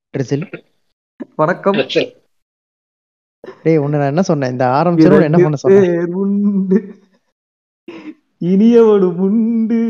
Drizzle வணக்கம் டேய் உன்னை நான் என்ன சொன்னேன் இந்த ஆரம்பிச்சோட என்ன பண்ண சொன்னேன் பேர் உண்டு இனியவடு உண்டு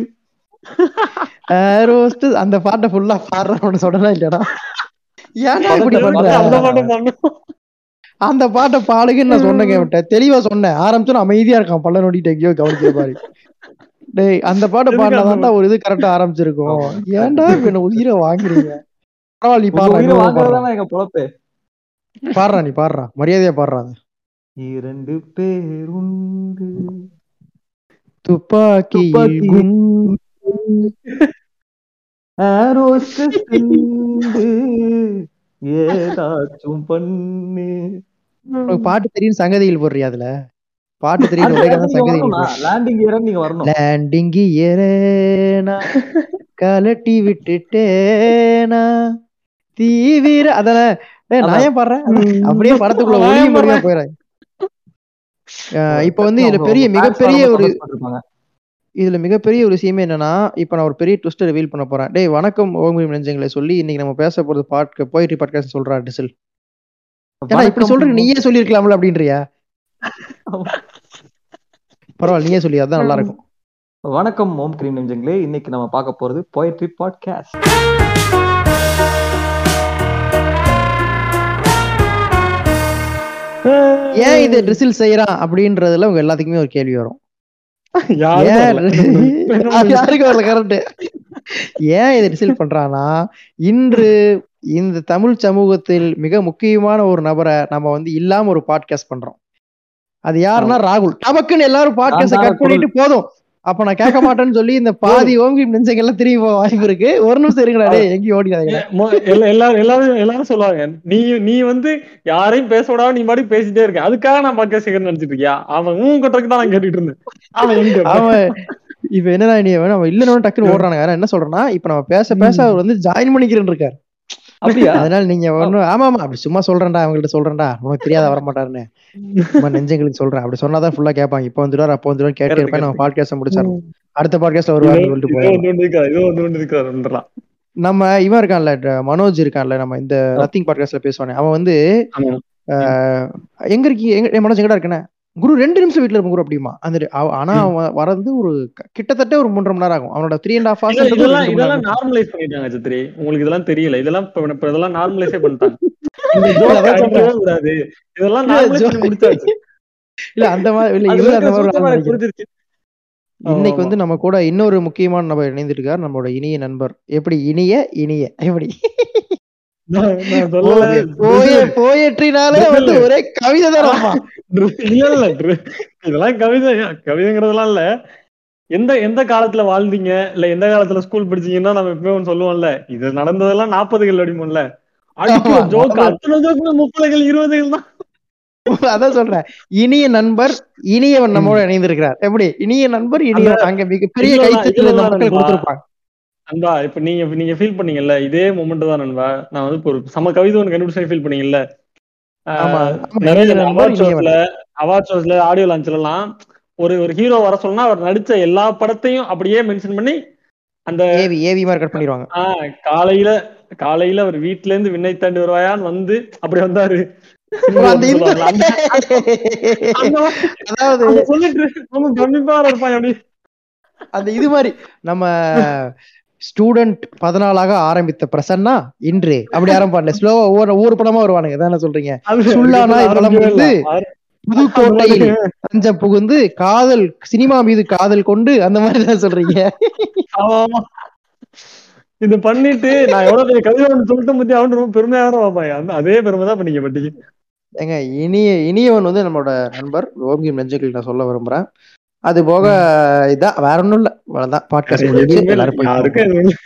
ரோஸ்ட் அந்த பாட்டை ஃபுல்லா பாடுறவனு சொல்லலாம் இல்லடா ஏன்டா இப்படி பண்ற அந்த பாட்டு பண்ணும் அந்த பாட்டை பாடுங்கன்னு நான் சொன்னேன் விட்ட தெளிவா சொன்னேன் ஆரம்பிச்சோன்னு அமைதியா இருக்கான் பல்ல நோண்டிட்டு எங்கேயோ கவனிக்கிற மாதிரி டேய் அந்த பாட்டை எதுக்கு அந்த பாடினா ஒரு இது கரெக்டா ஆரம்பிச்சிருக்கும் ஏன்டா இப்ப என்ன உயிரை வாங்குறீங்க பரவாயில்ல நீ உங்க பாடுறா உயிரை இன்னொரு பாடுறா. வாங்குறதானே எங்க பொழப்பே பாடுறா நீ பாடுறா மரியாதையா பாடுறா அதை. இரண்டு பேர் உண்டு துப்பாக்கியில் துப்பாக்கியில் குண்டு ஆரோஸ்டஸ் உண்டு ஏதாச்சும் பண்ணு உனக்கு பாட்டு தெரியும் சங்கதியில் போடுறியா அதுல பாட்டு தெரியும் ஒரே கதை சங்கதியில் போடு. லேண்டிங் இயரம் நீங்க வரணும் லேண்டிங் ஏறேனா கலட்டி விட்டுட்டேனா தீவிர அதெல்லாம் டேய், நான் ஏன் பாடுறேன் அதான், அப்படியே படத்துக்குள்ள நான் ஒளியும் ஏன் மொழியா பாடுறேன்? போயிடுறேன் இப்ப வந்து இதுல அவங்க- பெரிய அவங்க மிகப்பெரிய fans ஒரு focus பண்ணிருப்பாங்க. இதுல மிகப்பெரிய ஒரு விஷயமே என்னன்னா இப்ப நான் ஒரு பெரிய ட்விஸ்ட் ரிவீல் பண்ண போறேன் டேய் வணக்கம் ஓங்குமி நெஞ்சங்களை சொல்லி இன்னைக்கு நம்ம பேச போறது பாட் போயிட்ரி பாட்காஸ்ட் சொல்றா டிசில் ஏன்னா இப்படி வணக்கம் சொல்ற நீயே சொல்லிருக்கலாம்ல அப்படின்றியா பரவாயில்ல நீயே சொல்லி அதான் நல்லா இருக்கும் வணக்கம் ஓம் கிரீம் நெஞ்சங்களே இன்னைக்கு நம்ம பார்க்க போறது போயட்ரி பாட்காஸ்ட் ஏன் இது ட்ரிசில் செய்யறான் அப்படின்றதுல உங்க எல்லாத்துக்குமே ஒரு கேள்வி வரும் யாரும் ஏன் வரல. அது யாருக்கு வரல கரெக்ட் ஏன் இதை ரிசீல் பண்றான்னா இன்று இந்த தமிழ் சமூகத்தில் மிக முக்கியமான ஒரு நபரை நம்ம வந்து இல்லாம ஒரு பாட்காஸ்ட் பண்றோம் அது யாருன்னா ராகுல் டபக்குன்னு எல்லாரும் பாட்காஸ்ட் நான் கட் பண்ணிட்டு போதும் அப்ப நான் கேட்க மாட்டேன்னு சொல்லி இந்த பாதி ஓங்கி நெஞ்சங்கள்லாம் திரும்பி போக வாய்ப்பு இருக்கு ஒரு நிமிஷம் இருக்குடா டேய் எங்கேயும் ஓடிக்காதீங்க மொ- எல்லா- எல்லாரும் எல்லாரும் எல்லாரும் சொல்லுவாங்க நீ நீ வந்து யாரையும் பேச விடாம நீ பாடி பேசிட்டே இருக்க அதுக்காக நான் பாட்காஸ்ட் கேட்கறேன்னு நினைச்சிட்டு இருக்கியா அவன் ஊன் கொட்டருக்கு தான் நான் கேட்டுட்டு இருந்தேன் அவன் எங்க அவன் இப்ப என்னடா நீ அவன் இல்லன்னு டக்குன்னு ஓடுறானுங்க வேற என்ன சொல்றேன்னா இப்ப நம்ம பேச பேச அவர் வந்து ஜாயின் பண்ணிக்கிறேன்னு இருக்காரு அப்படியா அதனால நீங்க ஒண்ணும் ஆமா ஆமா அப்படி சும்மா சொல்றேன்டா அவங்கள்ட்ட சொல்றேன்டா உனக்கு தெரியாத வர மாட்டாருன்னு சும்மா நெஞ்சங்களுக்கு சொல்றேன் அப்படி சொன்னாதான் ஃபுல்லா கேட்பாங்க இப்போ வந்துடுவார் அப்போ வந்துடுவார் கேட்டு Correct, இருப்பேன் நம்ம correct. பாட்காஸ்ட் முடிச்சிடணும் அடுத்த பாட்காஸ்ட்ல வருவாருன்னு சொல்லிட்டு இதோ போயிடும் வந்து கொண்டு இருக்காரு இதோ வந்து கொண்டு இருக்காருன்றலாம் நம்ம இவன் இருக்கான்ல ட- மனோஜ் இருக்கான்ல நம்ம இந்த நத்திங் பாட்காஸ்ட்ல பேசுவானே அவன் வந்து ஆமா. ஆஹ், எங்க இருக்கீங்க எங்க ஏய், மனோஜ் எங்கடா இருக்கேன் குரு ரெண்டு நிமிஷம் வீட்டுல இருக்கும் குரு அப்படிமா அந்த அவ- ஆனா அவன் வரது ஒரு க- கிட்டத்தட்ட ஒரு மூன்றரை மணி நேரம் ஆகும் அவனோட த்ரீ அண்ட் ஹாஃப் இல்ல, இதெல்லாம் இதெல்லாம் ஹவர்ஸ் நார்மலைஸ் பண்ணிட்டாங்க சித்ரி உங்களுக்கு இதெல்லாம் தெரியல இதெல்லாம் இப்ப இப்ப இதெல்லாம் நார்மலைஸே பண்ணிட்டாங்க இந்த joke அதான் அடிக்கவே கூடாது இதெல்லாம் இல்ல, நார்மலைஸ் joke. பண்ணி முடிச்சாச்சு இல்ல அந்த மாதிரி இல்ல அது இவரு அந்த வரைக்கும் மாதிரி சுத்தமா ஆள் எனக்கு நினைக்கிறேன். புரிஞ்சிருச்சு இன்னைக்கு ஆமா. வந்து நம்ம கூட இன்னொரு முக்கியமான நபர் இணைந்திருக்கார் நம்மளோட இனிய நண்பர் எப்படி இனிய இனிய எப்படி நான் நான் சொல்லல போய போயற்றினாலே வந்து ஒரே கவிதை தானம்மா இல்ல இல்ல dr- இதெல்லாம் கவிதை கவிதைங்கிறதெல்லாம் இல்ல எந்த எந்த காலத்துல வாழ்ந்தீங்க இல்ல எந்த காலத்துல ஸ்கூல் படிச்சீங்கன்னா நம்ம எப்பவுமே ஒண்ணு சொல்லுவோம்ல இது நடந்ததெல்லாம் நாற்பதுகள் அடிமோம்ல அடிக்கிற ஆமா. ஜோக் அத்தனை ஜோக்கு முப்பதுகள் இருபதுகள் தான் அதான் சொல்றேன் இனிய நண்பர் இனியவன் நம்மோட இணைந்திருக்கிறார் எப்படி இனிய நண்பர் இனியவன் அங்க மிகப்பெரிய இல்ல, கைத்தட்டல் இந்த இல்ல, மக்கள் நண்பா. கொடுத்திருப்பாங்க நண்பா இப்ப நீங்க இப்ப நீங்க ஃபீல் பண்ணீங்கல்ல இதே மொமெண்ட் தான் நண்பா நான் வந்து இப்ப ஒரு சம கவிதை ஒன்று கண்டுபிடிச்சா ஃபீல் பண்ணீங்கல்ல ஆமா. ஆஹ் ஆமா, நிறைய இனிய நண்பர், அவார்ட் இனியவன். ஷோஸ்ல அவார்ட் ஷோஸ்ல ஆடியோ லான்ச்ல எல்லாம் ஒரு ஒரு ஹீரோ வர சொன்னா அவர் நடிச்ச எல்லா படத்தையும் அப்படியே மென்ஷன் பண்ணி அந்த ஏவி ஏவி மாதிரி கட் பண்ணிடுவாங்க ஆஹ் காலையில காலையில அவர் வீட்ல இருந்து விண்ணை தாண்டி வருவாயான்னு வந்து அப்படி வந்தாரு அந்த இந்த- சொல்லுவாங்கல்ல, அந்த- அந்த மாதிரி அதாவது அவங்க சொல்லிட்டு ரொம்ப கண்டிப்பா இருப்பாங்க அப்படி அந்த இது மாதிரி நம்ம ஸ்டூடெண்ட் பதினாலாக ஆரம்பித்த பிரசன்னா இன்று அப்படி ஆரம்பிப்பான்ல ஸ்லோவா ஒவ்வொரு ஒவ்வொரு படமா வருவானுங்க தானே சொல்றீங்க அது சுல்லானா இப்பெல்லாம் ஆரம்பிக்கவே வந்து இல்ல. ஆர- புதுக்கோட்டையில் தஞ்சம் புகுந்து காதல் சினிமா மீது காதல் கொண்டு அந்த மாதிரி தான் சொல்றீங்க ஆமா, ஆமா. இது பண்ணிட்டு நான் எவ்வளவு பெரிய கவிதை ஒண்ணு சொல்லிட்டு பத்தி அவன் ரொம்ப பெருமையா வேற பார்ப்பாங்க அந்த அதே பெருமை தான் இப்ப நீங்க பட்டீங்க ஏங்க இனிய இனியவன் வந்து நம்மளோட நண்பர் ஓம்கி நெஞ்சுகள் நான் சொல்ல விரும்புறேன் அது போக இதான் வேற ஒண்ணும் இல்ல அவ்வளவுதான் பாட்காஸ்ட் முடிஞ்சு எதுவுமே இல்ல. எல்லாரும் போய் யாருக்கும் எதுவும் இல்ல.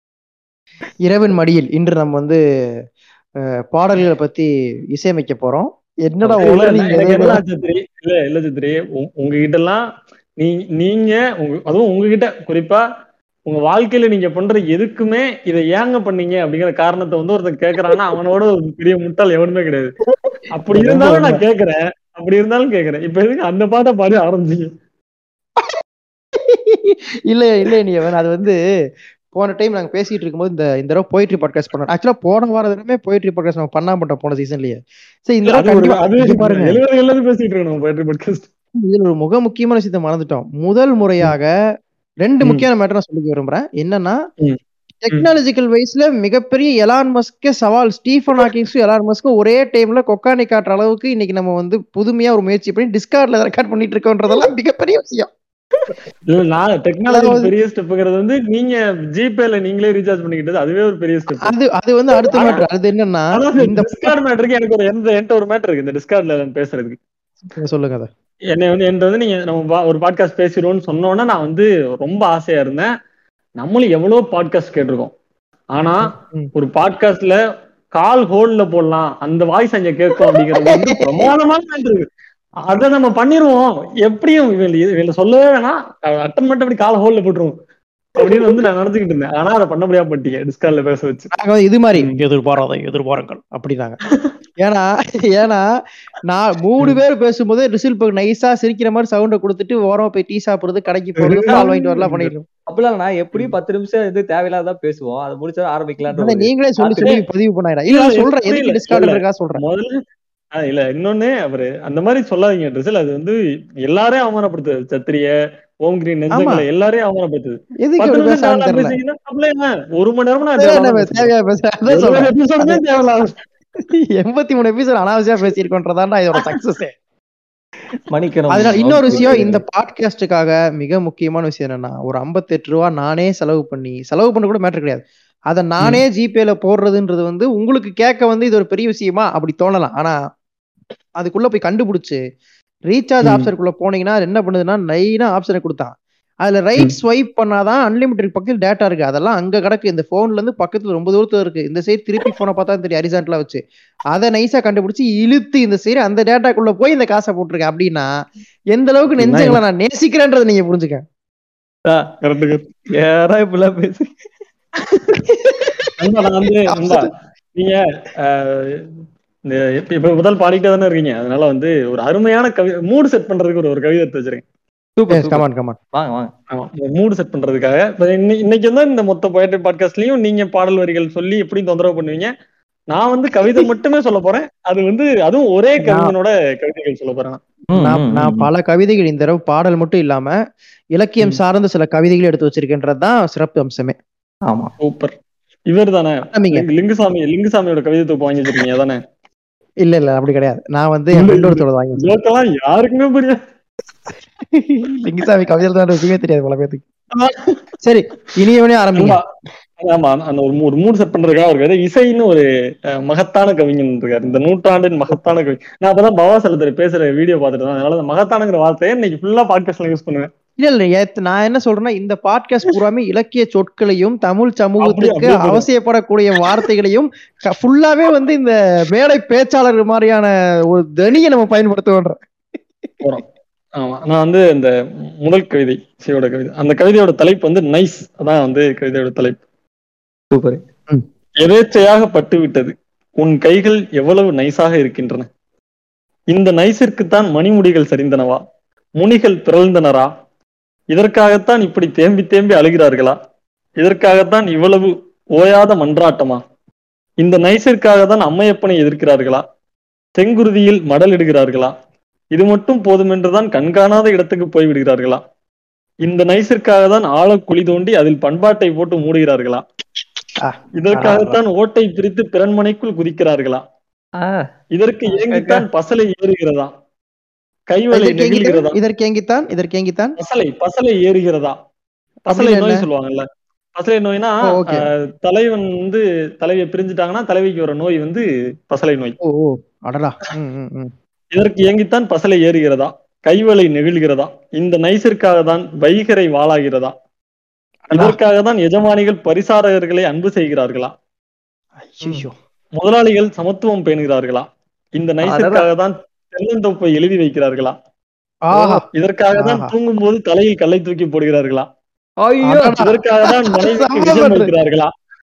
இரவின் மடியில் இன்று நம்ம வந்து அஹ், பாடல்களை பத்தி இசையமைக்க போறோம் என்னடா இல்ல, உலக இல்ல, நீங்க எனக்கு ஏதோ- என்ன சித்ரி இல்ல இல்ல சித்ரி உங்க- உங்ககிட்ட எல்லாம் நீ நீங்க உங்க- அதுவும் உங்ககிட்ட குறிப்பா உங்க வாழ்க்கையில நீங்க பண்ற எதுக்குமே இதை ஏங்க பண்ணீங்க அப்படிங்கிற காரணத்தை வந்து ஒருத்தன் கேக்குறான்னா அவனோட ஒரு பெரிய முட்டாள் எவனுமே கிடையாது அப்படி இருந்தாலும் நான் கேக்குறேன் அப்படி இருந்தாலும் கேக்குறேன் இப்ப எதுக்கு அந்த பாட்டை பாடி ஆரம்பிச்சீங்க இல்ல இல்ல நீ அவன் அது வந்து போன டைம் நாங்க பேசிட்டு இருக்கும்போது இந்த இந்த தடவை போயிட்ரி பாட்காஸ்ட் பண்ணோம் ஆக்சுவலா போன வார தடவை போயிட்ரி பாட்காஸ்ட் நம்ம பண்ணா மாட்டோம் போன சீசன்லயே சரி இந்த அது தடவை ஒரு கண்டிப்பா அது இங்க பாருங்க எழுபதுகள்ல இருந்து பேசிட்டு இருக்கணும் போயிட்டு பாட்காஸ்ட் இதுல ஒரு முக முக்கியமான விஷயத்த மறந்துட்டோம் முதல் முறையாக ரெண்டு ம். முக்கியமான மேட்டர் நான் சொல்லிக்க விரும்புறேன் என்னன்னா ம். டெக்னாலஜிக்கல் வைஸ்ல மிகப்பெரிய எலான் மஸ்க்கு சவால் ஸ்டீஃபன் ஹாக்கிங்ஸும் எலான் மஸ்க்கும் ஒரே டைம்ல கொக்கானி காட்டுற அளவுக்கு இன்னைக்கு நம்ம வந்து புதுமையா ஒரு முயற்சி பண்ணி டிஸ்கார்ட்ல ரெக்கார்ட் பண்ணிட்டு இருக்கோன்றதெல்லாம் மிகப்பெரிய விஷயம் இல்ல நான் டெக்னாலஜி அதாவது- பெரிய ஸ்டெப்ங்கிறது வந்து நீங்க ஜிபேல நீங்களே ரீசார்ஜ் பண்ணிக்கிட்டது அதுவே ஒரு பெரிய ஸ்டெப் அது அது வந்து அடுத்த ஆனா- மேட்டர் அது என்னன்னா ஆனா இந்த இந்த டிஸ்கார்ட் மேட்டருக்கு எனக்கு ஒரு எந்த என்கிட்ட ஒரு மேட்டர் இருக்கு இந்த டிஸ்கார்ட்ல பேசுறதுக்கு சொல்லுங்க அதை என்னை வந்து என்கிட்ட வந்து நீங்க நம்ம பா- ஒரு பாட்காஸ்ட் பேசிடுவோம்னு சொன்னோன்னே நான் வந்து ரொம்ப ஆசையா இருந்தேன் நம்மளும் எவ்வளவு பாட்காஸ்ட் கேட்டிருக்கோம் ஆனா ம். ஒரு பாட்காஸ்ட்ல கால் ஹோல்ட்ல போடலாம் அந்த வாய்ஸ் அங்க கேட்கும் அப்படிங்கிறது வந்து பிரமாதமான மேட்டர் இருக்கு அதை நம்ம பண்ணிருவோம் எப்படியும் இவங்க இவங்க சொல்லவே வேணாம் அட்டன் மட்டும் அப்படி கால் ஹோல்ட்ல போட்டுருவோம் அப்படின்னு வந்து நான் நினைச்சுக்கிட்டு இருந்தேன் ஆனா அதை பண்ண முடியாம பண்ணிட்டீங்க டிஸ்கார்ட்ல பேச வச்சு நாங்க வந்து இது மாதிரி எதிர்பாராத எதிர்பாருங்கள் அப்படின்னாங்க ஏன்னா ஏன்னா நான் மூணு பேர் பேசும்போது ரிசில் பக்கம் நைஸா சிரிக்கிற மாதிரி சவுண்ட கொடுத்துட்டு ஓரமா போய் டீ சாப்பிடுறது கடைக்கு போறது பால் வாங்கிட்டு வரலாம் பண்ணிடுறோம் அப்படிலாம் நான் எப்படியும் பத்து நிமிஷம் இது தேவையில்லாத பேசுவோம் அதை முடிச்சா ஆனா ஆரம்பிக்கலாம் நீங்களே சொல்லி சொல்லி பதிவு பண்ணாயிடா இல்ல நான் சொல்றேன் எதுக்கு இல்ல, டிஸ்கார்ட்ல இல்ல. இருக்கா சொல்றேன் முதல்ல ஆ, இல்ல இன்னொன்னு அவரு அந்த மாதிரி சொல்லாதீங்க ட்ரெஸ்ல அது வந்து எல்லாரையும் அவமானப்படுத்துது சத்திரிய ஓம் கிரீன் நெஞ்சங்களை எல்லாரையும் அவமானப்படுத்துது எதுக்கு பத்து இப்படி நிமிஷம் பேசாம தேவையில்லாம தெரியல பேசுறீங்கன்னா அப்படியே என்ன? ஒரு மணி நேரமா நான் தேவையா தேவையில்லாம பேசுறேன். தேவையா பேச அதான் எழுபது சொல்றேன் episode மே தேவையில்லாம எண்பத்தி மூணு எபிசோட் அனாவசியா பேசியிருக்கோன்றதாண்டா இதோட சக்சஸ் மணிக்கணும் அதனால இன்னொரு விஷயம் இந்த பாட்காஸ்டுக்காக மிக முக்கியமான விஷயம் என்னன்னா ஒரு 58 ரூபா நானே செலவு பண்ணி செலவு பண்ண கூட மேட்டர் கிடையாது அதை நானே ஜிபேல போடுறதுன்றது வந்து உங்களுக்கு கேட்க வந்து இது ஒரு பெரிய விஷயமா அப்படி தோணலாம் ஆனா அதுக்குள்ள போய் கண்டுபிடிச்சு ரீசார்ஜ் ம். ஆப்ஷனுக்குள்ள போனீங்கன்னா அது என்ன பண்ணுதுன்னா லைனா ஆப்ஷனை கொடுத்தான் அதுல ரைட் ஸ்வைப் பண்ணாதான் அன்லிமிட்டெட் பக்கத்தில் டேட்டா இருக்கு அதெல்லாம் அங்க கிடக்கு இந்த போன்ல இருந்து பக்கத்துல ரொம்ப தூரத்துல இருக்கு இந்த சைடு திருப்பி போனை பார்த்தா தெரியும் ஹரிசான்ட்ல வச்சு அதை நைஸா கண்டுபிடிச்சு இழுத்து இந்த சைடு அந்த டேட்டாக்குள்ள போய் இந்த காசை போட்டிருக்கேன் அப்படின்னா எந்த அளவுக்கு நெஞ்சங்களை நான் நேசிக்கிறேன்றதை நீங்க புரிஞ்சுக்க Correct, correct. யாரா இப்படிலாம் பேசு நண்பா, நான் வந்து நண்பா, நீங்க அஹ், இந்த இப்ப இப்ப முதல் பாடிட்டே தானே இருக்கீங்க அதனால வந்து ஒரு அருமையான கவி மூடு செட் பண்றதுக்கு ஒரு ஒரு கவிதை எடுத்து வச்சிருக்கேன் சூப்பர் சூப்பர் கமான் கமான் வாங்க வாங்க ஆமா மூடு செட் பண்றதுக்காக இப்ப இன்னை- இன்னைக்கு வந்து இந்த மொத்த போயிட்டு பாட்காஸ்ட்லயும் நீங்க பாடல் வரிகள் சொல்லி எப்படி தொந்தரவு பண்ணுவீங்க நான் வந்து கவிதை மட்டுமே சொல்ல போறேன் அது வந்து அதுவும் ஒரே கவிஞனோட கவிதைகள் சொல்ல போறேன் நான். ம், நான் ம், நான் ம். பல கவிதைகள் இந்த தடவை பாடல் மட்டும் இல்லாம இலக்கியம் சார்ந்த சில கவிதைகள் எடுத்து வச்சிருக்கேன்றதுதான் சிறப்பு அம்சமே ஆமா சூப்பர் இவர் தானே ஆரம்பிங்க லிங்குசாமி லிங்குசாமியோட கவிதை தொகுப்பு வாங்கி வச்சிருக்கீங்க அதானே இல்ல இல்ல அப்படி கிடையாது நான் வந்து என் இல்ல, ஃப்ரெண்ட் ஒருத்தரோட வாங்கி வச்சேன். ஜோக்கெல்லாம் யாருக்குமே புரியாது லிங்குசாமி கவிதையில் தான் விஷயமே தெரியாது பல பேருக்கு சரி இனியவனே ஆரம்பிங்க ஆமா, ஆமா அந்த ஒரு மூ- ஒரு மூடு செட் பண்றதுக்காக ஒரு கவிதை இசைன்னு ஒரு அஹ், மகத்தான கவிஞன் இருக்காரு இந்த நூற்றாண்டின் மகத்தான கவி நான் அப்பதான் பவா செலுத்தர் பேசுற வீடியோ பார்த்துட்டு தான் அதனால அந்த மகத்தானங்கிற வார்த்தையை இன்னைக்கு ஃபுல்லா பாட்காஸ்ட்ல யூஸ் பண்ணுவேன் இல்ல இல்ல ஏத்- நான் என்ன சொல்றேன்னா இந்த பாட்காஸ்ட் பூராமே இலக்கிய சொற்களையும் தமிழ் சமூகத்துக்கு அப்படியே போடுறேன். அவசியப்படக்கூடிய வார்த்தைகளையும் ஃபுல்லாவே வந்து இந்த மேடை பேச்சாளர் மாதிரியான ஒரு தனியை நம்ம பயன்படுத்துவோன்ற போறோம் ஆமா நான் வந்து இந்த முதல் கவிதை இசையோட கவிதை அந்த கவிதையோட தலைப்பு வந்து நைஸ் அதான் வந்து கவிதையோட தலைப்பு சூப்பர் எதேச்சையாக பட்டு விட்டது உன் கைகள் எவ்வளவு நைஸாக இருக்கின்றன இந்த நைஸிற்குத்தான் மணிமுடிகள் சரிந்தனவா முனிகள் பிறழ்ந்தனரா இதற்காகத்தான் இப்படி தேம்பி தேம்பி அழுகிறார்களா இதற்காகத்தான் இவ்வளவு ஓயாத மன்றாட்டமா இந்த நைஸிற்காக தான் அம்மையப்பனை எதிர்க்கிறார்களா செங்குருதியில் மடலிடுகிறார்களா இது மட்டும் போதுமென்றுதான் கண்காணாத இடத்துக்கு போய் விடுகிறார்களா இந்த நைஸிற்காக தான் ஆழ குழி தோண்டி அதில் பண்பாட்டை போட்டு மூடுகிறார்களா ஆ, இதற்காகத்தான் ஓட்டை பிரித்து பிறன்மனைக்குள் குதிக்கிறார்களா ஆஹ் இதற்கு ஏங்கித்தான் பசலை ஏறுகிறதா கைவலை இதற்கு ஏங்கித்தான் நெகிழ்கிறதா இதற்கு ஏங்கித்தான் இதற்கு ஏங்கித்தான் பசலை பசலை ஏறுகிறதா பசலை அப்படின்னா நோய் என்ன? சொல்லுவாங்கல்ல பசலை நோய்னா ஓ, okay. அஹ், தலைவன் வந்து தலைவியை பிரிஞ்சுட்டாங்கன்னா தலைவிக்கு வர நோய் வந்து பசலை நோய் ஓ ஓ அடடா ம், ம், ம். இதற்கு ஏங்கித்தான் பசலை ஏறுகிறதா கைவலை நெகிழ்கிறதா இந்த நைசிற்காக தான் வைகரை வாழாகிறதா அடடா. இதற்காக தான் எஜமானிகள் பரிசாரகர்களை அன்பு செய்கிறார்களா ஐயையோ. முதலாளிகள் சமத்துவம் பேணுகிறார்களா இந்த நைசிற்காக தான் தென்னந்தோப்பை எழுதி வைக்கிறார்களா ஆஹா இதற்காக தான் ஆஹா. தூங்கும் போது தலையில் கல்லை தூக்கி போடுகிறார்களா ஐயோ அடடா. இதற்காக தான் மனைவிக்கு சம்மதம் விஷம் பண்றது. வைக்கிறார்களா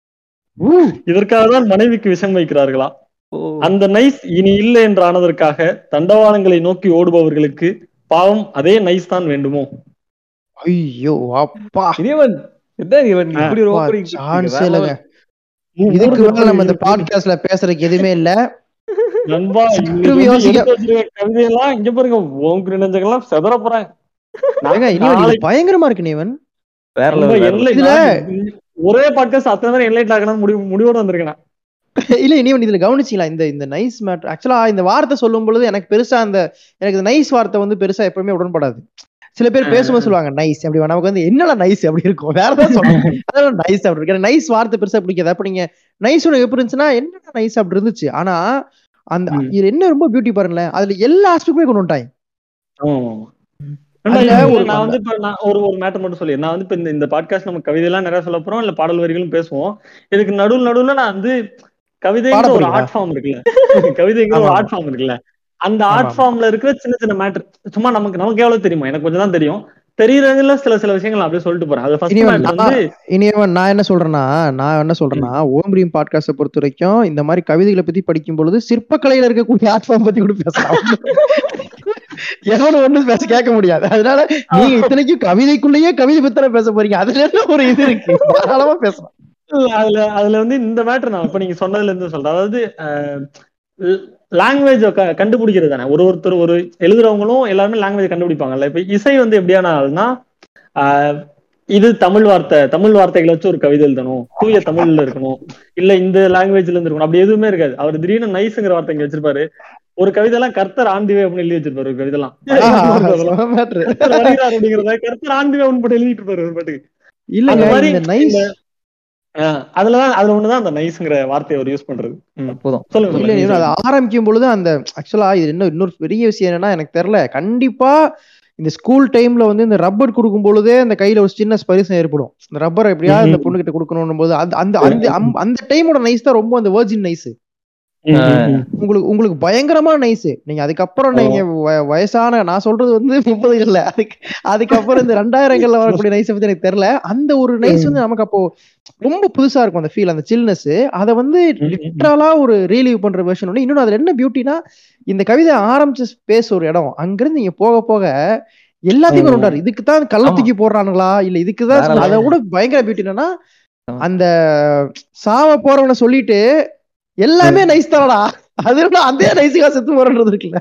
ஊ, இதற்காக தான் மனைவிக்கு விஷம் வைக்கிறார்களா ஓ, அந்த நைஸ் இனி இல்லை என்று ஆனதற்காக தண்டவாளங்களை நோக்கி ஓடுபவர்களுக்கு பாவம் அதே நைஸ் தான் வேண்டுமோ ஐயோ அப்பா இனியவன் என்ன இவன் இப்படி ஒரு opening சான்ஸ் கொடுத்தீங்க? வேற இல்லைங்க மூ- இதுக்கு மூணு மேல நம்ம இந்த இருக்கு. பாட்காஸ்ட்ல பேசுறதுக்கு எதுவுமே இல்ல நண்பா சற்று இன்னைக்கு வந்து யோசிக்க- எடுத்து வச்சிருக்க கவிதையெல்லாம் இங்க பாருங்க உங்க நெஞ்சங்கெல்லாம் செதற போறாங்க ஏங்க, இனிவன் இது பயங்கரமா இருக்கு நீவன் வேற நண்பா, level, வேற எல்லை- இதுல- நான் ஒரே பாட்காஸ்ட் அத்தனை பேர் என்லைட் ஆகணும் முடிவு முடிவோட வந்திருக்கேன் நான். இல்ல இனிவன் இதுல கவனிச்சீங்களா இந்த இந்த நைஸ் மேட்டர் ஆக்சுவலா இந்த வார்த்தை சொல்லும் பொழுது எனக்கு பெருசா அந்த எனக்கு இந்த நைஸ் வார்த்தை வந்து பெருசா எப்பவுமே உடன்படாது சில பேர் பேசும்போது சொல்லுவாங்க நைஸ் அப்படி நமக்கு வந்து என்னடா நைஸ் அப்படி இருக்கும் வேற ஏதாவது சொல்லணும் அதனால நைஸ் அப்படி இருக்கு நைஸ் வார்த்தை பெருசா பிடிக்காது அப்ப நீங்க நைஸ் ஒன்று எப்படி இருந்துச்சுன்னா என்னடா நைஸ் அப்படி இருந்துச்சு ஆனா அந்த ம். இது என்ன ரொம்ப பியூட்டி பாருங்களேன் அதுல எல்லா ஆஸ்பெக்டுமே கொண்டு வந்துட்டாங்க ஆமா. நண்பா, அதுல இதுல ஒரு நான் வந்து இப்ப நான் ஒரு ஒரு மேட்டர் மட்டும் சொல்லி நான் வந்து இப்ப இந்த இந்த பாட்காஸ்ட் நம்ம கவிதையெல்லாம் நிறைய சொல்ல போறோம் இல்ல பாடல் வரிகளும் பேசுவோம் இதுக்கு நடுவுல நடுவுல நான் வந்து கவிதைங்கிற பாட ஒரு போறீங்களா? ஆர்ட் ஃபார்ம் இருக்குல்ல கவிதைங்கிற ஒரு ஆமா. ஆர்ட் ஃபார்ம் இருக்குல்ல அந்த ஆமா, ஆர்ட் ஆமா. ஃபார்ம்ல இருக்கிற சின்ன சின்ன மேட்டர் சும்மா நமக்கு நமக்கு எவ்வளவு தெரியுமா எனக்கு கொஞ்சம் தான் தெரியும் தெரியறதுல சில சில விஷயங்கள் நான் அப்படியே சொல்லிட்டு போறேன் அது ஃபர்ஸ்ட் இனிவன் மேட்டர் நான் வந்து இனிவன் நான் என்ன சொல்றேன்னா நான் என்ன சொல்றேன்னா ஓம்ரீம் பாட்காஸ்ட பொறுத்த வரைக்கும் இந்த மாதிரி கவிதைகளை பத்தி படிக்கும் பொழுது சிற்பக்கலையில இருக்கக்கூடிய ஆர்ட் ஃபார்ம் பத்தி கூட பேசலாம் எவனும் ஒண்ணும் பேச கேட்க முடியாது அதனால நீங்க இத்தனைக்கும் கவிதைக்குள்ளேயே கவிதை பத்திர பேச போறீங்க அதுல என்ன ஒரு இது இருக்கு தாராளமா பேசலாம் அதுல அதுல வந்து இந்த மேட்டர் நான் இப்ப நீங்க சொன்னதுல இருந்து சொல்றேன் அதாவது லாங்குவேஜ் கண்டுபிடிக்கிறது தானே ஒரு ஒருத்தர் ஒரு எழுதுறவங்களும் எல்லாருமே லாங்குவேஜ் கண்டுபிடிப்பாங்கல்ல இப்ப இசை வந்து எப்படியான ஆள்னா ஆஹ் இது தமிழ் வார்த்தை தமிழ் வார்த்தைகளை வச்சு ஒரு கவிதை எழுதணும் தூய தமிழ்ல இருக்கணும் இல்ல இந்த லாங்குவேஜ்ல இருந்து இருக்கணும் அப்படி எதுவுமே இருக்காது அவர் திடீர்னு நைஸ்ங்கிற வார்த்தை இங்க வச்சிருப்பாரு ஒரு கவிதைலாம் கர்த்தர் ஆண்டிவே அப்படின்னு எழுதி வச்சிருப்பாரு ஒரு கவிதைலாம் matter. கர்த்தர் வருகிறார் அப்படிங்கிறத கர்த்தர் ஆண்டிவே அப்படின்னு போட்டு எழுதிட்டு இருப்பாரு ஒரு பாட்டுக்கு இல்லங்க அந்த மாதிரி இந்த நைஸ் இந்த- ஆஹ் அதுலதான் அதுல ஒண்ணுதான் அந்த நைஸ்ங்கிற வார்த்தையை அவர் யூஸ் பண்றது ம். அற்புதம் சொல்லுங்க இல்ல சொல்லுங்க இவன் அதை ஆரம்பிக்கும் பொழுது அந்த ஆக்சுவலா இது இன்னும் இன்னொரு பெரிய விஷயம் என்னன்னா எனக்கு தெரியல கண்டிப்பா இந்த ஸ்கூல் டைம்ல வந்து இந்த ரப்பர் கொடுக்கும் பொழுதே அந்த கையில ஒரு சின்ன ஸ்பரிசம் ஏற்படும் இந்த ரப்பர் எப்படியாவது இந்த ம்ஹும். பொண்ணு கிட்ட கொடுக்கணும் போது அந்த அந்த அந்த அம்- அந்த டைமோட நைஸ் தான் ரொம்ப அந்த வெர்ஜின் நைஸ் ம், ம், ம். உங்களுக்கு உங்களுக்கு பயங்கரமா நைஸ் நீங்க அதுக்கப்புறம் நீங்க வ- வயசான நான் சொல்றது வந்து முப்பது இல்ல அதுக்கு அதுக்கப்புறம் இந்த ரெண்டாயிரங்கள்ல வரக்கூடிய நைஸ் பத்தி எனக்கு தெரியல அந்த ஒரு நைஸ் வந்து நமக்கு அப்போ ரொம்ப புதுசா இருக்கும் அந்த ஃபீல் அந்த சில்னஸ் அதை வந்து ம், ம், ம். லிட்டரலா ஒரு ரீலீவ் பண்ற வெர்ஷன் ஒன்று இன்னொன்று அதுல என்ன பியூட்டினா இந்த கவிதை ஆரம்பிச்ச ஸ்பேஸ் ஒரு இடம் அங்கிருந்து நீங்க போக போக எல்லாத்தையும் கொண்டு வந்தாரு இதுக்கு தான் கள்ள ஆமா. தூக்கி போடுறானுங்களா இல்ல இதுக்கு தான் வேற அதை விட பயங்கர பியூட்டி என்னன்னா ஆமா. அந்த சாவ போறவனை சொல்லிட்டு எல்லாமே நைஸ் தானடா அது என்ன அதே நைஸுக்கா செத்து போறன்றது இருக்குல்ல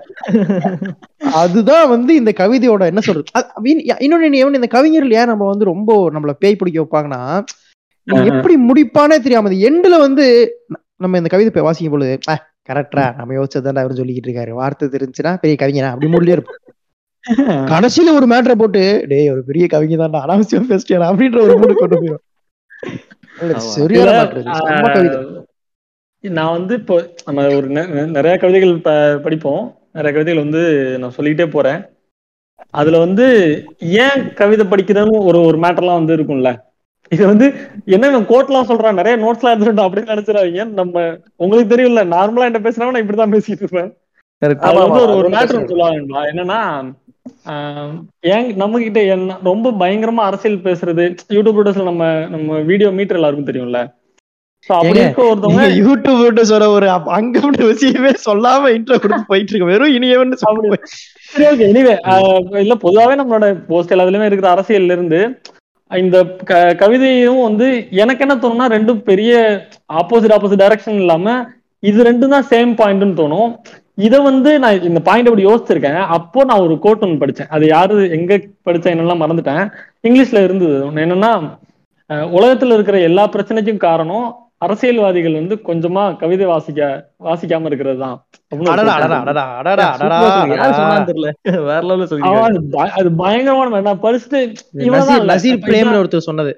அதுதான் வந்து இந்த கவிதையோட என்ன சொல்றது அது- இன்- இன்னொன்னு நீ எவன் இந்த கவிஞர்கள் ஏன் நம்ம வந்து ரொம்ப நம்மள பேய் பிடிக்க வைப்பாங்கன்னா நீ ஆஹா. எப்படி முடிப்பானே தெரியாம அந்த எண்டுல வந்து ந- நம்ம இந்த கவிதை போய் வாசிக்கும் பொழுது கரெக்டா நம்ம யோசிச்சதுதான் அவர் சொல்லிக்கிட்டு இருக்காரு வார்த்தை தெரிஞ்சுன்னா பெரிய கவிஞனா அப்படி முடியே இருப்போம் கடைசியில ஒரு மேட்டரை போட்டு டேய் ஒரு பெரிய கவிஞ தான் அனாவசியம் பேசிட்டியா அப்படின்ற ஒரு மூடு கொண்டு போயிடும் ஆமா. சரியான இதுல, matter இது. செம்ம கவிதை ஆஹ் நான் வந்து இப்போ நம்ம ஒரு நெ- நெ- நிறைய கவிதைகள் ப- படிப்போம் நிறைய கவிதைகள் வந்து நான் சொல்லிக்கிட்டே போறேன் அதுல வந்து ஏன் கவிதை படிக்கிறதுன்னு ஒரு ஒரு மேட்டர்லாம் வந்து இருக்கும்ல இது வந்து என்ன கோட்லாம் சொல்றான் நிறைய நோட்ஸ்லாம் எடுத்துட்டோம் அப்படின்னு நினைச்சிடாதீங்க நம்ம உங்களுக்கு தெரியும்ல நார்மலா என்ன பேசுறாங்க நான் இப்படிதான் பேசிட்டு இருப்பேன் Correct. அது ஆமா, வந்து ஒரு ஆமா, ஒரு அது மேட்டர் பேசுறது. சொல்லுவாங்க என்னன்னா ஆஹ் ஏன் நம்ம கிட்ட என்ன ரொம்ப பயங்கரமா அரசியல் பேசுறது யூடியூப் வீடியோஸ்ல நம்ம நம்ம வீடியோ மீட்டர் எல்லாருக்கும் தெரியும்ல சோ அப்படி ஏங்க, இருக்க ஒருத்தவங்க நீங்க யூடியூப் விட்டு சொல்ற ஒரு அப்- அங்க விட்டு விஷயமே சொல்லாம இன்ட்ரோ கொடுத்து போயிட்டு இருக்கு வெறும் இனியவன் அப்படி- சரி ஓகே எனிவே இல்ல பொதுவாவே நம்மளோட போஸ்ட் எல்லாத்துலயுமே இருக்கிற அரசியல்ல இருந்து இந்த க- கவிதையும் வந்து எனக்கு என்ன தோணும்னா ரெண்டும் பெரிய ஆப்போசிட் ஆப்போசிட் டைரக்ஷன் இல்லாம இது ரெண்டும் தான் சேம் பாயிண்ட்னு தோணும் இத வந்து நான் இந்த பாயிண்ட் அப்படி யோசிச்சிருக்கேன் அப்போ நான் ஒரு கோட் ஒன்று படிச்சேன் அது யாரு எங்க படிச்சேன் என்னெல்லாம் மறந்துட்டேன் இங்கிலீஷ்ல இருந்தது ஒண்ணு என்னன்னா அஹ், உலகத்துல இருக்கிற எல்லா பிரச்சனைக்கும் காரணம் அரசியல்வாதிகள் வந்து கொஞ்சமா கவிதை வாசிக்க வாசிக்காம இருக்கிறது தான் அடடா அடடா அடடா அடடா அடடா சூப்பரா சொன்னீங்க. யார் அடடா. சொன்னான்னு தெரியல வேற லெவல்ல அவன் சொல்லிருக்காரு அது பய- அது பயங்கரமான man. நான் படிச்சுட்டு இது இவன்தான் நசீர் இல்ல. நசீர் இப்ப பிரேம்னு இதான் ஒருத்தர் சொன்னது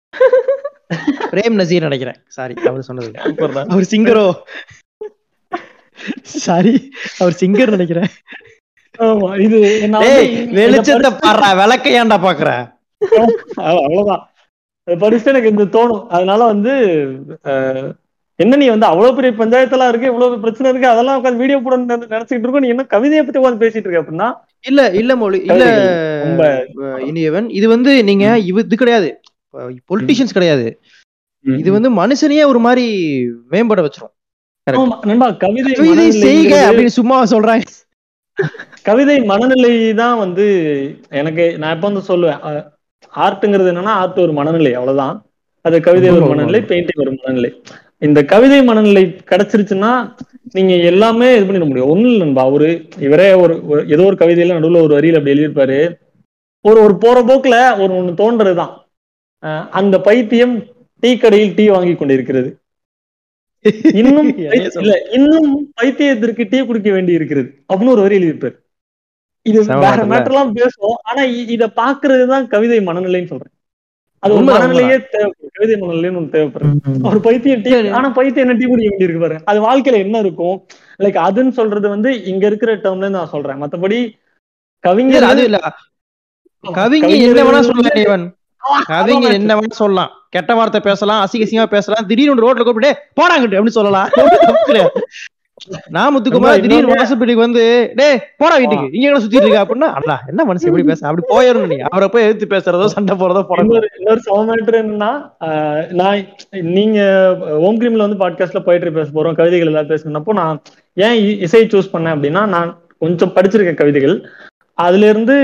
பிரேம் நசீர் நினைக்கிறேன் சாரி அவர் சொன்னது சூப்பர்டா. அவர் சிங்கரோ சாரி அவர் சிங்கர் நினைக்கிறேன் ஆமா, இது நான் டேய் வந்து இத வெளிச்சத்தை படிச்சு- பாடுறா விளக்க ஏன்டா பாக்குற அவ்வ- அவ்வளவுதான் அதை படிச்சுட்டு எனக்கு இந்த தோணும் அதனால வந்து அஹ், என்ன நீ வந்து அவ்வளவு பெரிய பஞ்சாயத்தெல்லாம் இருக்கு இவ்வளவு பிரச்சனை இருக்கு அதெல்லாம் உட்காந்து வீடியோ போட நினைச்சிட்டு இருக்கோம் நீ என்ன கவிதையை பத்தி உட்காந்து பேசிட்டு இருக்க அப்படின்னா இல்ல இல்ல மொழி இல்ல கவிதைகள் ரொம்ப அஹ், இனியவன் இது வந்து நீங்க இவ இது கிடையாது பொலிட்டிஷியன்ஸ் கிடையாது இது வந்து மனுஷனையே ஒரு மாதிரி மேம்பட வச்சிரும் ஆமா, நண்பா கவிதை கவிதை செய்க மனநிலைங்கிறது- அப்படின்னு சும்மா சொல்றாங்க கவிதை மனநிலை தான் வந்து எனக்கு நான் எப்ப வந்து சொல்லுவேன் அஹ், ஆர்ட்ங்கிறது என்னன்னா ஆர்ட் ஒரு மனநிலை அவ்வளவுதான் அது கவிதை ஒரு ஆமா, ஆமா, மனநிலை பெயிண்டிங் ஒரு மனநிலை இந்த கவிதை மனநிலை கிடைச்சிருச்சுன்னா நீங்க எல்லாமே இது பண்ணிட முடியும் ஒண்ணும் இல்லை நண்பா அவரு இவரே ஒரு ஒரு- ஏதோ ஒரு கவிதையில நடுவுல ஒரு வரியில அப்படி எழுதியிருப்பாரு ஒரு ஒரு போற போக்குல ஒரு ஒண்ணு தோன்றதுதான் அஹ் அந்த பைத்தியம் டீ கடையில் டீ வாங்கி கொண்டிருக்கிறது இன்னும் என்னைய சொல்ற. இல்ல இன்னும் பைத்தியத்திற்கு டீ குடிக்க வேண்டி இருக்கிறது அப்படின்னு ஒரு வரி எழுதியிருப்பாரு இது செம வேற மாட்டல. மேட்டர்லாம் பேசும் ஆனா இ- இத பாக்குறதுதான் கவிதை மனநிலைன்னு சொல்றேன் அது ஒரு உண்மைதான், மனநிலையே தேவைப்படும் கவிதை மனநிலைன்னு ஒண்ணு தேவைப்படுது ஒரு பைத்தியம் டீ ஆனா பைத்தியம் என்ன டீ குடிக்க வேண்டி இருக்கு பாரு அது வாழ்க்கையில என்ன இருக்கும் லைக் அதுன்னு சொல்றது வந்து இங்க இருக்கிற டேர்ம்ல நான் சொல்றேன் மத்தபடி இல்ல, கவிஞர் அது இல்ல கவிங்க என்ன வேணா சொல்லலாம் இவன் கவிங்க என்ன வேணா சொல்லலாம் கெட்ட வார்த்தை பேசலாம் அசிங்க அசிங்கமா பேசலாம் திடீர்னு ஒரு ரோட்ல கூப்பிட்டு போடாங்கிட்டு அப்படின்னு சொல்லலாம் தப்பு கிடையாது. நான் முத்துக்குமார் ரொம்ப திடீர்னு இன்னொரு- வாசப்படிக்கு வந்து டேய் போடா வீட்டுக்கு இங்க என்ன சுத்திட்டு இருக்க அப்படின்னா அல்ல என்ன மனுஷன் எப்படி பேச அப்படி போயிடணும் நீ அவரை போய் எதிர்த்து பேசுறதோ சண்டை போறதோ போடணும் இன்னொரு இன்னொரு சம மேட்டர் என்னன்னா ஆஹ் நான் நீங்க ஓம் கிரீம்ல வந்து பாட்காஸ்ட்ல போயிட்டு பேச போறோம் கவிதைகள் எல்லாம் பேசணும்னப்போ நான் ஏன் இ- இசை சூஸ் பண்ணேன் அப்படின்னா நான் கொஞ்சம் படிச்சிருக்கேன் கவிதைகள் அதுல இருந்து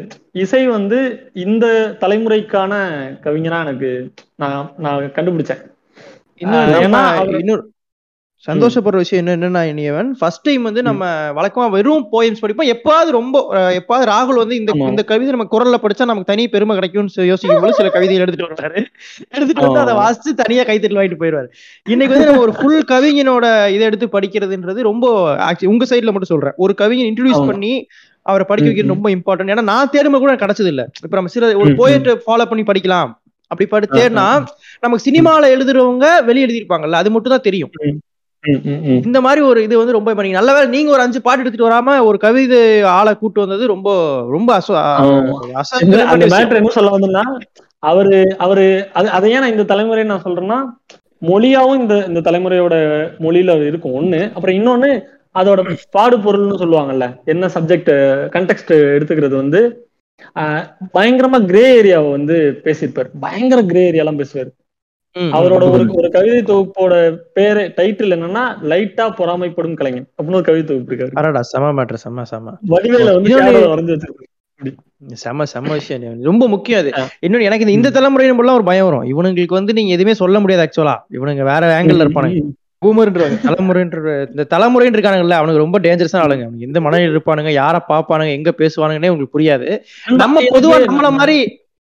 இசை வந்து இந்த தலைமுறைக்கான கவிஞனா எனக்கு நான் நான் கண்டுபிடிச்சேன் இன்னும் ஆஹ் நம்ம ஏன்னா அவரு- இன்னொரு சந்தோஷப்படுற விஷயம் என்ன என்னன்னா இனியவன் ஃபர்ஸ்ட் டைம் வந்து நம்ம வழக்கமா வெறும் போயம்ஸ் படிப்போம் எப்பாவது ரொம்ப அஹ், எப்பாவது ராகுல் வந்து இந்த ஆமா. இந்த கவிதை நம்ம குரல்ல படிச்சா நமக்கு தனி பெருமை கிடைக்கும்னு சொல்லி யோசிக்கும் போது சில கவிதைகள் எடுத்துட்டு வருவாரு எடுத்துட்டு வந்து அதை ஆமா. வாசிச்சு தனியா கைத்தட்டல் வாங்கிட்டு போயிடுவாரு இன்னைக்கு வந்து நம்ம ஒரு ஃபுல் கவிஞனோட இதை எடுத்து படிக்கிறதுன்றது ரொம்ப ஆக்சுவலி உங்க சைடுல மட்டும் சொல்றேன் ஒரு கவிஞன் இன்ட்ரோடியூஸ் ஆமா. பண்ணி அவரை படிக்க ம், வைக்கிறது ம். ரொம்ப இம்பார்ட்டன்ட் ஏன்னா நான் தேடும்போது கூட எனக்கு கிடைச்சது இல்ல இப்ப நம்ம சில ஒரு ம், ம். போயட் ஃபாலோ பண்ணி படிக்கலாம் அப்படி படி ஆ, ஆ. தேடினா நமக்கு சினிமால எழுதுறவங்க வெளிய எழுதியிருப்பாங்கல்ல அது மட்டும் தான் தெரியும் ம், ம், ம். இந்த மாதிரி ஒரு இது வந்து ரொம்ப பண்ணி நல்ல வேளை நீங்க ஒரு அஞ்சு பாட்டு எடுத்துட்டு வராம ஒரு கவிதை ஆளை கூட்டு வந்தது ரொம்ப ரொம்ப அச- ஆமா. இந்த- அசாத்தியமான அந்த விஷயம். மேட்டர் என்ன சொல்ல வந்தேன்னா அவரு அவரு அது அதை ஏன் நான் இந்த தலைமுறை நான் சொல்றேன்னா மொழியாவும் இந்த இந்த தலைமுறையோட மொழியில இருக்கும் ஒண்ணு அப்புறம் இன்னொன்னு அதோட பாடு பொருள்னு சொல்லுவாங்கல்ல என்ன சப்ஜெக்ட் கண்டெக்ட் எடுத்துக்கிறது வந்து ஆஹ், பயங்கரமா கிரே ஏரியாவை வந்து பேசியிருப்பாரு பயங்கர கிரே ஏரியாலாம் பேசுவாரு ம், அவரோட ம். ஒரு ஒரு கவிதை தொகுப்போட பேரு டைட்டில் என்னன்னா லைட்டா பொறாமைப்படும் கலைஞன் அப்படின்னு ஒரு கவிதை தொகுப்பு இருக்காரு அடடா செம மேட்ரு செம செம வடிவேல வந்து இன்னொன்னு- shadow வரைஞ்சு வச்சிருக்காரு செம செம விஷயம் இது. ரொம்ப முக்கியம் அது ஆ. இன்னொன்னு எனக்கு இந்த இந்த தலைமுறையின போல ஒரு பயம் வரும் இவனுங்களுக்கு வந்து நீங்க எதுவுமே சொல்ல முடியாது ஆக்சுவலா இவனுங்க வேற ஆங்கிள் இருப்பானுங்க பூமர்ன்றவங்க தலைமுறைன்ற இந்த தலைமுறைன்னு இருக்கானுங்கல்ல அவனுக்கு ரொம்ப டேஞ்சரஸான ஆளுங்க அவனுக்கு எந்த மனநிலை இருப்பானுங்க யார பாப்பானுங்க எங்க பேசுவானுங்கன்னே உங்களுக்கு புரியாது நம்ம பொதுவா நம்மள மாதிரி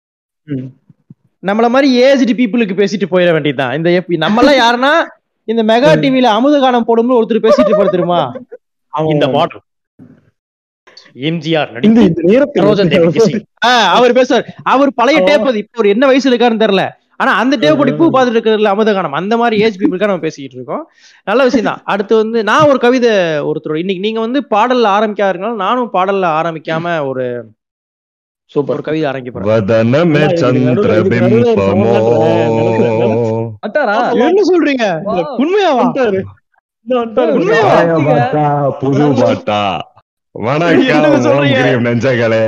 ம். நம்மள மாதிரி ஏஜ்டு பீப்புளுக்கு பேசிட்டு போயிட வேண்டியதுதான் இந்த எப்ப நம்ம எல்லாம் யாருன்னா இந்த மெகா டிவில அமுதகானம் போடும்போது ஒருத்தர் பேசிட்டு இருப்பாரு தெரியுமா இந்த பாட்டு எம்ஜிஆர் இந்த இந்த நேரத்துல சரோஜா தேவி kissing. ஆ, அவர் பேசுவார் அவர் பழைய டேப் அது இப்போ ஒரு என்ன வயசுல இருக்காருன்னு தெரியல ஆனா அந்த டேப் போட்டு பூ பார்த்துட்டு இருக்கிறதுல அமுதகானம் அந்த மாதிரி ஏஜ் பீப்புளுக்கா நம்ம பேசிக்கிட்டு இருக்கோம் நல்ல விஷயம் தான் அடுத்து வந்து நான் ஒரு கவிதை ஒருத்தரோட இன்னைக்கு நீங்க வந்து பாடல்ல ஆரம்பிக்காதீங்கனால நானும் பாடல்ல ஆரம்பிக்காம ஒரு சூப்பர் ஒரு கவிதை ஆரம்பிக்க போறேன் வதனமே அம்மா, இதுக்கு நடுவுல- இதுக்கு நடுவுல சந்திரபிம்பமோ சமமா அட்டாரா என்ன சொல்றீங்க Wow. உண்மையாவா வந்துட்டாரு. இந்த வந்துட்டாரு. உண்மையா? பழைய பாட்டா புது பாட்டா வணக்கம் என்னங்க சொல்றீங்க? ஓம் கிரீம் நெஞ்சங்களே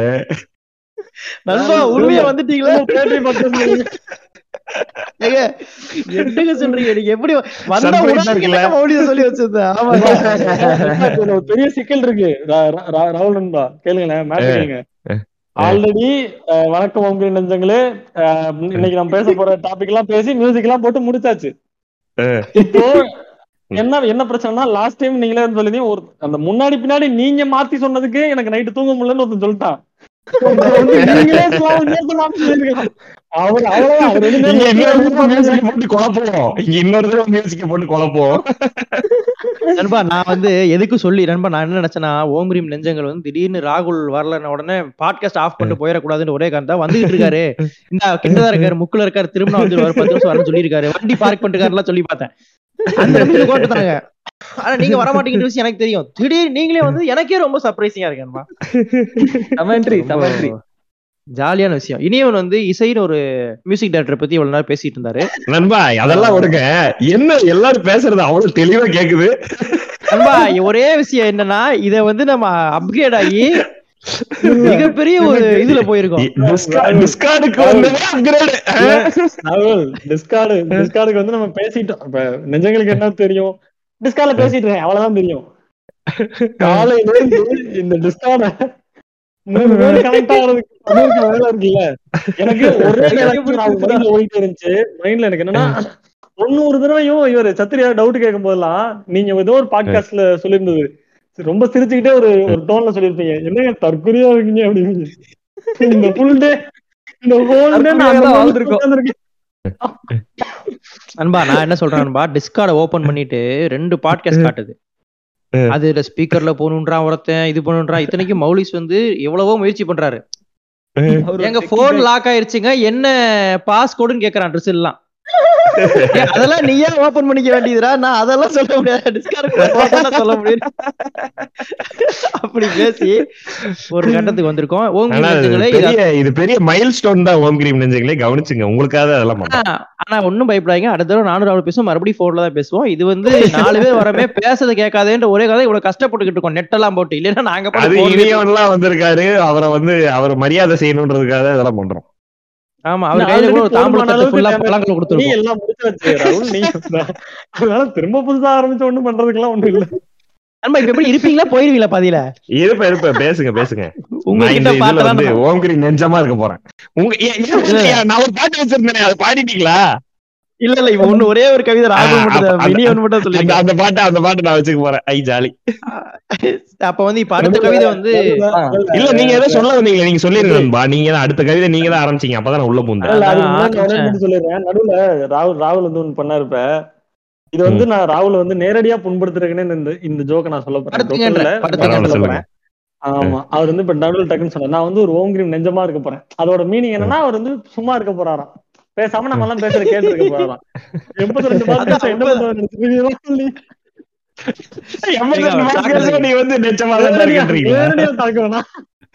நண்பா உண்மையா வந்துட்டீங்களா பேட்டரி பக்கம் சொல்லுங்க. ஏங்க, என்னங்க சொல்றீங்க நீங்க எப்படி வந்தா Surprise உடனே இருக்குல்ல? கேட்க மறுபடியும் சொல்லி வச்சிருந்தேன் ஆமாங்க இதுல ஒரு பெரிய சிக்கல் இருக்கு ரா- ரா- ரா- ராகுல் நண்பா கேளுங்களேன் மேட்ரு கேளுங்க ஏ. ஆல்ரெடி வணக்கம் உங்க நெஞ்சங்களே அஹ், இன்னைக்கு நம்ம பேச போற டாபிக் எல்லாம் பேசி மியூசிக் எல்லாம் போட்டு முடிச்சாச்சு ஏ. இப்போ என்ன என்ன பிரச்சனைனா லாஸ்ட் டைம் நீங்களே வந்து சொல்லுங்க ஒரு அந்த முன்னாடி பின்னாடி நீங்க மாத்தி சொன்னதுக்கு எனக்கு நைட்டு தூங்க முடியலன்னு ஒருத்தன் சொல்லிட்டான் நீங்களே சொல்லாம சேர்த்து மாத்தி சொல்லிருக்கீங்க. அவர் அவ்வளவுதான் அவர் ரெண்டு இங்க இன்னொரு பேரும் தடவை music போட்டு குழப்போம் இங்க இன்னொரு தடவை மியூசிக் போட்டு குழப்போம் நண்பா நான் வந்து எதுக்கு சொல்லி நண்பா நான் என்ன நினைச்சேன்னா ஓம்ரீம் நெஞ்சங்கள் வந்து திடீர்னு ராகுல் வரலன உடனே பாட்காஸ்ட் ஆஃப் பண்ணிட்டு போயிடக்கூடாதுன்னு ஒரே காரணம் தான் வந்துகிட்டு இருக்காரு இந்த கிட்டதான் இருக்காரு முக்குல இருக்காரு திரும்ப வந்து ஒரு பத்து நிமிஷம் வரணும்னு சொல்லியிருக்காரு வண்டி பார்க் பண்ணிருக்காருலாம் சொல்லி பார்த்தேன் அந்த நிமிஷம் கோட்டுதாங்க ஆனா நீங்க வர மாட்டீங்கன்ற விஷயம் எனக்கு தெரியும் திடீர்னு நீங்களே வந்து எனக்கே ரொம்ப சர்ப்ரைசிங்கா இருக்கு நண்பா கமெண்ட்ரி கமெண்ட்ரி ஜாலியான விஷயம் இனியவன் வந்து இசைன்னு ஒரு மியூசிக் டைரக்டர் பத்தி இவ்வளவு நேரம் பேசிட்டு இருந்தாரு நண்பா அதெல்லாம் விடுங்க என்ன எல்லாரும் பேசுறது அவ்வளவு தெளிவா கேக்குது நண்பா ஒரே விஷயம் என்னன்னா இத வந்து நம்ம அப்கிரேட் ஆகி மிகப்பெரிய ஒரு இதுல போயிருக்கோம் டிஸ்கார்டுக்கு வந்து upgrade. ராகுல் டிஸ்கார்டு டிஸ்கார்டுக்கு வந்து நம்ம பேசிட்டோம் இப்ப நெஞ்சங்களுக்கு என்ன தெரியும் டிஸ்கார்ட்ல பேசிட்டு இருக்கேன் அவ்வளவுதான் தெரியும் காலையில இருந்து இந்த டிஸ்கார்ட கனெக்ட் ஆகிறதுக்கு அதுக்கு வேலை இருக்குல்ல எனக்கு ஒரே மைண்ட்ல ஓடிட்டு இருந்துச்சு மைண்ட்ல எனக்கு என்னன்னா தொண்ணூறு தடவையும் இவர் சத்திரியா டவுட் கேட்கும் போதெல்லாம் நீங்க ஏதோ ஒரு பாட்காஸ்ட்ல சொல்லியிருந்தது சரி, ரொம்ப சிரிச்சுக்கிட்டே ஒரு ஒரு டோன்ல சொல்லியிருப்பீங்க என்னங்க தற்கொலையா இருக்கீங்க அப்படின்னு இந்த ஃபுல் டே இந்த ஹோல் டே நான் அந்த தற்கொலையா தான் மாதிரி வாழ்ந்திருக்கோம். உட்கார்ந்திருக்கேன். அன்பா நான் என்ன சொல்றேன் அன்பா டிஸ்கார்ட ஓபன் பண்ணிட்டு ரெண்டு பாட்காஸ்ட் காட்டுது ம். அதுல ஸ்பீக்கர்ல போகணுன்றான் ஒருத்தன் இது பண்ணுன்றான் இத்தனைக்கும் மௌலிஸ் வந்து எவ்வளவோ முயற்சி பண்றாரு அவரு எங்க ஒரு போன் லாக் ஆயிருச்சுங்க என்ன பாஸ்கோடுன்னு கேக்குறான் ட்ரெஸ் எல்லாம் ஏய், அதெல்லாம் நீயா ஓபன் பண்ணிக்க வேண்டியதுடா நான் அதெல்லாம் சொல்ல முடியாது டிஸ்கார்ட் சொல்ல முடியும் அப்படி பேசி ஒரு கட்டத்துக்கு வந்திருக்கோம் ஓம் ஆனா இது நெஞ்சங்களே, இது பெரிய இது பெரிய மைல் ஸ்டோன் தான் ஓம் கிரீம் நெஞ்சங்களே கவனிச்சுங்க உங்களுக்காக அதெல்லாம் பண்றோம் ஆனா ஆனா ஒண்ணும் பயப்படாதீங்க அடுத்த தடவை நானூறு அவள் பேசுவோம் மறுபடியும் போன்ல தான் பேசுவோம் இது வந்து நாலு பேர் வரமே பேசுறதை கேட்காதேன்ற ஒரே கதை இவ்வளவு கஷ்டப்பட்டுக்கிட்டு இருக்கோம் நெட் எல்லாம் போட்டு இல்லைன்னா நாங்க பாட்டு அது phone பேசுவோம். இனியவன்லாம் வந்திருக்காரு அவரை வந்து அவரை மரியாதை செய்யணுன்றதுக்காக இதெல்லாம் பண்றோம் ஆமா அவர் நான் கையில கூட already ஒரு தாம்பூல போதுமான தட்டு அளவுக்கு ஃபுல்லா damage பழங்களை நீ கொடுத்துருக்கோம் எல்லாம் முடிச்சு வச்சு ராகுல் நீ அதனால திரும்ப புதுசா ஆரம்பிச்சு ஒண்ணும் பண்றதுக்கெல்லாம் ஒண்ணும் இல்ல அன்பா இப்ப எப்படி இருப்பீங்களா போயிருவீங்களா பாதியில இருப்ப இருப்ப பேசுங்க பேசுங்க நான் உங்ககிட்ட இந்த இதுல பார்த்தா வந்து ஓம் கிரீம் நெஞ்சமா இருக்க போறேன் உங்க ஏன், ஏன், ஏன், நான் ஒரு பாட்டு வச்சிருந்தேனே அதை பாடிட்டீங்களா இல்ல இல்ல இப்ப ஒண்ணு ஒரே ஒரு கவிதை ராகுல் மட்டும் அப்ப- தான் இனியவன் மட்டும் அந்த சொல்லிருக்கேன் அந்த பாட்டை அந்த பாட்டை நான் வச்சுக்க போறேன் ஐ ஜாலி அப்ப வந்து இப்ப அடுத்த கவிதை வந்து இல்ல நீங்க ஏதோ சொல்ல வந்தீங்களே நீங்க சொல்லிருங்க நண்பா நீங்க தான் அடுத்த கவிதை நீங்க தான் ஆரம்பிச்சீங்க அப்பதான் நான் உள்ள பூந்தேன் இல்ல, அதுக்கு அதான் முன்னாடி நான் ஆரம்பிச்சேன். மட்டும் சொல்லிடுறேன் நடுவுல ராகுல் ராகுல் வந்து ஒண்ணு பண்ணாரு இப்ப இது வந்து நான் ராகுல் வந்து நேரடியா புண்படுத்துறதுக்குன்னு இந்த இந்த ஜோக்க நான் சொல்ல போறேன் படுத்துங்கன்ற, joke இல்ல, படுத்துங்கன்ற நான் சொல்ல சொல்லுங்க. போறேன். ஆமா அவர் வந்து இப்ப நடுவுல டக்குன்னு சொன்னார் நான் வந்து ஒரு ஓம் கிரீம் நெஞ்சமா இருக்க போறேன் அதோட மீனிங் என்னன்னா அவர் வந்து சும்மா இருக்க போறாராம் பேசாம நம்ம எல்லாம் பேசுற கேட்டு இருக்க போறாராம் எண்பத்தி ரெண்டு மார்க் என்ன பண்ணுவாரு எண்பத்தி ரெண்டு mark எடுத்தா நீங்க வந்து நெச்சமா தான் இருக்கீங்களா நேரடியா தாக்க வேணாம்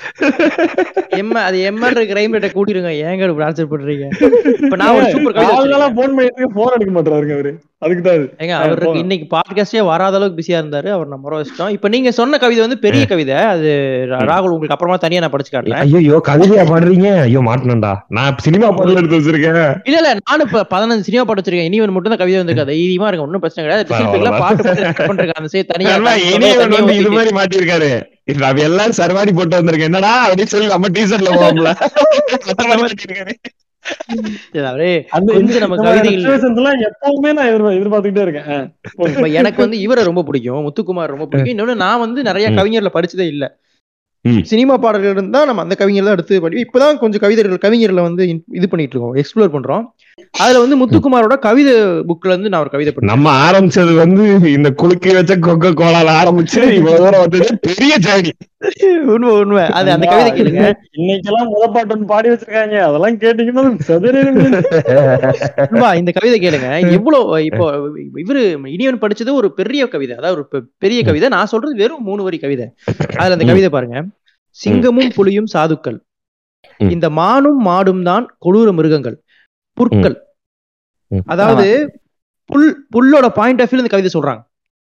எம்ம அது எம்மன்ற கிரைம் ரேட்டை கூட்டிருங்க ஏங்க இப்படி ஆன்சர் பண்றீங்க இப்ப நான் ஒரு சூப்பர் கவிதை நாலு நாளா வச்சிருக்கேன். போன் பண்ணிட்டு போன் அடிக்க மாட்டாருங்க அவரு அதுக்கு தான் ஏங்க அவருக்கு இன்னைக்கு பாட்காஸ்டே வராத அளவுக்கு பிஸியா இருந்தாரு அவர் நம்ம வச்சிட்டோம் இப்ப நீங்க சொன்ன கவிதை வந்து பெரிய கவிதை அது ரா- ராகுல் உங்களுக்கு அப்புறமா தனியா நான் படிச்சு காட்டுறேன் ஐயோ கவிதையா பாடுறீங்க ஐயோ மாட்டணும்டா நான் சினிமா பாடல எடுத்து வச்சிருக்கேன் இல்ல இல்ல நானும் இப்ப பதினஞ்சு சினிமா பாட்டு வச்சிருக்கேன் இனிவன் மட்டும் தான் கவிதை வந்து தைரியமா இருக்கு ஒன்னும் பிரச்சனை கிடையாது பரவாயில்ல. டிசிப்ளின்ல பாட்டு போட்டு record பண்றேன் அந்த சைடு தனியா ஆனா, தனியா இனியவன் தனியா வந்து இது ஊத்திட்டு. மாதிரி மாட்டிருக்காரு இப்ப அவ எல்லாரும் சர்வாடி போட்டு வந்திருக்கேன் என்னடா அப்படின்னு சொல்லி நம்ம டீசர்ட்ல போவோம்ல அந்த மாதிரி மாட்டிருக்காரு சரி, அவரே அந்த கொஞ்சம் நம்ம இந்த கவிதைகள் situations எல்லாம் எப்பவுமே நான் எதிர்பா- எதிர்பார்த்துக்கிட்டே இருக்கேன் ஆ. இப்ப எனக்கு வந்து இவரை ரொம்ப பிடிக்கும் முத்துக்குமார் ரொம்ப பிடிக்கும் இன்னொன்னு நான் வந்து நிறைய ம். கவிஞர்ல படிச்சதே இல்ல ம். சினிமா பாடல்கள் இருந்தா நம்ம அந்த கவிஞர் தான் எடுத்து படி இப்பதான் கொஞ்சம் கவிதைகள் கவிஞர்ல வந்து in- இது பண்ணிட்டு இருக்கோம் எக்ஸ்ப்ளோர் பண்றோம் அதுல வந்து முத்துக்குமாரோட கவிதை புக்ல இருந்து நான் ஒரு கவிதை படிச்சேன் நம்ம ஆரம்பிச்சது வந்து இந்த குலுக்கி வச்ச கொக்க கோலால ஆரம்பிச்சு இவ்வளவு தூரம் வந்தது பெரிய ஜேர்னி உண்மை உண்மை அது அந்த கவிதை கேளுங்க இன்னைக்கெல்லாம் முத பாட்டு ஒண்ணு பாடி வச்சிருக்காங்க அதெல்லாம் கேட்டீங்கன்னா சதுரங்க அன்பா, இந்த கவிதை கேளுங்க எவ்வளவு இப்போ இவரு இனியவன் படிச்சது ஒரு பெரிய கவிதை அதாவது ஒரு பெ- பெரிய கவிதை நான் சொல்றது வெறும் மூணு வரி கவிதை அதுல அந்த ம். கவிதை பாருங்க சிங்கமும் புலியும் சாதுக்கள் ம். இந்த மானும் மாடும் தான் கொடூர மிருகங்கள் புற்கள் ம். அதாவது புல் புல்லோட பாயிண்ட் ஆஃப் வியூ இந்த கவிதை சொல்றாங்க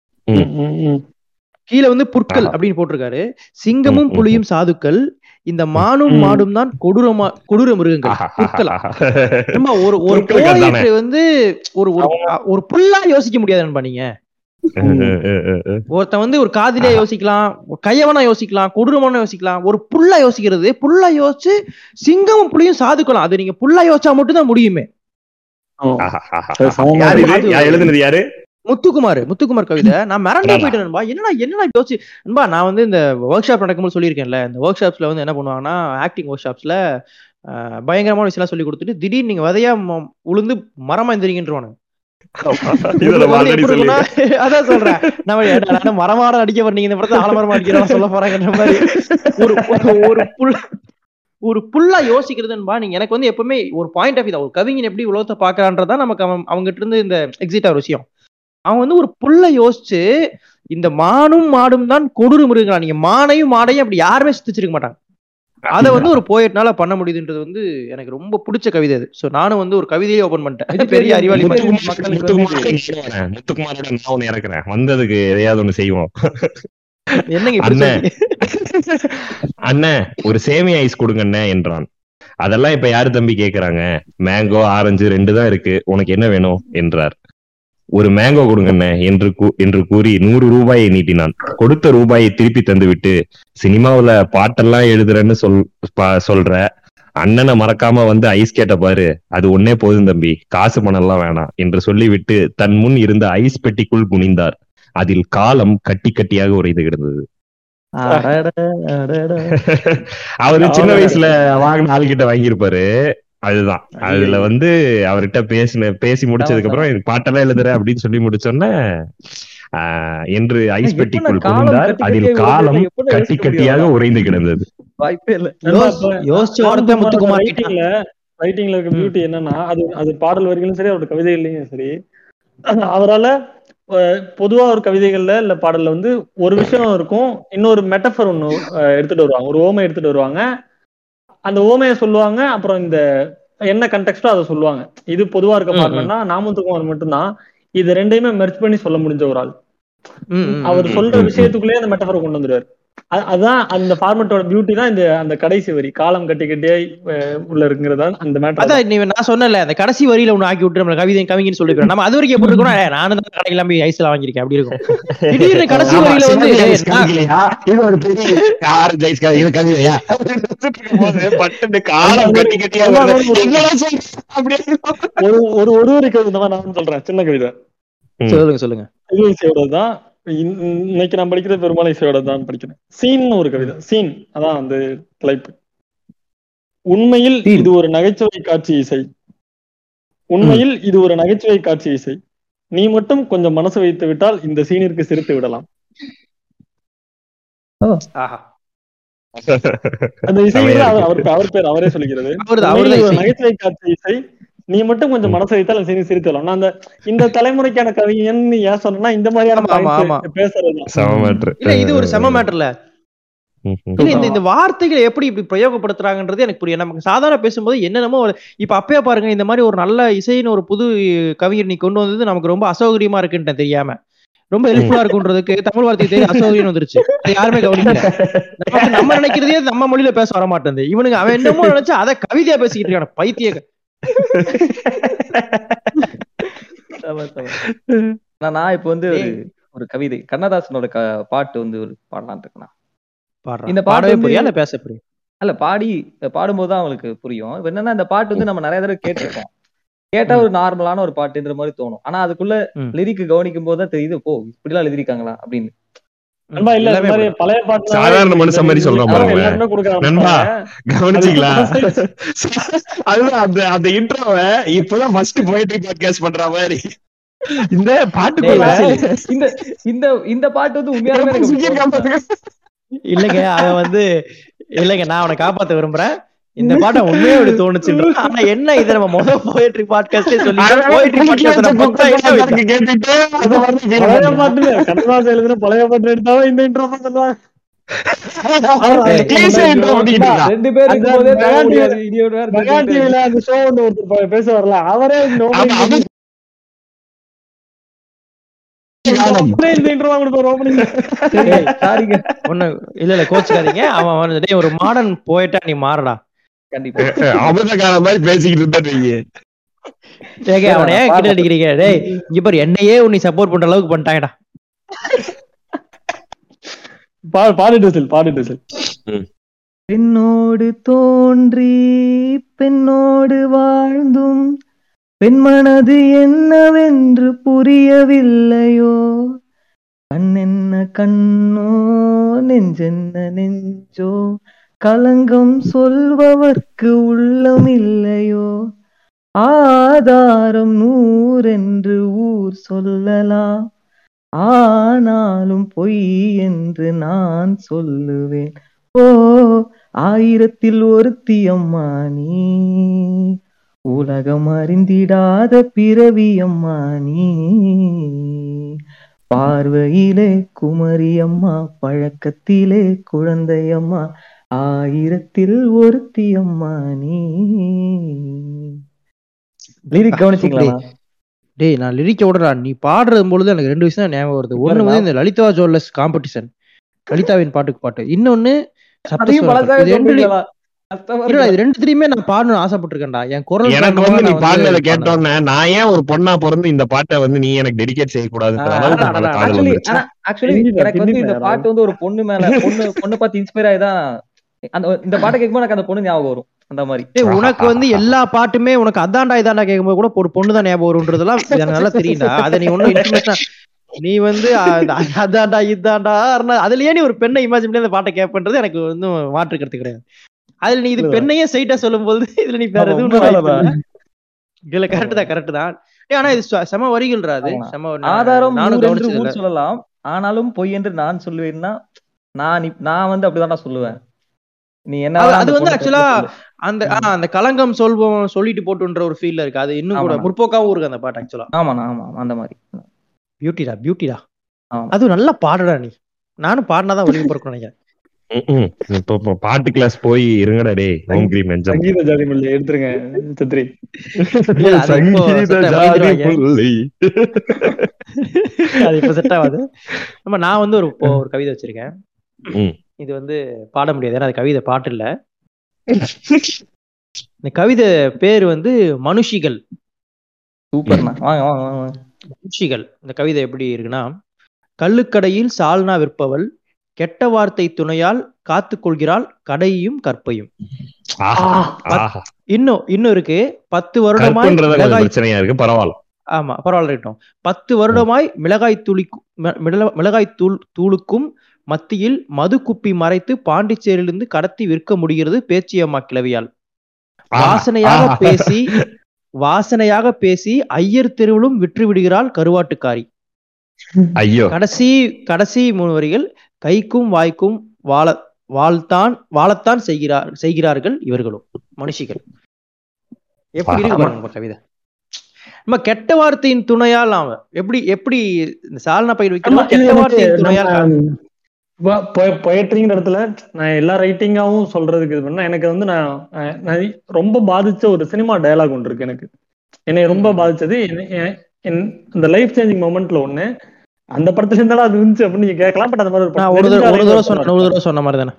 கீழே வந்து புற்கள் ஆஹா. அப்படின்னு போட்டிருக்காரு சிங்கமும் ம், ம், புலியும் சாதுக்கள் இந்த மானும் ம். மாடும் தான் கொடூரமா கொடூர மிருகங்கள் புற்களா நம்ம ஒரு ஒரு புற்கள் தானே. போயிட்டு வந்து ஒரு ஒரு ஒரு புல்லா யோசிக்க முடியாது நண்பா நீங்க ஒருத்தன் வந்து ஒரு காதிலே ஆஹா. யோசிக்கலாம் கையவனா யோசிக்கலாம் கொடூரமான யோசிக்கலாம் ஒரு புல்லா யோசிக்கிறது புல்லா யோசிச்சு சிங்கமும் புலியும் சாதுக்கலாம் அது நீங்க புல்லா யோசிச்சா மட்டும் தான் முடியுமே யாரு இது யா- எழுதுனது யாரு முத்துக்குமார் முத்துக்குமார் கவிதை நான் மிரண்டே அடடா. போயிட்டேன் நண்பா என்னடா என்னடா யோசிச்சு நண்பா நான் வந்து இந்த ஒர்க் ஷாப் நடக்கும்போது சொல்லியிருக்கேன்ல இந்த ஒர்க் ஷாப்ஸ்ல வந்து என்ன பண்ணுவாங்கன்னா ஆக்டிங் ஒர்க் ஷாப்ஸ்ல பயங்கரமான விஷயம்லாம் சொல்லி கொடுத்துட்டு திடீர்னு நீங்க விதையா ம- உளுந்து மரமா எந்திரிங்கன்றவானுங்க இதுல உங்களுக்கு வந்து already எப்படி இருக்குன்னா, சொல்லிருக்கேன். அதான் சொல்றேன் நம்ம ஏடா, நானும் மரமாட அடிக்க வரீங்க இந்த படத்தை ஆலமரமா அடிக்கிறோம் சொல்ல போறாங்கன்ற மாதிரி ஒரு ஒரு- ஒரு புல் ஒரு புல்லா யோசிக்கிறதுன்பா நீங்க எனக்கு வந்து எப்பவுமே ஒரு பாயிண்ட் ஆஃப் ஒரு கவிஞன் எப்படி உலகத்தை பாக்குறான்றதா நமக்கு அவன் அவங்ககிட்ட இருந்து இந்த எக்ஸிட் ஆகிற விஷயம் அவன் வந்து ஒரு புல்ல யோசிச்சு இந்த மானும் மாடும் தான் கொடூர மிருகங்களா நீங்க மானையும் மாடையும் அப்படி யாருமே சித்திச்சிருக்க மாட்டாங்க அத வந்து ஒரு போயட்னால பண்ண முடியுதுன்றது வந்து எனக்கு ரொம்ப பிடிச்ச கவிதை அது சோ நானும் வந்து ஒரு கவிதையே ஓபன் பண்ணிட்டேன் பெரிய அறிவாளி மாதிரி. முத்துக்குமார் மக்களுக்கு முத்துக்குமாரோட நான் வரேன். முத்துக்குமாரோட நான் ஒண்ணு இறக்குறேன் வந்ததுக்கு எதையாவது ஒண்ணு செய்வோம் என்னங்க இப்படி அண்ணே. சொல்றீங்க? அண்ணே ஒரு சேமியா ஐஸ் கொடுங்கண்ணே என்றான் அதெல்லாம் இப்ப யாரு தம்பி கேக்குறாங்க மேங்கோ ஆரஞ்சு ரெண்டு தான் இருக்கு உனக்கு என்ன வேணும் என்றார் ஒரு மேங்கோ கொடுங்கண்ணே என்று கூ- என்று கூறி நூறு ரூபாயை நீட்டினான் கொடுத்த ரூபாயை திருப்பி தந்துவிட்டு சினிமாவுல பாட்டெல்லாம் எழுதுறேன்னு சொல் ப- சொல்ற அண்ணனை மறக்காம வந்து ஐஸ் கேட்ட பாரு அது ஒன்னே போதும் தம்பி காசு பணம் எல்லாம் வேணாம் என்று சொல்லிவிட்டு தன் முன் இருந்த ஐஸ் பெட்டிக்குள் குனிந்தார் அதில் காலம் கட்டி கட்டியாக உறைந்து கிடந்தது அடட, அடட. அவரு சின்ன வயசுல வாங்கின ஆள்கிட்ட வாங்கியிருப்பாரு அதுதான் அதுல வந்து அவர்கிட்ட பேசின பேசி முடிச்சதுக்கு அப்புறம் எனக்கு பாட்டெல்லாம் எழுதுற அப்படின்னு சொல்லி முடிச்சோன்னே ஆஹ், என்று ஐஸ் எப்படிண்ணா பெட்டிக்குள் காலம் குனிந்தார் கட்டி அதில் கட்டியாக காலம் உறைந்தது? எப்படிண்ணா கட்டி யோசிக்க கட்டியாக முடியும்? உறைந்து கிடந்தது வாய்ப்பே இல்ல யோசி- யோசிச்சு ஒருத்த முத்துக்குமார் கிட்ட ரைட்டிங்ல ரைட்டிங்ல இருக்க பியூட்டி என்னன்னா அது அது பாடல் வரிகளும் சரி அவரோட கவிதைகள்லயும் சரி அவரால அஹ், பொதுவா ஒரு கவிதைகள்ல இல்ல பாடல்ல வந்து ஒரு விஷயம் இருக்கும் இன்னொரு மெட்டஃபர் ஒண்ணு அஹ், எடுத்துட்டு வருவாங்க ஒரு ஓமை எடுத்துட்டு வருவாங்க அந்த ஓமையை சொல்லுவாங்க அப்புறம் இந்த என்ன கண்டெக்ஸ்டோ அதை சொல்லுவாங்க இது பொதுவா இருக்க ம், ம். பார்ட்னர்னா நாமத்துக்குமார் மட்டும்தான் இது ரெண்டையுமே மெர்ச் பண்ணி சொல்ல முடிஞ்ச ஒரு ஆள் ம், ம், அவர் ம், சொல்ற ம், ம். விஷயத்துக்குள்ளேயே அந்த மெட்டஃபரை கொண்டு வந்துருவாரு அ- அதான் அந்த ஃபார்மட்டோட பியூட்டி தான் இந்த அந்த கடைசி வரி காலம் கட்டி கட்டியே அஹ், உள்ள இருக்குங்கிறதா அந்த மேட்டர் அதான் நீ நான் சொன்னல அந்த கடைசி வரியில ஒண்ணு ஆக்கி விட்டு நம்ம கவிதை கவிங்கன்னு சொல்லிக்கிறோம் நம்ம அது வரைக்கும் எப்படி இருக்கணும் ஏய், நானும் தான் கடைக்கு போய் ஐஸ்ல வாங்கியிருக்கேன் அப்படி இருக்கும் திடீர்னு கடைசி ஆமா, வரியில வந்து சிவாஜி ஏய், ஐஸ் கவிதையா? இது ஒரு பெரிய ஆரஞ்சு ஐஸ் கவி- இது கவிதையா? அப்படின்னு நினைச்சிட்டு இருக்கும்போது பட்டுன்னு காலம் கட்டி கட்டியாக வருது. என்னடா சொல்ற? அப்படியே ஒரு ஒரு ஒரு வரி கவிதை தான் நான் சொல்றேன் சின்ன கவிதை ம். சொல்லுங்க சொல்லுங்க இது இசையோட தான் இன்- இன்னைக்கு நான் படிக்கிறது பெரும்பாலும் இசையோட தான் படிக்கிறேன் சீன் ஒரு கவிதை சீன் அதான் அந்த தலைப்பு உண்மையில் Scene. இது ஒரு நகைச்சுவை காட்சி இசை உண்மையில் இது ஒரு நகைச்சுவை காட்சி இசை நீ மட்டும் கொஞ்சம் மனசு வைத்து விட்டால் இந்த சீனிற்கு சிரித்து விடலாம் ஆஹா அந்த இசையில அவர் அவர் அவர் பேர் அவரே சொல்லிக்கிறது அவருதான், உண்மையில் அவருதான் ஒரு இசை. நகைச்சுவை காட்சி இசை நீ மட்டும் கொஞ்சம் மனசு வைத்தால் அந்த சீனி சிரித்து விடலாம் நான் அந்த இந்த தலைமுறைக்கான கவிஞன் ஏன் சொன்னா இந்த மாதிரியான ஆமா, ஆமா, ஆமா. points பேசுறதுதான் செம matter. இல்ல இது ஒரு செம மேட்டர்ல ம், ம். இல்ல இந்த இந்த வார்த்தைகளை எப்படி இப்படி பிரயோகப்படுத்துறாங்கன்றது எனக்கு புரியும் நமக்கு சாதாரண பேசும்போது என்னென்னமோ ஒரு- இப்ப அப்பயே பாருங்க இந்த மாதிரி ஒரு நல்ல இசைன்னு ஒரு புது கவிஞர் நீ கொண்டு வந்தது நமக்கு ரொம்ப அசௌகரியமா இருக்குன்ட்டு தெரியாம ரொம்ப ஹெல்ப்ஃபுல்லா இருக்குன்றதுக்கு தமிழ் வார்த்தை தெரியும் அசௌகரியம் வந்துருச்சு அது யாருமே கவனிக்கல நமக்கு நம்ம நினைக்கிறதே நம்ம மொழியில பேச வர மாட்டேங்குது இவனுங்க அவன் என்னமோ நினைச்சு அதை கவிதையா பேசிக்கிட்டு இருக்கான பைத்திய ஆமா, ஆமா. நான் நான் இப்ப வந்து ஒரு ஒரு கவிதை கண்ணதாசனோட க பாட்டு வந்து ஒரு பாடலான் இருக்கேன் பாடுறான். இந்த பாட்டு பாடவே வந்து- புரியா இல்ல பேச புரியும் அல்ல பாடி பாடும்போது தான் அவங்களுக்கு புரியும் இப்ப என்னன்னா இந்த பாட்டு வந்து நம்ம நிறைய தடவை கேட்டிருக்கோம் கேட்டா ஒரு நார்மலான ஒரு பாட்டுன்ற மாதிரி தோணும் ஆனா அதுக்குள்ள ம். லிரிக் கவனிக்கும் போது தான் தெரியுது ஓ இப்படி எல்லாம் எழுதிருக்காங்களா அப்படின்னு நண்பா இல்ல இந்த எல்லாமே மாதிரி அப்படி. பழைய பாட்டு சாதாரண மனுஷன் மாதிரி சொல்றான் பாருங்க. எல்லாருமே கொடுக்க நண்பா, ஆரம்பிச்சாங்க. கவனிச்சீங்களா அதுதான் அந்த அந்த இன்ட்ரோவை இப்பதான் ஃபர்ஸ்ட் போயிட்டு பாட்காஸ்ட் பண்ற மாதிரி இந்த பாட்டுக்குள்ள இந்த இந்த இந்த பாட்டு வந்து உண்மையாலுமே எனக்கு சுகி காப்பாத்துங்க. இல்லைங்க அவன் வந்து இல்லைங்க நான் அவனை காப்பாத்த விரும்புறேன் இந்த பாட்டை உண்மையே அப்படி தோணுச்சுன்றான் ஆனா என்ன இது நம்ம முதல் போயிட்ரி பாட்காஸ்டே சொல்லி அதனால போயிட்ரி குளிக்க வச்ச பாட்காஸ்ட் குப்பை கொண்டாருக்கு கேட்டுட்டு அது வந்து feel பழைய பண்ணுங்க. பாட்டுல கண்ணதாசன் எழுதுன பழைய பாட்டு எடுத்தாவே இந்த இன்ட்ரோ தான் சொல்லுவாங்க அந்த cliche intro பண்ணிக்கிட்டீங்களா? ரெண்டு பேர் அந்த இருக்கும்போதே தாங்க மெகா முடியாது இடியோட வேற மெகா ரெண்டு பேர். டிவில அந்த ஷோ ஒன்று ஒருத்தர் ப- பேச வரல அவரே இந்த ஆமா, opening அது காலம். opening இந்த இன்ட்ரோ தான் கொடுப்பாரு opening. ஏய், சாரிங்க ஒண்ணு இல்ல இல்ல கோச்சுக்காதீங்க அவன் வந்து டேய் ஒரு மாடர்ன் போயிட்டா நீ மாறடா கண்டிப்பா அமிர்த காலம் மாதிரி பேசிக்கிட்டு இருந்தா நீங்க ஏங்க அவனை ஏன் கிட்ட அடிக்கிறீங்க டேய் இங்க பாரு என்னையே உன்னை சப்போர்ட் பண்ற அளவுக்கு பண்ணிட்டாங்கடா பா- பாடிட்டு செல் பாடிட்டு செல் பெண்ணோடு தோன்றி பெண்ணோடு வாழ்ந்தும் பெண்மனது என்னவென்று புரியவில்லையோ கண்ணென்ன கண்ணோ நெஞ்சென்ன நெஞ்சோ களங்கம் சொல்பவர்க்கு உள்ளம் இல்லையோ ஆதாரம் நூறென்று ஊர் சொல்லலாம் ஆனாலும் பொய் என்று நான் சொல்லுவேன் ஓ ஆயிரத்தில் ஒருத்தி அம்மா நீ உலகம் அறிந்திடாத பிறவி அம்மா நீ பார்வையிலே குமரி அம்மா பழக்கத்திலே குழந்தை அம்மா ஆயிரத்தில் ஒருத்தி அம்மா நீ லிரிக் கவனிச்சிங்களா டேய் நான் லிரிக்க விடுறா நீ பாடுறது பொழுது எனக்கு ரெண்டு விஷயம் ஞாபகம் வருது ஒண்ணு வந்து இந்த லலிதா ஜுவல்லர்ஸ் காம்படிஷன் லலிதாவின் பாட்டுக்கு பாட்டு இன்னொன்னு அதையும் சப்தஸ்வரம். பழசாக இது ரெண்டு சொல்றீங்களா கஷ்டமா இல்லடா இருக்கு இது ரெண்டுத்துலயுமே நான் பாடணும்னு ஆசைப்பட்டிருக்கேன்டா என் குரல் எனக்கு காரணமா வந்து நீ நான் பாடினதை பாடுறேன். கேட்டோன்னே நான் ஏன் ஒரு பொண்ணா பிறந்து இந்த பாட்டை வந்து நீ எனக்கு டெடிகேட் செய்யக்கூடாதுன்ற அளவுக்கு அடடா, என்னோட காதல் ஆக்சுவலி வந்துருச்சு ஆனா ஆக்சுவலி தெரிஞ்சுதா, எனக்கு வந்து இந்த தெரிஞ்சுதா? பாட்டு வந்து ஒரு பொண்ணு மேல பொண்ணு பொண்ணு பார்த்து இன்ஸ்பயர் ஆகி தான் அந்த இந்த பாட்டை கேட்கும்போது எனக்கு அந்த பொண்ணு ஞாபகம் வரும் அந்த மாதிரி டேய், உனக்கு வந்து எல்லா பாட்டுமே உனக்கு அதான்டா இதாண்டா கேட்கும்போது கூட ஒரு பொண்ணு தான் ஞாபகம் வரும்ன்றதெல்லாம் எனக்கு நல்லா தெரியும்டா அதை நீ ஒன்னும் இன்ஃபர்மேஷன் நீ வந்து அ- அதான்டா இதான்டா அருணா- அதுலயே நீ ஒரு பெண்ணை இமேஜின் பண்ணி அந்த பாட்டை கேட்பன்றது எனக்கு வந்து மாற்றுக்கிறது கிடையாது அதுல நீ இது இல்ல. பெண்ணையே சைட்டா சொல்லும்போது இதுல நீ வேற ஆமா, எதுவும் உண்மைதான் வாய்ப்பு இல்ல. இல்ல கரெக்ட் தான் கரெக்ட் தான் டேய், ஆனா இது செ- செம வரிகள்ரா அது ஆமா. செம நான் ஆதாரம் நானும் நூறு என்று கவனிச்சது ஊர் சொல்லலாம் ஆனாலும் பொய் என்று நான் சொல்லுவேன்னா நான் இப்- நான் வந்து அப்படிதான் சொல்லுவேன் நீ என்ன அது- வேணா அது அந்த வந்து பொண்ணை actually சொல்லு. அந்த ஆ, அந்த களங்கம் சொல்வோம் சொல்லிட்டு போட்டுன்ற ஒரு ஃபீல்ல இருக்கு அது இன்னும் கூட ஆமா. முற்போக்காவும் இருக்கு அந்த பாட்டு ஆக்சுவலா ஆமாண்ணா ஆமா அந்த மாதிரி பியூட்டிடா பியூட்டிடா ஆமா. அது நல்லா பாடுடா நீ நானும் பாடினாதான் ஒளிவு பிறக்கும் நினைக்கிறேன் ம்ம். இப்ப இப்ப பாட்டு கிளாஸ் போய் இருங்கடா டே ஹோம் கிரீம் எக்ஸாம் சங்கீத ஜாதி மல்லி எடுத்துருங்க சத்ரி இல்ல, அது இப்போ சங்கீத set ஜாதி ஆகாது. புள்ளி. அது இப்ப செட் ஆகாது நம்ம நான் வந்து ஒரு இப்போ ஒரு கவிதை வச்சிருக்கேன் ம். இது வந்து பாட முடியாது ஏன்னா அது கவிதை பாட்டு இல்ல இந்த கவிதை பேர் வந்து மனுஷிகள் சூப்பர்ண்ணா வாங்க வாங்க வாங்க வாங்க. மனுஷிகள் இந்த கவிதை எப்படி இருக்குன்னா கள்ளுக்கடையில் சால்னா விற்பவள் கெட்ட வார்த்தை துணையால் காத்துக் கொள்கிறாள் கடையையும் கற்பையும் ஆஹா, ஆஹா. இன்னும் இன்னும் இருக்கு பத்து வருடமாய் கற்புன்றத கொஞ்சம் மிளகாய் பிரச்சனையா இருக்கு பரவாயில்ல ஆமா பரவாயில்ல இருக்கட்டும் பத்து வருடமாய் மிளகாய் துளி மிளகாய் தூள் தூளுக்கும் மத்தியில் மது குப்பி மறைத்து பாண்டிச்சேரியிலிருந்து கடத்தி விற்க முடிகிறது பேச்சியம்மா கிளவியால் ஆஹா, வாசனையாக ஆஹா. பேசி வாசனையாக பேசி ஐயர் தெருவிலும் விற்று விடுகிறாள் கருவாட்டுக்காரி ஐயோ கடைசி கடைசி மூணு வரிகள் கைக்கும் வாய்க்கும் வாழ வாழ்த்தான் வாழத்தான் செய்கிறார் செய்கிறார்கள் இவர்களும் மனுஷிகள் எப்படி இருக்கு ஆமா. பாருங்க உங்க கவிதை நம்ம கெட்ட வார்த்தையின் துணையால் நாம எப்படி எப்படி இந்த சாலனா பயிர் வைக்கிறோம் கெட்ட வார்த்தையின் துணையால் பொயட்ரிங்கிற இடத்துல நான் எல்லா ரைட்டிங்காவும் சொல்றதுக்கு இது பண்ணா எனக்கு வந்து நான் அஹ், நான் ரொம்ப பாதிச்ச ஒரு சினிமா டயலாக் ஒன்று இருக்கு எனக்கு என்னை ரொம்ப பாதிச்சது என்ன- எ- என் இந்த லைஃப் சேஞ்சிங் மொமெண்ட்ல ஒண்ணு அந்த படத்துல இருந்தாலும் அது இருந்துச்சு அப்படின்னு நீங்க கேட்கலாம் பட் அந்த மாதிரி ஒரு நான் படம் ஒரு தடவை ஒரு நெடுஞ்சாலைன்னு தடவை ஒரு சொன்ன படம் ஒரு தடவை சொன்ன மாதிரி தானே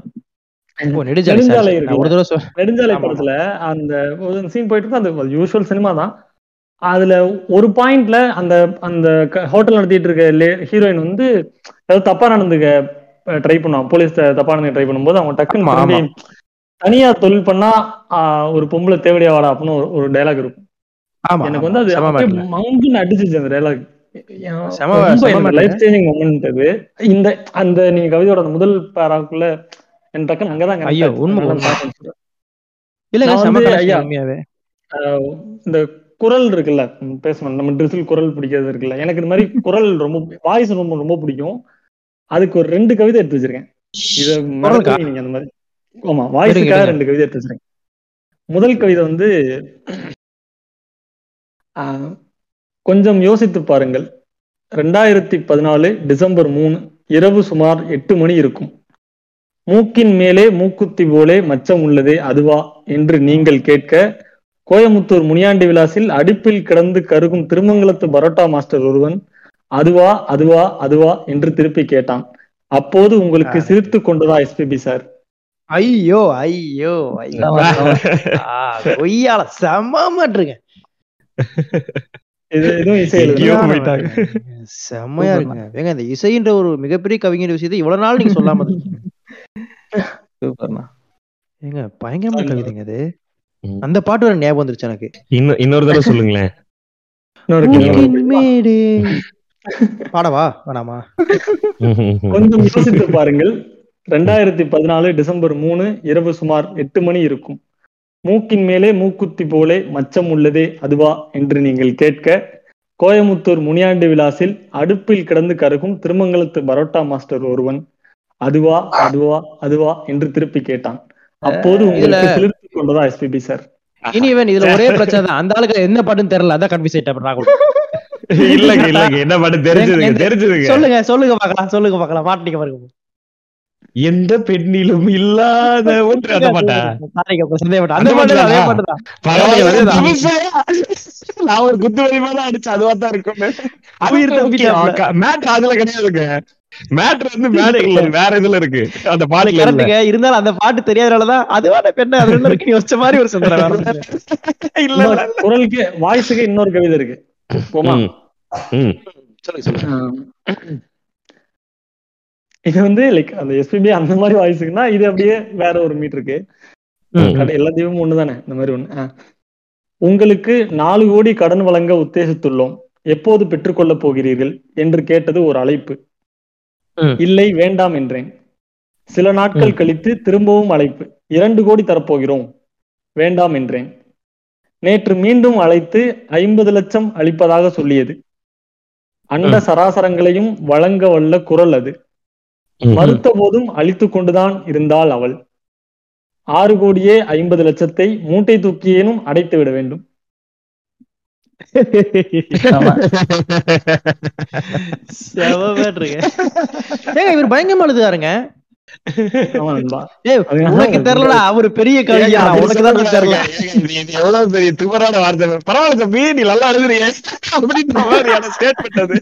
ஓ நெடுஞ்சாலை நெடுஞ்சாலை sorry, sorry. நான் ஒரு தடவை சொ- நெடுஞ்சாலை ஆமா. படத்துல அந்த ஒரு சீன் போயிட்டு இருக்கு அந்த யூஷுவல் சினிமா தான் அதுல ஒரு பாயிண்ட்ல அந்த அந்த ஹோட்டல் நடத்திட்டு இருக்க ஹீரோயின் வந்து ஏதோ தப்பா நடந்துக்க ட்ரை பண்ணுவான் போலீஸ் தப்பா நடந்து ட்ரை பண்ணும்போது அவங்க டக்குன்னு ஆமா, மறுபடியும் தனியா தொழில் பண்ணா ஆஹ், ஒரு பொம்பளை தேவையா வாடா அப்படின்னு ஒரு- ஒரு டைலாக் இருக்கும் ஆமா எனக்கு வந்து அது செம அப்படியே matter. மங்குன்னு அடிச்சிச்சு அந்த டைலாக் செம- செம matter. லைஃப் சேஞ்சிங் மொமெண்ட் அது இந்த அந்த நீங்க கவிதையோட அந்த முதல் பேராக்குள்ள என் டக்குன்னு அங்கதான் connect ஐயோ, ஆச்சு. உண்மை, அதனால உண்மை. நான் சொல்றேன். இல்லங்க நான் செம வந்து, connection ஐயா, உண்மையாவே ஆஹ் இந்த குரல் இருக்குல்ல ம், பேசணும் நம்ம ட்ரெஸ்ஸில் குரல் பிடிக்கிறது இருக்குல்ல எனக்கு இந்த மாதிரி குரல் ரொம்ப வாய்ஸ் ரொம்ப ரொம்ப பிடிக்கும் அதுக்கு ஒரு ரெண்டு கவிதை எடுத்து வச்சிருக்கேன் இத குரலுக்கா? மறக்கவே நீங்க அந்த மாதிரி ஆமா வாய்ஸுக்காக எடுங்க. ரெண்டு கவிதை எடுத்து வச்சிருக்கேன் முதல் கவிதை வந்து ஆஹ், கொஞ்சம் யோசித்து பாருங்கள் ரெண்டாயிரத்தி பதினாலு டிசம்பர் மூணு இரவு சுமார் எட்டு மணி இருக்கும் மூக்கின் மேலே மூக்குத்தி போலே மச்சம் உள்ளதே அதுவா என்று நீங்கள் கேட்க கோயமுத்தூர் முனியாண்டி விலாசில் அடுப்பில் கிடந்து கருகும் திருமங்கலத்து பரோட்டா மாஸ்டர் ஒருவன் அதுவா அதுவா அதுவா என்று திருப்பி கேட்டான் அப்போது உங்களுக்கு சிரித்து கொண்டதா எஸ்பிபி சார் ஐயோ ஐயோ ஐயோ ஆ, கொய்யால செம மாட்டுருங்க இது இதுவும் இசை எங்கேயோ எழுதுனது. போயிட்டாங்க. செம்மையா இருக்குங்க ஏங்க இந்த இசைன்ற ஒரு மிகப்பெரிய கவிஞர் விஷயத்தை இவ்வளவு நாள் நீங்க சொல்லாம இருக்கீங்க. சூப்பர்ண்ணா ஏங்க பயங்கரமான கவிதைங்க அது ம். அந்த பாட்டு வேற ஞாபகம் வந்துருச்சு எனக்கு இன்னும் இன்னொரு தடவை சொல்லுங்களேன் இன்னொரு கவிதை. மூக்கின் மேடு பாடவா வேணாமா கொஞ்சம் யோசித்து பாருங்கள் ரெண்டாயிரத்தி பதினாலு டிசம்பர் மூணு இரவு சுமார் எட்டு மணி இருக்கும் மூக்கின் மேலே மூக்குத்தி போலே மச்சம் உள்ளதே அதுவா என்று நீங்கள் கேட்க கோயமுத்தூர் முனியாண்டி விலாசில் அடுப்பில் கிடந்து கருகும் திருமங்கலத்து பரோட்டா மாஸ்டர் ஒருவன் அதுவா அதுவா அதுவா என்று திருப்பி கேட்டான் அப்போது உங்களுக்கு சிலிர்த்து கொண்டதா எஸ்பிபி சார் இனிவன் இதுல ஒரே பிரச்சனை தான் அந்த ஆளுக்கு என்ன பாட்டுன்னு தெரியல அதான் கன்ஃபியூஸ் ஆயிட்டேன் ராகுல் இல்லங்க இல்லங்க என்ன பாட்டு தெரிஞ்சதுங்க தெரிஞ்சதுங்க சொல்லுங்க சொல்லுங்க பாக்கலாம் சொல்லுங்க பாக்கலாம் மாட்டிக்க பாருங்க எந்த பெண்ணிலும் இல்லாத ஒன்று அந்த பாட்டா சாரிங்க, அப்ப சந்தேகப்பட்டேன். அந்த அந்த பாட்டு தான், அதே பாட்டுதான். பாட்டு தான். பரவாயில்ல, அதேதான். புதுசா. நான் ஒரு குத்து வலிமா தான் அடிச்சு அதுவா தான் இருக்கும் உயிர் தப்பிட்டாப்ல. மேட் அதுல கிடையாதுங்க மேட்ரு வந்து மேட்ரு வேற இதுல இருக்கு அந்த பாட்டுல இல்ல. கரெக்டுங்க இருந்தாலும் அந்த பாட்டு தெரியாதனாலதான் அதுவான பெண்ணு அது என்ன இருக்கு யோசிச்ச மாதிரி ஒரு சிந்தனை வேற ஒண்ணும் இல்ல. இல்ல இல்ல. குரலுக்கு வாய்ஸுக்கு இன்னொரு கவிதை இருக்கு போமா ம். ம். சொல்லுங்க சொல்லுங்க இது வந்து லைக் அந்த எஸ்பிபி அந்த மாதிரி வாய்ஸுக்குன்னா இது அப்படியே வேற ஒரு மீட் இருக்கு ம். கடை- எல்லா தெய்வமும் ஒண்ணுதானே இந்த மாதிரி ஒண்ணு ஆ. உங்களுக்கு நாலு கோடி கடன் வழங்க உத்தேசித்துள்ளோம் எப்போது பெற்றுக்கொள்ளப் போகிறீர்கள் என்று கேட்டது ஒரு அழைப்பு ம். இல்லை வேண்டாம் என்றேன் சில நாட்கள் கழித்து திரும்பவும் அழைப்பு இரண்டு கோடி தரப்போகிறோம் வேண்டாம் என்றேன் நேற்று மீண்டும் அழைத்து ஐம்பது லட்சம் அளிப்பதாக சொல்லியது அண்ட சராசரங்களையும் வழங்க வல்ல குரல் அது ம். மறுத்த போதும் அழித்துக் கொண்டுதான் இருந்தாள் அவள் ஆறு கோடியே ஐம்பது லட்சத்தை மூட்டை தூக்கியேனும் அடைத்து விட வேண்டும் ஆமா. செம மேட்ருங்க. ஏங்க இவர் பயங்கரமா எழுதுறாருங்க ஆமா நண்பா ஏய், அதனால உனக்கு தெரியலடா அவரு பெரிய கவிஞா ஏங்க, அப்படி உனக்கு தான் சொல்லக்கூடாது. தெரியல ஏங்க, இது- இது எவ்வளவு பெரிய திமிரான வார்த்தை பரவாயில்ல தம்பி நீ நல்லா எழுதுறிய அப்படின்ற மாதிரியான ஸ்டேட்மெண்ட் அது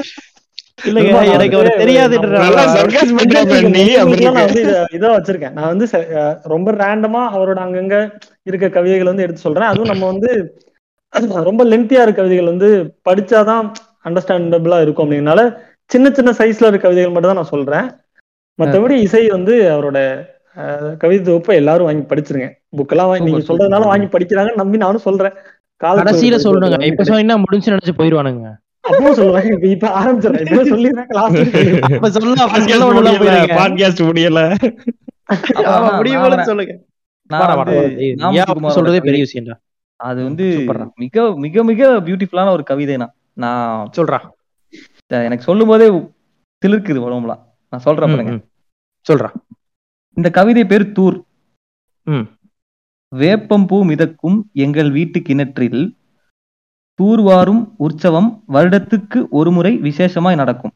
இல்லங்க நண்பா, நான் எனக்கு வந்து அவரு தெரியாதுன்ற நல்லா sarcasm பண்ற பண்ணி அப்படி நான் வந்து இத இதா வச்சிருக்கேன் நான் வந்து ச- அஹ் ரொம்ப ரேண்டமா அவரோட அங்கங்க இருக்க கவிதைகள் வந்து எடுத்து சொல்றேன் அதுவும் நம்ம வந்து ரொம்ப லென்த்தியா இருக்க கவிதைகள் வந்து படிச்சாதான் அண்டர்ஸ்டாண்டபிளா இருக்கும் அப்படிங்கனால சின்ன சின்ன சைஸ்ல இருக்க கவிதைகள் மட்டும் தான் நான் சொல்றேன் மத்தபடி இசை வந்து அவரோட அஹ், கவிதை தொகுப்பை எல்லாரும் வாங்கி படிச்சிருங்க புக்கெல்லாம் வாங்கி நீங்க Super, சொல்றதுனால super. வாங்கி படிக்கிறாங்கன்னு நம்பி நானும் சொல்றேன் காலத்துல கடைசியில இருக்க சொல்லணுங்க கவிதைகள் இப்ப சொன்னீங்கன்னா முடிஞ்சு நினைச்சு போயிருவானுங்க அப்பவும் சொல்லுவேன் இப்ப இப்ப ஆரம்பிச்சிடறேன் இப்ப சொல்லிடுறேன் லாஸ்ட் அப்ப சொல்ல அப்ப சொல்ல ஒண்ணுதான் போயிருங்க பாட்காஸ்ட் முடியல ஆமா, நான் முடியும் போல வரேன். சொல்லுங்க நான் வாடா, வந்து வாடா. ஏய், நாம் ஏன் அப்படி சுகுமாரோட சொல்றதே பெரிய கவிதை. விஷயம்டா அது வந்து சூப்பர்ரா. மிக மிக மிக பியூட்டிஃபுல்லான ஒரு கவிதைனா நான் சொல்றா அஹ் எனக்கு சொல்லும் போதே திளிர்க்குது உடம்புலாம் நான் சொல்றேன் ம், பாருங்க ம். சொல்றா இந்த கவிதை பேர் தூர் ம். வேப்பம்பூ மிதக்கும் எங்கள் வீட்டு கிணற்றில் தூர்வாரும் உற்சவம் வருடத்துக்கு ஒரு முறை விசேஷமாய் நடக்கும்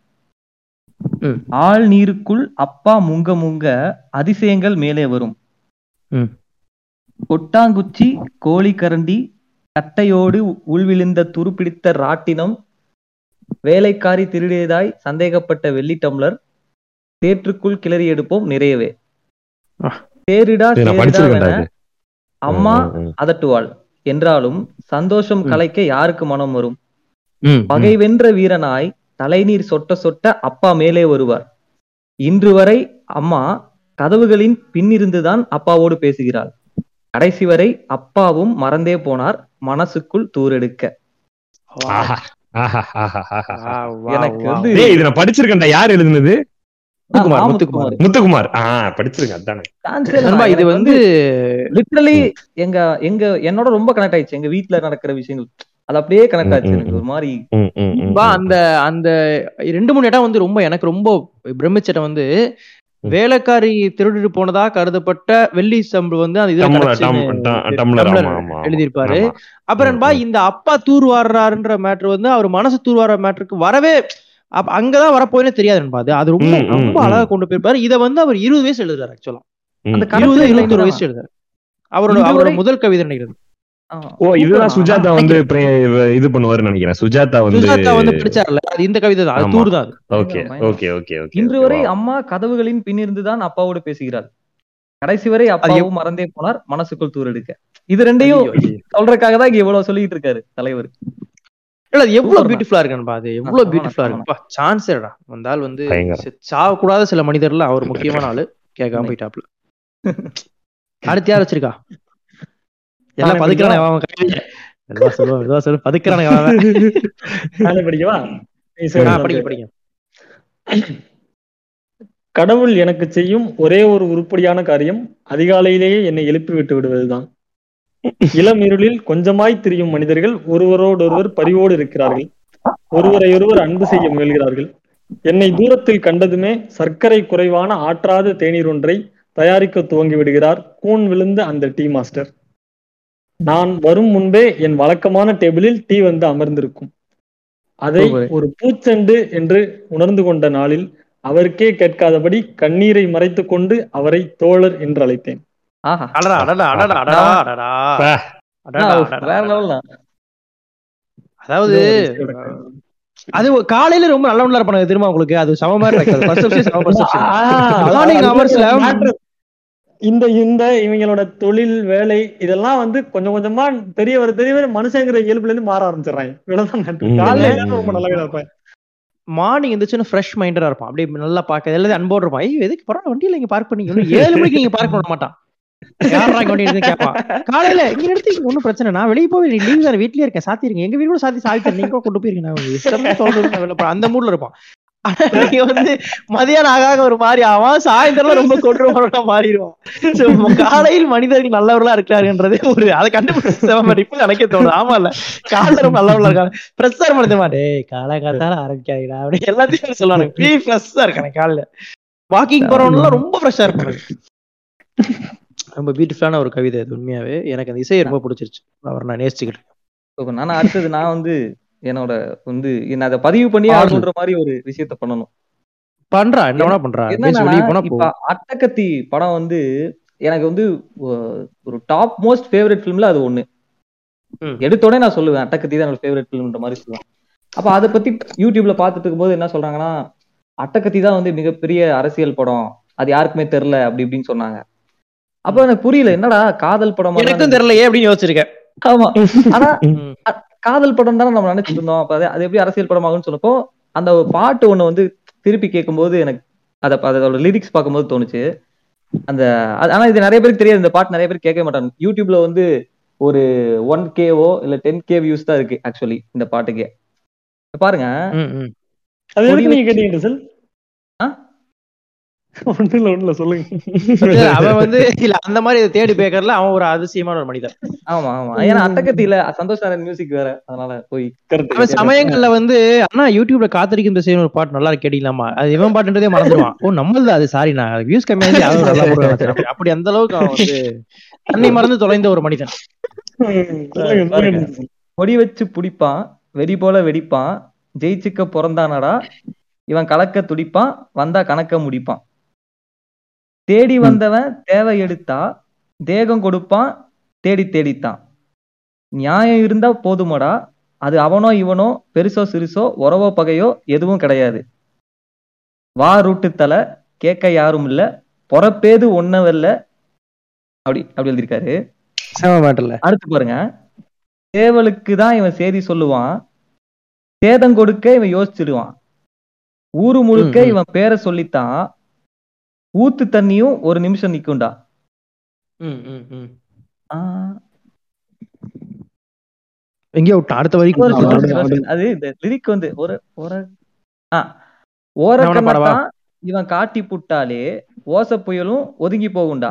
ம். ஆள் நீருக்குள் அப்பா முங்க முங்க அதிசயங்கள் மேலே வரும் ம். கொட்டாங்குச்சி கோழிக்கரண்டி கட்டையோடு உள்விழுந்த துருப்பிடித்த ராட்டினம் வேலைக்காரி திருடியதாய் சந்தேகப்பட்ட வெள்ளி டம்ளர் சேற்றுக்குள் கிளறி எடுப்போம் நிறையவே ஆ. சேரிடா இது நான் சேரிடா படிச்சிருக்கேன்டா என இது. அம்மா ம், ம், ம். அதட்டுவாள் என்றாலும் சந்தோஷம் ம். கலைக்க யாருக்கு மனம் வரும் ம், பகை வென்ற வீரனாய் தலைநீர் சொட்ட சொட்ட அப்பா மேலே வருவார் இன்று வரை அம்மா கதவுகளின் பின்னிருந்துதான் அப்பாவோடு பேசுகிறாள் கடைசி வரை அப்பாவும் மறந்தே போனார் மனசுக்குள் தூரெடுக்க ஆஹா, ஆஹா, ஆஹா, ஆஹா. வா, வா, எனக்கு வா. வந்து டேய் இத நான் படிச்சிருக்கேன்டா யார் எழுதுனது முத்துக்குமார், ஆ, முத்துக்குமார். முத்துக்குமார் ஆ படிச்சிருக்கேன் அதானே chance ஏ இல்ல. நண்பா, இது எனக்கு வந்து லிட்டரலி எங்க எங்க என்னோட ரொம்ப கனெக்ட் ஆயிடுச்சு எங்க வீட்ல நடக்கிற விஷயங்கள் அது அப்படியே கனெக்ட் ம், ஆச்சு ம், எனக்கு ஒரு மாதிரி ம், ம், ம், பா ம். அந்த அந்த ரெண்டு மூணு இடம் வந்து ரொம்ப எனக்கு ரொம்ப பிரமிச்சிடம் வந்து ம். வேலைக்காரி திருடிட்டு போனதா கருதப்பட்ட வெள்ளி சம்பு வந்து அந்த இதுல டம்ளர், கிடைச்சுன்னு டம்- டம்- டம்ளர், டம்ளர் ஆமா, ஆமா, ஆமா. எழுதியிருப்பாரு ஆமா. அப்புறம் பா ம், ம். இந்த அப்பா தூர் வாடுறாருன்ற மேட்ரு வந்து அவர் மனசு தூர் வாடுற மேட்ருக்கு வரவே அப்ப அங்கதான் வரப்போயினே தெரியாது நண்பா அது அது ரொம்ப ம், ம், ரொம்ப ம். அழகா கொண்டு போயிருப்பாரு இத வந்து அவர் இருபது வயசு எழுதுறாரு ஆக்சுவலா ம். அந்த இருபது கடைசி இருபத்தொரு line வயசு எழுதுறாரு அவரோட இதுவரை- அவரோட முதல் கவிதை நினைக்கிறது ஆ, ஓ இதுதான் சூப்பர்ண்ணா. சுஜாதா வந்து pre- இது பண்ணுவாருன்னு நினைக்கிறேன் சுஜாதா வந்து சுஜாதா வந்து படிச்சார்ல அது இந்த கவிதை தான் அது ஆமா. தூர் தான் அது ஓகே பயங்கரம். ஓகே ஓகே ஓகே இன்று ஓகே, வரை wow. அம்மா கதவுகளின் பின்னிருந்துதான் அப்பாவோடு பேசுகிறாள் கடைசி வரை அப்பாவும் மறந்தே போனார் மனசுக்குள் தூரெடுக்க இது ரெண்டையும் ஐயோ, ஐயோ. சொல்றதுக்காக தான் இங்க இவ்வளவு சொல்லிட்டு இருக்காரு தலைவர் இல்ல அது எவ்வளவு சூப்பர்ண்ணா. பியூட்டிஃபுல்லா இருக்குன்பா அது எவ்வளவு ஆ, பியூட்டிஃபுல்லா ஆமா, இருக்குப்பா சான்ஸேடா வந்தால் வந்து பயங்கரம். செ- சாவக்கூடாத சில மனிதர்ல அவர் முக்கியமான ஆளு கேட்காம போயிட்டாப்ல அடுத்து யார் வச்சிருக்கா எல்லாம் நானே பதுக்கிறானே அவன் கவிதைய. மெதுவா சொல்லு மெதுவா சொல்லு பதுக்கிறானே அவன் நானே படிக்கவா நீ ஆ, சொல்லு. படிங்க படிங்க கடவுள் எனக்கு செய்யும் ஒரே ஒரு உருப்படியான காரியம் அதிகாலையிலேயே என்னை எழுப்பி விட்டு விடுவதுதான் இளம் இருளில் கொஞ்சமாய் திரியும் மனிதர்கள் ஒருவரோடொருவர் பரிவோடு இருக்கிறார்கள் ஒருவரையொருவர் அன்பு செய்ய முயல்கிறார்கள் என்னை தூரத்தில் கண்டதுமே சர்க்கரை குறைவான ஆற்றாத தேநீர் ஒன்றை தயாரிக்க துவங்கி விடுகிறார் கூன் விழுந்த அந்த டீ மாஸ்டர் நான் வரும் முன்பே என் வழக்கமான டேபிளில் டீ வந்து அமர்ந்திருக்கும் அதை Super. ஒரு பூச்செண்டு என்று உணர்ந்து கொண்ட நாளில் அவருக்கே கேட்காதபடி கண்ணீரை மறைத்துக் கொண்டு அவரை தோழர் என்று அழைத்தேன் ஆஹா அடடா அடடா அடடா அடடா அடடா பா. அடடா, ஆ, அடடா, வேற அடடா. லெவல் தான் அதாவது இது ஒரு இசையோட கருத்து. அது காலையில ரொம்ப நல்லவங்களா இருப்பாங்க தெரியுமா உங்களுக்கு அது சம மாதிரி இருக்காது perception சம perception. ஆஹ் Morning அது hoursல matter. இந்த இந்த இவங்களோட தொழில் வேலை இதெல்லாம் வந்து கொஞ்சம் கொஞ்சமா தெரிய வர தெரிய வர மனுஷங்கிற இயல்புல இருந்து மாற ஆரம்பிச்சிடுறாங்க இவ்வளவுதான் matter. ம். காலையில எல்லாரும் ரொம்ப நல்ல இருப்பாங்க மார்னிங் இருந்துச்சுன்னா ஃப்ரெஷ் மைண்டரா இருப்பான் அப்படியே நல்லா பார்க்க எல்லாத்தையும் அன்போடு இருப்பான் ஐயோ எதுக்கு பரவாயில்ல வண்டியில இங்க பார்க் பண்ணீங்க இன்னும் ஏழு மணிக்கு நீங்க பார்க் பண்ண மாட்டான் யாரா இங்க வண்டி எடுத்து கேட்பான் காலையில இங்க எடுத்து ஒன்னும் பிரச்சனை நான் வெளியே போய் லீவ் தானே வீட்லயே இருக்கேன் சாத்திருங்க எங்க வீடு கூட சாத்தி சாத்தி நீங்க கூட கொண்டு போயிருங்க நான் இஷ்டமா சொல்றது நான் வெளில போறேன். அந்த மூட்ல இருப்பான் ஆனா நீங்க வந்து மதியானம் ஆக ஆக ஒரு மாதிரி ஆவான் சாயந்தரம் ரொம்ப கொண்டுருவானா மாறிடுவான் So, காலையில் மனிதர்கள் நல்லவர்களா இருக்கிறாருன்றது ஒரு அதை கண்டுபிடிச்ச இப்ப எனக்கே தோணுது ஆமா இல்ல காலைல ரொம்ப நல்லவர்களா இருக்காங்க ஃப்ரெஷ்ஷா இருக்க மாட்டேமா டேய் காலகாத்தால ஆரம்பிக்காதீடா அப்படி எல்லாத்தையும் சொல்லுவாங்க ஃப்ரீ ஃப்ரெஷ்ஷா இருக்கானே காலைல வாக்கிங் போறவங்க ரொம்ப ஃப்ரெஷ்ஷா இருப்பாங்க ரொம்ப பியூட்டிஃபுல்லான ஒரு கவிதை அது உண்மையாவே எனக்கு அந்த இசையை ரொம்ப பிடிச்சிருச்சு அவர் நான் நேசிச்சுக்கிட்டு இப்போ நான் அடுத்தது நான் வந்து என்னோட வந்து என்ன அதை பதிவு பண்ணி பாடல். ஆகணுன்ற மாதிரி ஒரு விஷயத்த பண்ணணும் பண்றா என்ன வேணா பண்றா என்னன்னா வெளியே போனா இப்ப போகும் அட்டகத்தி படம் வந்து எனக்கு வந்து ஒ- ஒரு டாப் மோஸ்ட் ஃபேவரட் ஃபிலிம்ல அது ஒண்ணு ம். எடுத்தோடனே நான் சொல்லுவேன் அட்டகத்தி தான் என்னோட ஃபேவரட் ஃபிலிம்ன்ற மாதிரி சொல்லுவேன் அப்ப அதை பத்தி யூடியூப்ல பார்த்துட்டு இருக்கும்போது என்ன சொல்றாங்கன்னா அட்டகத்தி தான் வந்து மிகப்பெரிய அரசியல் படம் அது யாருக்குமே தெரியல அப்படி இப்படின்னு சொன்னாங்க அப்ப எனக்கு புரியல என்னடா காதல் படம் மாதிரி எனக்கும் தானே- தெரியலையே அப்படின்னு யோசிச்சிருக்கேன் ஆமா ஆனா ம். காதல் படம் தானே நம்ம நினைச்சிட்டு இருந்தோம் அப்ப அது அது எப்படி அரசியல் படம் ஆகும்னு சொன்னப்போ அந்த பாட்டு ஒண்ணு வந்து திருப்பி கேட்கும்போது எனக்கு அத அதோட லிரிக்ஸ் பார்க்கும்போது தோணுச்சு அந்த அது- ஆனா இது நிறைய பேருக்கு தெரியாது இந்த பாட்டு நிறைய பேர் கேட்க மாட்டாங்க யூடியூப்ல வந்து ஒரு ஒன் கேவோ இல்ல டென் கே வியூஸ் தான் இருக்கு ஆக்சுவலி இந்த பாட்டுக்கு பாருங்க ம், ம். அது எதுக்கு கொடி நீங்க கேட்டீங்க சார் ஆ? ஒண்ணு இல்ல ஒண்ணு இல்ல சொல்லுங்க இல்ல, அவன் வந்து இல்ல அந்த மாதிரி இதை தேடி பேக்கர்ல அவன் ஒரு அதிசயமான ஒரு மனிதன் ஆமா ஆமா ஏன்னா அட்டக்கத்தில சந்தோஷ் நாராயண் மியூசிக் வேற அதனால போய் அவன் கரெக்ட் சமயங்கள்ல வந்து அண்ணா யூடியூப்ல காத்திருக்கும் திசைன்னு ஒரு பாட்டு நல்லா இருக்கு கேட்டீங்களாமா அது இவன் பாட்டுன்றதே மறந்துடுவான் ஓ நம்மளது அது சாரி நான் வியூஸ் கம்மியா இருந்து யாரும் நல்லா போடுவாங்க அப்படி- அப்படி அந்த அளவுக்கு அவன் வந்து தன்னை மறந்து தொலைந்த ஒரு மனிதன் சொல்லுங்க சொல்லுங்க கொடி வச்சு புடிப்பான் வெடி போல வெடிப்பான் ஜெயிச்சுக்க பிறந்தானடா இவன் கலக்க துடிப்பான் வந்தா கணக்க முடிப்பான் தேடி வந்தவன் தேவை எடுத்தா தேகம் கொடுப்பான் தேடி தேடித்தான் நியாயம் இருந்தா போதுமடா அது அவனோ இவனோ பெருசோ சிறுசோ உறவோ பகையோ எதுவும் கிடையாது வா ரூட்டு தலை கேட்க யாரும் இல்ல பொறப்பேது ஒன்னவல்ல அப்படி அப்படி எழுதியிருக்காரு செம மேட்டர்ல அடுத்து பாருங்க சேவலுக்கு தான் இவன் செய்தி சொல்லுவான் சேதம் கொடுக்க இவன் யோசிச்சிடுவான் ஊரு முழுக்க ம், ம். இவன் பேரை சொல்லித்தான் ஊத்து தண்ணியும் ஒரு நிமிஷம் நிக்கும்டா ம், ம், ம். ஆஹ் எங்கேயோ விட்டான் அடுத்த ஒரு வரைக்கும் second, விட்டான். ஒரு second, ஒரு second. அது இந்த லிரிக் வந்து ஒரு ஒரு ஆ ஓர நான் வேணா பாடவா? கண்ணத்தான் இவன் காட்டி புட்டாலே ஓச புயலும் ஒதுங்கி போகும்டா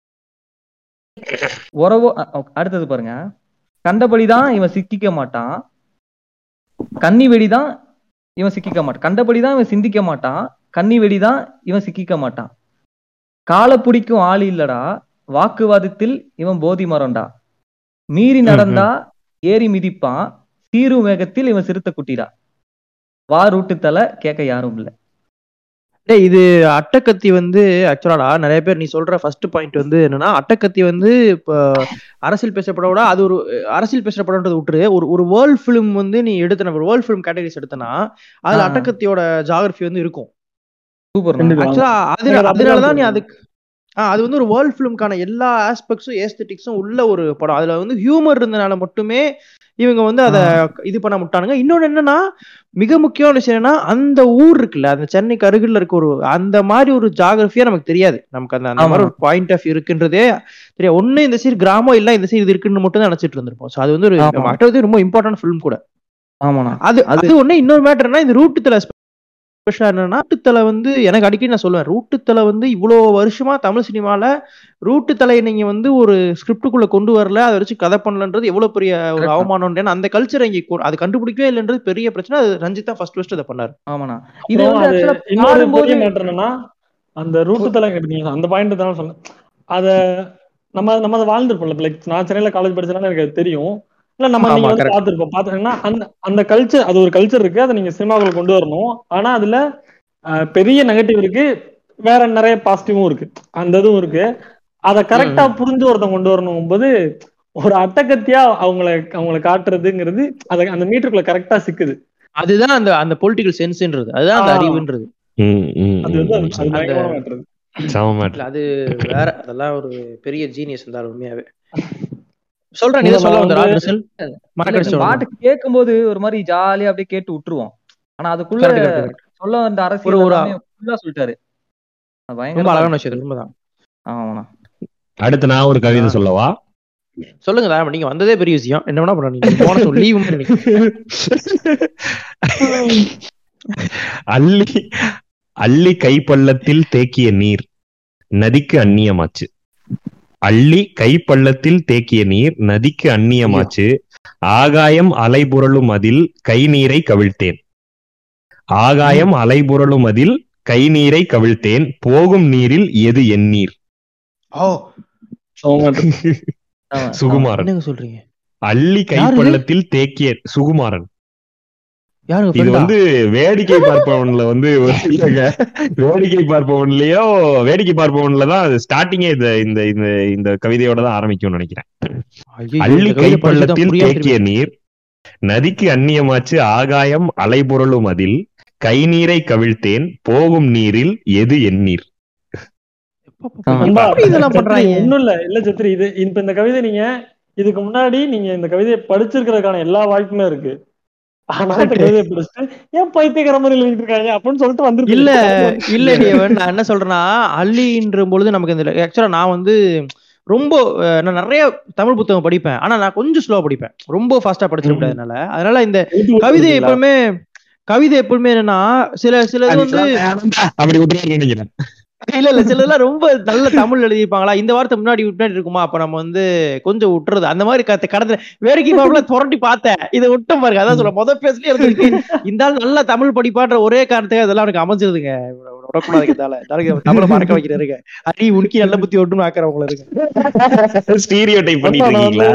உறவோ அ, அ, அடுத்தது பாருங்க கண்டபடிதான் இவன் சிக்கிக்க மாட்டான் கன்னி வெடிதான் இவன் சிக்கிக்க மாட்டான் கண்டபடிதான் இவன் சிந்திக்க மாட்டான் கன்னி வெடிதான் இவன் சிக்கிக்க மாட்டான் காலை பிடிக்கும் ஆள் இல்லடா வாக்குவாதத்தில் இவன் போதி மரம்டா மீறி நடந்தா ஏறி மிதிப்பான் சீரும் வேகத்தில் இவன் சிறுத்தை குட்டிடா வா ரூட்டு தலை கேட்க யாரும் இல்ல டேய் இது அட்டக்கத்தி வந்து ஆக்சுவலாடா நிறைய பேர் நீ சொல்ற ஃபர்ஸ்ட் பாயிண்ட் வந்து என்னன்னா அட்டக்கத்தி வந்து இப்போ அரசியல் பேசப்பட விட அது ஒரு அரசியல் பேசப்படன்றது விட்டுரு ஒரு ஒரு வேர்ல்ட் ஃபிலிம் வந்து நீ எடுத்தன ஒரு வேர்ல்ட் ஃபிலிம் கேட்டகரிஸ் எடுத்தனா அதுல ஆ. அட்டக்கத்தியோட ஜாகிரபி வந்து இருக்கும் சூப்பர் கண்டிப்பா. ஆக்சுவலா அது எனக்கு அதனாலதான் நீ அப்படிதான் அதுக்கு ஆ அது வந்து ஒரு வேர்ல்ட் ஃபிலிம்கான எல்லா ஆஸ்பெக்ட்ஸும் ஏஸ்தட்டிக்ஸும் உள்ள ஒரு படம் அதுல வந்து ஹியூமர் இருந்தனால மட்டுமே இவங்க வந்து அதை இது பண்ண முட்டானுங்க இன்னொன்னு என்னன்னா மிக முக்கியமான விஷயம் என்னன்னா அந்த ஊர் இருக்குல்ல அந்த சென்னைக்கு அருகில் இருக்க ஒரு அந்த மாதிரி ஒரு ஜாகிரபியா நமக்கு தெரியாது நமக்கு அந்த அந்த மாதிரி ஆமா. ஒரு பாயிண்ட் ஆஃப் இருக்குன்றதே தெரியாது ஒண்ணு இந்த சைடு கிராமம் இல்ல இந்த சைடு இது இருக்குன்னு மட்டும் தான் நினைச்சிட்டு இருந்திருப்போம் So அது வந்து ஒரு ஆமா. மற்றது ரொம்ப இம்பார்ட்டன்ட் ஃபிலிம் கூட ஆமாண்ணா அது அது- அது ஒண்ணு இன்னொரு மேட்டர்னா இந்த ரூட்டு தலை ஸ்பெஷல் என்னன்னா ரூட்டு தலை வந்து எனக்கு அடிக்கடி நான் சொல்லுவேன் ரூட்டு தலை வந்து இவ்வளோ வருஷமா தமிழ் சினிமால ரூட்டு தலையை நீங்க வந்து ஒரு ஸ்கிரிப்டுக்குள்ள கொண்டு வரல அதை வச்சு கதை பண்ணலன்றது எவ்வளவு பெரிய ஒரு Correct. அவமானம் ஏன்னா அந்த கல்ச்சர் இங்க கொ- அது கண்டுபிடிக்கவே இல்லைன்றது பெரிய பிரச்சனை அது ரஞ்சித் தான் ஃபர்ஸ்ட் ஃபர்ஸ்ட் அதை பண்ணாரு ஆமாண்ணா இது அப்புறம் வந்து அது actually இன்னொரு பாடும்போது பெரிய மேட்டர் என்னன்னா அந்த ரூட்டு தலை கேட்டீங்க அந்த பாயிண்ட் தான் சொன்னேன் அத நம்ம நம்ம அதை வாழ்ந்துருப்போம்ல லைக் நான் சென்னையில காலேஜ் படிச்சதுனால எனக்கு அது தெரியும் இல்ல நம்ம ஆமா, நீங்க வந்து correct. பாத்துருப்போம் பாத்தீங்கன்னா அந்த அந்த கல்ச்சர் அது ஒரு கல்ச்சர் இருக்கு அதை நீங்க சினிமாக்குள்ள கொண்டு வரணும் ஆனா அதுல அஹ், பெரிய நெகட்டிவ் இருக்கு வேற நிறைய பாசிட்டிவும் இருக்கு அந்த இதுவும் இருக்கு அதை கரெக்டா புரிஞ்சு ஒருத்தன் கொண்டு வரணும் போது ஒரு அட்டகத்தியா அவங்கள அவங்கள காட்டுறதுங்கிறது அதை அந்த மீட்டருக்குள்ள கரெக்டா சிக்குது அதுதான் அந்த அந்த பொலிட்டிக்கல் சென்ஸ்ன்றது அதுதான் அந்த ஆ. அறிவுன்றது ம், ம், அது வந்து ம், அது- அது ம். பயங்கரமான matter அது. செம matter. இல்ல அது வேற அதெல்லாம் ஒரு பெரிய ஜீனியஸ் இருந்தாலும் உண்மையாவே சொல்றேன் நீ உங்களை சொல்ல நான் வந்த வந்து- ராஜ்ரசல் மறக்கடிச்சு இந்த பாட்டு கேட்கும்போது ஒரு மாதிரி ஜாலியா அப்படியே கேட்டு விட்டுருவோம் ஆனா அதுக்குள்ள சொல்ல வந்த அரசியல் ஒரு- ஒரு- எல்லாமே full ஆ சொல்லிட்டாரு அது ரொம்ப பயங்கரமா அழகான இருக்கு. விஷயம் உண்மைதான் ஆமாண்ணா அடுத்து நான் ஒரு கவிதை சொல்லவா சொல்லுங்க ராம நீங்க வந்ததே பெரிய விஷயம் என்ன வேணா பண்ண நீங்க போன லீவ் அள்ளி அள்ளி கைப்பள்ளத்தில் தேக்கிய நீர் நதிக்கு அந்நியமாச்சு அள்ளி கைப்பள்ளத்தில் தேக்கிய நீர் நதிக்கு அந்நியமாச்சு ஆகாயம் அலைபுரளும் அதில் கை நீரை கவிழ்த்தேன் ஆகாயம் அலைபுரளும் அதில் கை நீரை கவிழ்த்தேன் போகும் நீரில் எது என் நீர் ஓ அவங்க matter. ஆமா. சுகுமாரன் என்னங்க சொல்றீங்க அள்ளி யாரு இது? கைப்பள்ளத்தில் தேக்கிய சுகுமாரன் யாருங்க இது friend ஆ? வந்து வேடிக்கை பார்ப்பவன்ல வந்து ஒரு இல்லைங்க. வேடிக்கை பார்ப்பவன்லயோ வேடிக்கை பார்ப்பவன்ல தான் ஸ்டார்டிங்கே இந்த இந்த இந்த இந்த கவிதையோட தான் ஆரம்பிக்கும்னு நினைக்கிறேன் ஐயையோ, அள்ளி இந்த கவிதை படிச்சுதான் கைப்பள்ளத்தில் புரியாம தேக்கிய நீர் நதிக்கு அந்நியமாச்சு ஆகாயம் அலைபுரளும் அதில் கை நீரை கவிழ்த்தேன் போகும் நீரில் எது என் நீர் திரும்பி- ஆமா. நண்பா, எப்படி இதெல்லாம் பண்றாங்க ஒண்ணும் இல்ல இல்ல சத்ரி இது இப்ப இந்த கவிதை நீங்க இதுக்கு முன்னாடி நீங்க இந்த கவிதையை படிச்சிருக்கிறதுக்கான எல்லா வாய்ப்புமே இருக்கு ஆனா இந்த கவிதையை படிச்சுட்டு ஏன் பைத்தியக்கார மாதிரி எழுதிட்டு இருக்காங்க அப்படின்னு சொல்லிட்டு வந்து இல்ல இல்ல தேவன் நான் என்ன சொல்றேன்னா அள்ளின்ற பொழுது நமக்கு இந்த ஆக்சுவலா நான் வந்து ரொம்ப அஹ், நான் நிறைய தமிழ் புத்தகம் படிப்பேன் ஆனா நான் கொஞ்சம் ஸ்லோவா படிப்பேன் ரொம்ப ஃபாஸ்டா படிச்சிட ம். முடியாதனால அதனால இந்த கவிதை எப்பவுமே கவிதை எப்பவுமே என்னன்னா சில சில இது வந்து அப்படி விட்டுறாரு நினைக்கிறேன் இல்ல இல்ல சிலதெல்லாம் ரொம்ப நல்ல தமிழ் எழுதியிருப்பாங்களா இந்த வார்த்தை முன்னாடி முன்னாடி இருக்குமா அப்ப நம்ம வந்து கொஞ்சம் விட்டுறது அந்த மாதிரி கத்த கடந்த வேடிக்கை பாப்புல துரட்டி பார்த்தேன் இதை விட்டோம் பாருங்க அதான் சொல்ல முத பேசலே இருந்திருக்கு இந்த ஆள் நல்லா தமிழ் படிப்பான்ற ஒரே காரணத்துக்கு அதெல்லாம் எனக்கு அமைஞ்சிருதுங்க விடக்கூடாது இதால தமிழை மறக்க வைக்கிறாருங்க அடி உனக்கி நல்ல புத்தி ஒட்டுன்னு ஆக்குறவங்கள இருக்கு ஸ்டீரியோ டைப் பண்ணிட்டு இருக்கீங்களா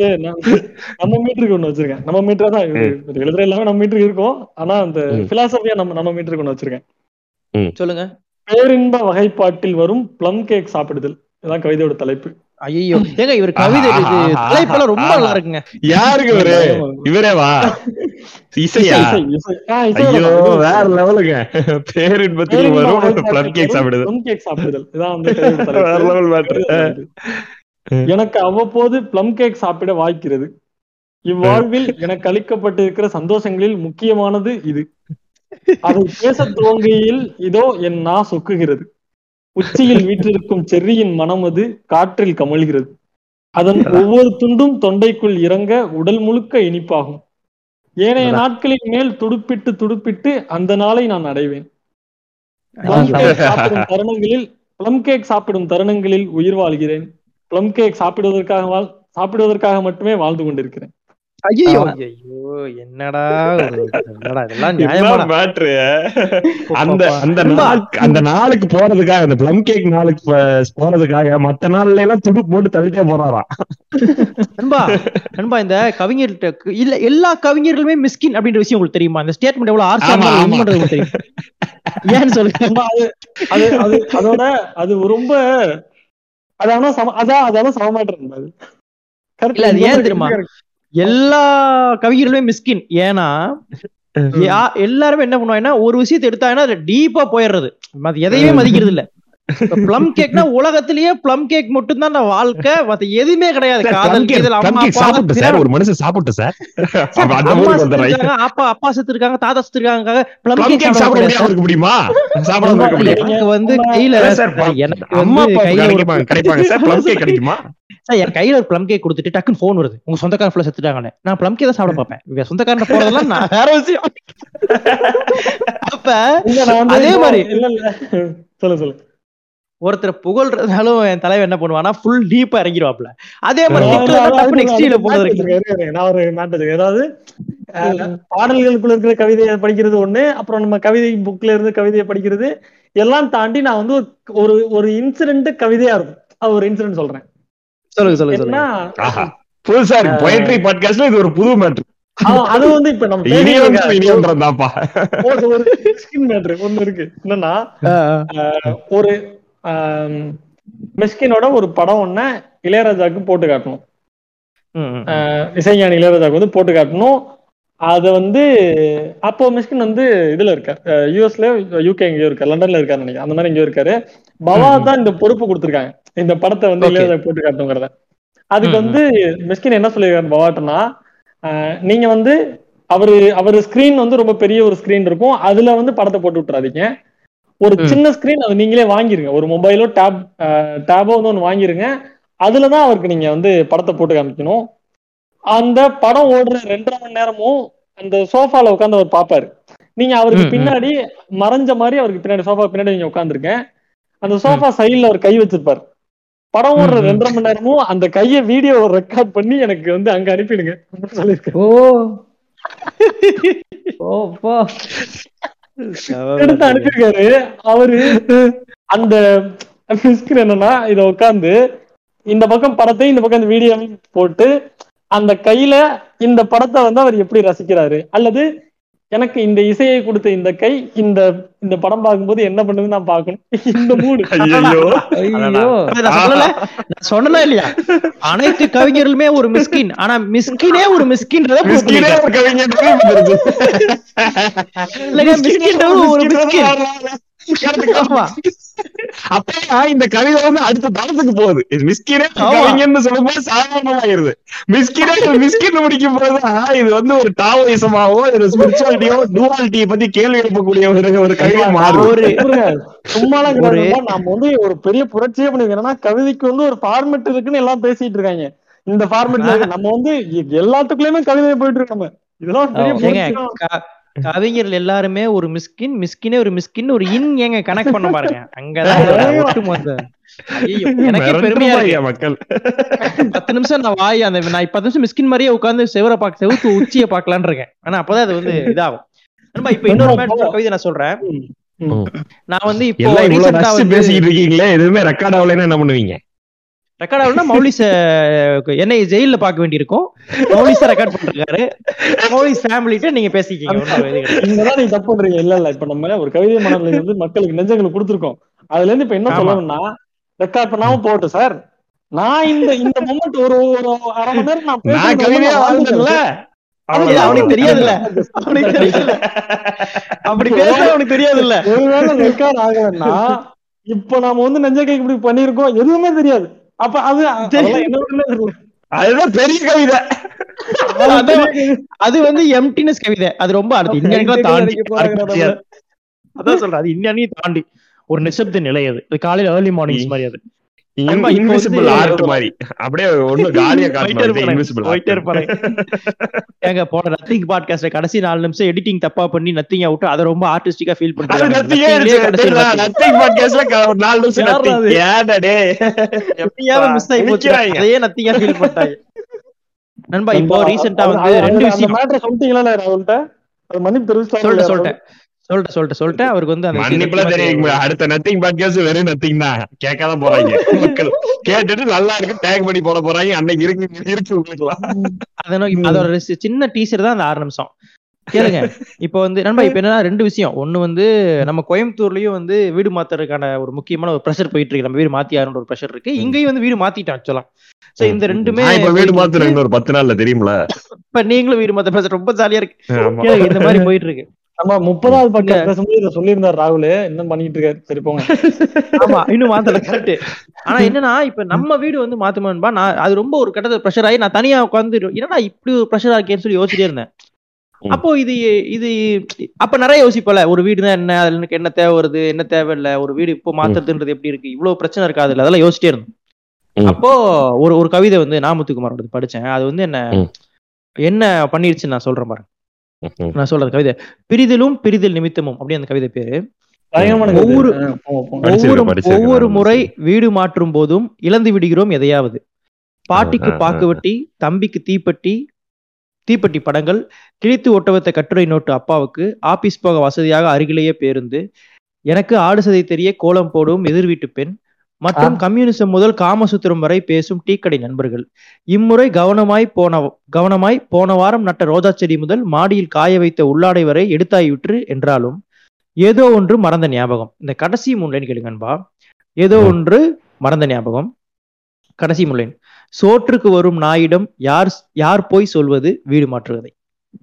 நம்ம மீட்டருக்கு ஒண்ணு வச்சிருக்கேன் நம்ம மீட்டர் தான் இது இது எழுதுற எல்லாமே நம்ம மீட்டருக்கு இருக்கும் ஆனா அந்த ம். பிலாசபியா நம்ம நம்ம மீட்டருக்கு ஒண்ணு வச்சிருக்கேன் சொல்லுங்க பேரின்ப வகைப்பாட்டில் வரும் பிளம் கேக் சாப்பிடுதல் இதுதான் கவிதையோட தலைப்பு ஐயோ ஏங்க இவர் கவிதை இது தலைப்பெல்லாம் ரொம்ப நல்லா இருக்குங்க யாருங்க இவரு இவரே வா இசையா இசை, இசை. ஆ, இசை ஐயோ தான். வேற லெவலுங்க பேரின்பத்தில் பேரின்ப வரும் வகைப்பாட்டில் பிளம் கேக் வரும் சாப்பிடுது plum cake சாப்பிடுதல் இதான் அந்த கவிதையோட தலைப்பு. வேற லெவல் மேட்ரு எனக்கு அவ்வப்போது பிளம் கேக் சாப்பிட வாய்க்கிறது இவ்வாழ்வில் எனக்கு அளிக்கப்பட்டிருக்கிற சந்தோஷங்களில் முக்கியமானது இது அதை பேச துவங்கையில் இதோ என் நா சொக்குகிறது உச்சியில் வீற்றிருக்கும் செர்ரியின் மனம் அது காற்றில் கமழ்கிறது அதன் ஒவ்வொரு துண்டும் தொண்டைக்குள் இறங்க உடல் முழுக்க இனிப்பாகும் ஏனைய நாட்களின் மேல் துடுப்பிட்டு துடுப்பிட்டு அந்த நாளை நான் அடைவேன் பிளம் கேக் சாப்பிடும் தருணங்களில் பிளம் கேக் சாப்பிடும் தருணங்களில் உயிர் வாழ்கிறேன் பிளம் கேக் சாப்பிடுவதற்காக வாழ் சாப்பிடுவதற்காக மட்டுமே வாழ்ந்து கொண்டிருக்கிறேன் ஐயோ ஆமா. ஐயோ என்னடா ஒரு- என்னடா இதெல்லாம் நியாயமாடா மேட்ரு அந்த அந்த நண்பா. நாளுக்கு அந்த நாளுக்கு போறதுக்காக அந்த பிளம் கேக் நாளுக்கு ப- போறதுக்காக மத்த நாள்ல எல்லாம் துடு போட்டு தள்ளிட்டே போறாராம் நண்பா நண்பா இந்த கவிஞர்கிட்ட கு- இல்ல எல்லா கவிஞர்களுமே மிஸ்கின் அப்படின்ற விஷயம் உங்களுக்கு தெரியுமா இந்த ஸ்டேட்மெண்ட் எவ்வளவு ஆர்சியா ஆமா, ஆமா. உண்மைன்றது உங்களுக்கு தெரியும் ஏன்னு சொல்லுங்க ரொம்ப அது அது அது அதோட அது ரொம்ப அது ஆனா சம அதான் அது ஆனா சமமாற்றம் அது Correct. இல்ல, அது இந்த ஏன் மாதிரி தெரியுமா? correct. எல்லா கவிஞர்களுமே மிஸ்கின் ஏன்னா யா- எல்லாருமே என்ன பண்ணுவாங்கன்னா ஒரு விஷயத்தை எடுத்தாங்கன்னா அது டீப்பா போயிடுறது அது எதையுமே மதிக்கிறது இல்ல பிளம் கேக்னா உலகத்திலேயே பிளம் கேக் மட்டும் தான் வாழ்க்கை மத்த எதுவுமே கிடையாது Plum காதல் cake- கீதல் plum அம்மா cake அப்பா சாப்பிட்டு சார் ஒரு மனுஷன் சாப்பிட்டு சார் அப்ப அந்த அம்மா ஊருக்கு செத்து வந்துடுறாங்க இருக்காங்க அப்பா அப்பா செத்து இருக்காங்க தாத்தா செத்து இருக்காங்க பிளம் பிளம் கேக் கேக் சாப்பிட சாப்பிட முடியாம இருக்க முடியுமா சாப்பிடாம இருக்க முடியும் எனக்கு வந்து கையில இல்ல சார், எனக்கு அம்மா வந்து அப்பா கையில ஒரு கிடைக்குமா கிடைப்பாங்க சார் பிளம் கேக் கிடைக்குமா சார் என் கையில ஒரு பிளம் கேக் கொடுத்துட்டு டக்குன்னு ஃபோன் வருது உங்க சொந்தக்காரன் ஃபுல்லா செத்துட்டாங்கன்னு நான் பிளம் கேக் தான் சாப்பிட பார்ப்பேன் இவன் சொந்தக்காரன் போறதெல்லாம் நான் வேற விஷயம் அப்ப இல்ல, நான் வந்து அதே இப்போ- மாதிரி. இல்ல இல்ல சொல்லு சொல்லு ஒருத்தர் புகழ்றதுனாலும் என் தலைவன் என்ன பண்ணுவானா ஃபுல் டீப்பா இறங்கிடுவாப்ல அதே மாதிரி நான் திட்டுறதுனா நான் டப்புன்னு அதுக்கு எக்ஸ்ட்ரீல நான் போறது வச்சிருக்கேன், இரு, இரு, நான் ஒரு மேட் வச்சிருக்கேன் அதாவது அஹ், பாடல்களுக்குள்ள இருக்கிற கவிதையை படிக்கிறது ஒண்ணு அப்புறம் நம்ம கவிதை புக்ல இருந்து கவிதையை படிக்கிறது எல்லாம் தாண்டி நான் வந்து ஒரு- ஒரு ஒரு இன்சிடென்ட் கவிதையா இருக்கும் அது ஒரு இன்சிடென்ட் சொல்றேன் சொல்லுங்க சொல்லுங்க என்ன சொல்லுங்க ஆஹா புதுசா இருக்கு பொயட்ரி பாட்காஸ்ட்ல இது ஒரு புது மேட்ரு ஆ- அது வந்து இப்ப நம்ம இனியவன் பேசிட்டு இனியவன் தான்ப்பா இருக்க ஒரு மிஸ்கின் மேட்ரு ஒண்ணு இருக்கு என்னன்னா ஆ, அஹ், ஒரு ஆம், மிஸ்கினோட ஒரு படம் ஒண்ண இளையராஜாக்கு போட்டு காட்டணும் ம், ம். அஹ், இசைஞானி இளையராஜாக்கு வந்து போட்டு காட்டணும் அத வந்து அப்போ மிஸ்கின் வந்து இதுல இருக்கார் யூஎஸ்ல யூகே எங்கேயோ இருக்காரு லண்டன்ல இருக்காரு நினைக்கிறேன் அந்த மாதிரி எங்கேயோ இருக்காரு பவா தான் இந்த பொறுப்பு கொடுத்திருக்காங்க இந்த படத்தை வந்து Okay. இளையராஜா போட்டு காட்டுங்கிறத அதுக்கு ம், வந்து மிஸ்கின் என்ன சொல்லியிருக்காரு பவாட்டனா அஹ், நீங்க வந்து அவரு அவர் ஸ்கிரீன் வந்து ரொம்ப பெரிய ஒரு ஸ்கிரீன் இருக்கும் அதுல வந்து படத்தை போட்டு விட்டுறாதீங்க ஒரு ம். சின்ன ஸ்கிரீன் அதை நீங்களே வாங்கிருங்க ஒரு மொபைலோ டேப் டேபோ வந்து ஒன்று வாங்கிருங்க அதுலதான் அவருக்கு நீங்க வந்து படத்தை போட்டு காமிக்கணும் அந்த படம் ஓடுற ரெண்டரை மணி நேரமும் அந்த சோஃபால உட்காந்து அவர் பாப்பாரு நீங்க அவருக்கு ம், ம். பின்னாடி மறைஞ்ச மாதிரி அவருக்கு பின்னாடி சோஃபா பின்னாடி நீங்க உட்காந்துருங்க அந்த சோஃபா சைடுல அவர் கை வச்சிருப்பாரு படம் ஓடுற ம், ம். ரெண்டரை மணி நேரமும் அந்த கையை வீடியோ ரெக்கார்ட் பண்ணி எனக்கு வந்து அங்க அனுப்பிடுங்க அப்படின்னு சொல்லியிருக்காரு ஓ ஓ போ எடுத்து அனுப்பியிருக்காரு அவரு அந்த மிஸ்கின் என்னன்னா இத உட்காந்து இந்த பக்கம் படத்தை இந்த பக்கம் இந்த வீடியோவையும் போட்டு அந்த கையில இந்த படத்தை வந்து அவர் எப்படி ரசிக்கிறாரு அல்லது எனக்கு இந்த இசையை கொடுத்த இந்த கை இந்த இந்த படம் பார்க்கும்போது என்ன பண்ணுதுன்னு நான் பார்க்கணும் இந்த மூடு ஐயோ ஐயோ நான் சொல்லல நான் சொன்னனா இல்லையா அனைத்து கவிஞர்களுமே ஒரு மிஸ்கின் ஆனா மிஸ்கினே ஒரு மிஸ்கின்றத prove மிஸ்கினே பண்ணிட்டாரு. ஒரு கவிஞன்றதே வந்துருச்சு. இல்லைங்க, மிஸ்கின்றவரு ஒரு மிஸ்கின் ஆமா அப்பயா இந்த கவிதை வந்து அடுத்த தளத்துக்கு போகுது இது மிஸ்கினே ஒரு ஆமா. கவிஞன்னு சொல்லும்போது சாதாரணமாயிருது மிஸ்கினே ஒரு மிஸ்கின் முடிக்கும் போதுதான் இது வந்து ஒரு டாவோயிசமாவோ ஒரு ஸ்பிரிச்சுவாலிட்டியோ டூவாலிட்டியை பத்தி கேள்வி எழுப்பக்கூடிய ஒரு ஒரு கவிதை மாறுது ஒரு சும்மாலாம் ஒரு- கிடையாது நாம வந்து ஒரு பெரிய புரட்சியே பண்ணிருக்கோம் ஏன்னா கவிதைக்கு வந்து ஒரு ஃபார்மெட் இருக்குன்னு எல்லாம் பேசிட்டு இருக்காங்க இந்த ஃபார்மெட்ல நம்ம வந்து எ- எல்லாத்துக்குள்ளயுமே கவிதை போயிட்டு இருக்கோம் நம்ம இதெல்லாம் ஒரு பெரிய ஆமா. ஏங்க புரட்சி தான். க- கவிஞர்கள் எல்லாருமே ஒரு மிஸ்கின் மிஸ்கினே ஒரு மிஸ்கின் ஒரு இன் ஏங்க கனெக்ட் பண்ண பாருங்க அங்கதான் இதோட ஒட்டுமொத்த ஐயோ எனக்கே பெருமையா மிரண்டுருவாங்க இருக்கு மக்கள் பத்து நிமிஷம் நான் வாய் அந்த நான் பத்து நிமிஷம் மிஸ்கின் மாதிரியே உட்காந்து செவரை பாக்க செவுத்து உச்சியை பாக்கலான்னு இருக்கேன் ஆனா அப்பதான் அது வந்து இதாகும் நண்பா இப்ப இன்னொரு மேட்ச் கவிதை நான் சொல்றேன் ம். நான் வந்து இப்போ எல்லாம் இவ்வளவு ரீசெண்டா ரசிச்சு வந்து பேசிட்டு இருக்கீங்களே எதுவுமே ரெக்கார்ட் ஆகலைன்னா என்ன பண்ணுவீங்க ரெக்கார்ட் ஆகணும்னா மௌலிஸ் என்னை ஜெயில பார்க்க வேண்டியிருக்கும் மௌலிஸ ரெக்கார்ட் பண்ணிருக்காரு மௌலிஸ் ஃபேமிலிட்ட நீங்க பேசிக்கீங்க ஒண்ணும் இது கிடையாது. இங்கதான் நீங்க தப்பு பண்றீங்க இல்ல இல்ல இப்ப நம்ம ஒரு கவிதை மணல்ல இருந்து மக்களுக்கு நெஞ்சங்களுக்கு கொடுத்துருக்கோம் அதுல இருந்து இப்ப என்ன ஆமா. சொல்லணும்னா ரெக்கார்ட் பண்ணாம போட்டு சார் நான் இந்த இந்த மொமெண்ட் ஒரு ஒரு அரை மணி நேரம் நான் நான் பேசுறது கவிதையா வந்து வாழ்ந்தேன்ல அவனுக்கு அவனுக்கு தெரியாதுல்ல அவனுக்கு தெரியல அப்படி பேச அவனுக்கு தெரியாதுல்ல ஒருவேளை ரெக்கார்ட் ஆகலன்னா இப்ப நாம வந்து நெஞ்சக்கை இப்படி பண்ணிருக்கோம் எதுவுமே தெரியாது அப்ப அது அதெல்லாம் என்னன்னு தெரியல. அதுதான் பெரிய கவிதை அதான் அது வந்து எம்டினஸ் கவிதை அது ரொம்ப அடுத்து இன்னைக்கு தாண்டி அடிக்க போறாங்க நம்மள. அதான் சொல்றேன் அது இன்னைக்கு தாண்டி ஒரு நிசப்த நிலை அது அது காலையில ஏர்லி மார்னிங்ஸ் மாதிரி அது ஆமா, இப்ப இன்விசிபிள் வந்து- ஆர்ட் மாதிரி அப்படியே ஒண்ணு காலியா போயிட்டே காட்டணும் இருப்பானே, இன்விசிபிள் போயிட்டே இருப்பானே. ஏங்க போன நத்திங் பாட்காஸ்ட்ல கடைசி நாலு நிமிஷம் எடிட்டிங் தப்பா பண்ணி நத்திங் அவுட் அதை ரொம்ப ஆர்டிஸ்டிக்கா ஃபீல் அது பண்றாங்க நத்திங்கே Nothing-லயே கடைசி nothing. நத்திங் பாட்காஸ்ட்ல ஒரு நாலு நிமிஷம் யார்ரா nothing. அது? ஏன்டா டேய் எப்படியாவது மிஸ் ஆகி போச்சு நிக்கிறாங்க. அதையே நத்திங்கா ஃபீல் பண்ணிட்டாங்க நண்பா இப்போ நண்பா, ரீசெண்டா அது- வந்து அது- ரெண்டு அந்த விஷயம் மேட்டரை சொல்லிட்டீங்களா ராகுல்ட்ட அது மன்னிப்பு தெரிவிச்சிட்டாங்க சொல்லிட்டேன் சொல்லிட்டேன் சொல்லிட்டேன் சொல்லிட்டேன் சொல்லிட்டேன் அவருக்கு வந்து அந்த விஷயத்தை மன்னிப்புல பத்தி தெரியும் அடுத்த நத்திங் பாட்காஸ்ட் வெறும் நத்திங் தான் கேட்காதான் போறாங்க மக்கள் கேட்டுட்டு நல்லா இருக்கு டேக் பண்ணி போட போறாங்க அன்னைக்கு இருக்கு இருக்கு உங்களுக்குலாம் அதை நோக்கி அதோட ஒரு சி- சின்ன டீசர் தான் அந்த ஆறு நிமிஷம் கேளுங்க இப்போ வந்து நண்பா இப்ப என்னன்னா ரெண்டு விஷயம் ஒண்ணு வந்து நம்ம கோயம்புத்தூர்லயும் வந்து வீடு மாத்துறதுக்கான ஒரு முக்கியமான ஒரு ப்ரெஷர் போயிட்டு இருக்கு நம்ம வீடு மாத்தி ஆகணுன்ற ஒரு ப்ரெஷர் இருக்கு இங்கேயும் வந்து வீடு மாத்திட்டோம் ஆக்சுவலா சோ இந்த ரெண்டுமே நான் இப்ப வீடு போயிட்டு மாத்துறேன் இருக்கு. இன்னொரு பத்து நாள்ல தெரியும்ல இப்ப நீங்களும் வீடு மாத்த ப்ரெஷர் ரொம்ப ஜாலியா இருக்கு ஆமா. கேளுங்க இந்த மாதிரி போயிட்டு இருக்கு நம்ம முப்பதாவது பக்கம் பேசும்போது இதை சொல்லியிருந்தார் ராகுல் என்ன பண்ணிட்டு இருக்காரு சரி போங்க ஆமா இன்னும் மாத்தல கரெக்ட் ஆனா என்னன்னா இப்ப நம்ம வீடு வந்து மாத்துமான்பா நான் அது ரொம்ப ஒரு கட்டத்துல ப்ரெஷர் ஆகி நான் தனியா உட்காந்து என்னடா இப்படி ஒரு ப்ரெஷர் இருக்கேன்னு சொல்லி யோசிச்சிட்டே இருந்தேன் ம். அப்போ இது இது அப்ப நிறைய யோசிப்பல ஒரு வீடு தான் என்ன அதுல எனக்கு என்ன தேவை வருது என்ன தேவையில்ல ஒரு வீடு இப்போ மாத்துறதுன்றது எப்படி இருக்கு இவ்வளவு பிரச்சனை இருக்காது இல்ல அதெல்லாம் யோசிச்சிட்டே இருந்தேன் ம். அப்போ ஒரு ஒரு கவிதை வந்து நாமுத்துக்குமாரோட படிச்சேன் அது வந்து என்ன ம். என்ன பண்ணிருச்சுன்னு நான் சொல்றேன் பாருங்க ம். நான் சொல்றது கவிதை பிரிதிலும் பிரிதில் நிமித்தமும் அப்படி அந்த கவிதை பேரு பயங்கரமான ஒவ்வொரு- கவிதை. ஆ, போங்க, போங்க. படிச்சிருக்கேன், ஒவ்வொரு படிச்சிருக்கேன் ஒவ்வொரு நான். முறை வீடு மாற்றும் போதும் இழந்து விடுகிறோம் எதையாவது பாட்டிக்கு ஆ, ஆ, பாக்கு வெட்டி தம்பிக்கு தீப்பெட்டி தீப்பெட்டி படங்கள் கிழித்து ஒட்ட வைத்த கட்டுரை நோட்டு அப்பாவுக்கு ஆபீஸ் போக வசதியாக அருகிலேயே பேருந்து எனக்கு ஆடு சதை தெரிய கோலம் போடும் எதிர் வீட்டு பெண் மற்றும் கம்யூனிசம் முதல் காமசூத்திரம் வரை பேசும் டீக்கடை நண்பர்கள் இம்முறை கவனமாய் போன கவனமாய் போன வாரம் நட்ட ரோஜா செடி முதல் மாடியில் காய வைத்த உள்ளாடை வரை எடுத்தாய்விற்று என்றாலும் ஏதோ ஒன்று மறந்த ஞாபகம் இந்த கடைசி மூணு லைன் கேளுங்கன்பா ஏதோ ம். ஒன்று மறந்த ஞாபகம் கடைசி மூணு லைன் சோற்றுக்கு வரும் நாயிடம் யார் யார் போய் சொல்வது வீடு மாற்றுவதை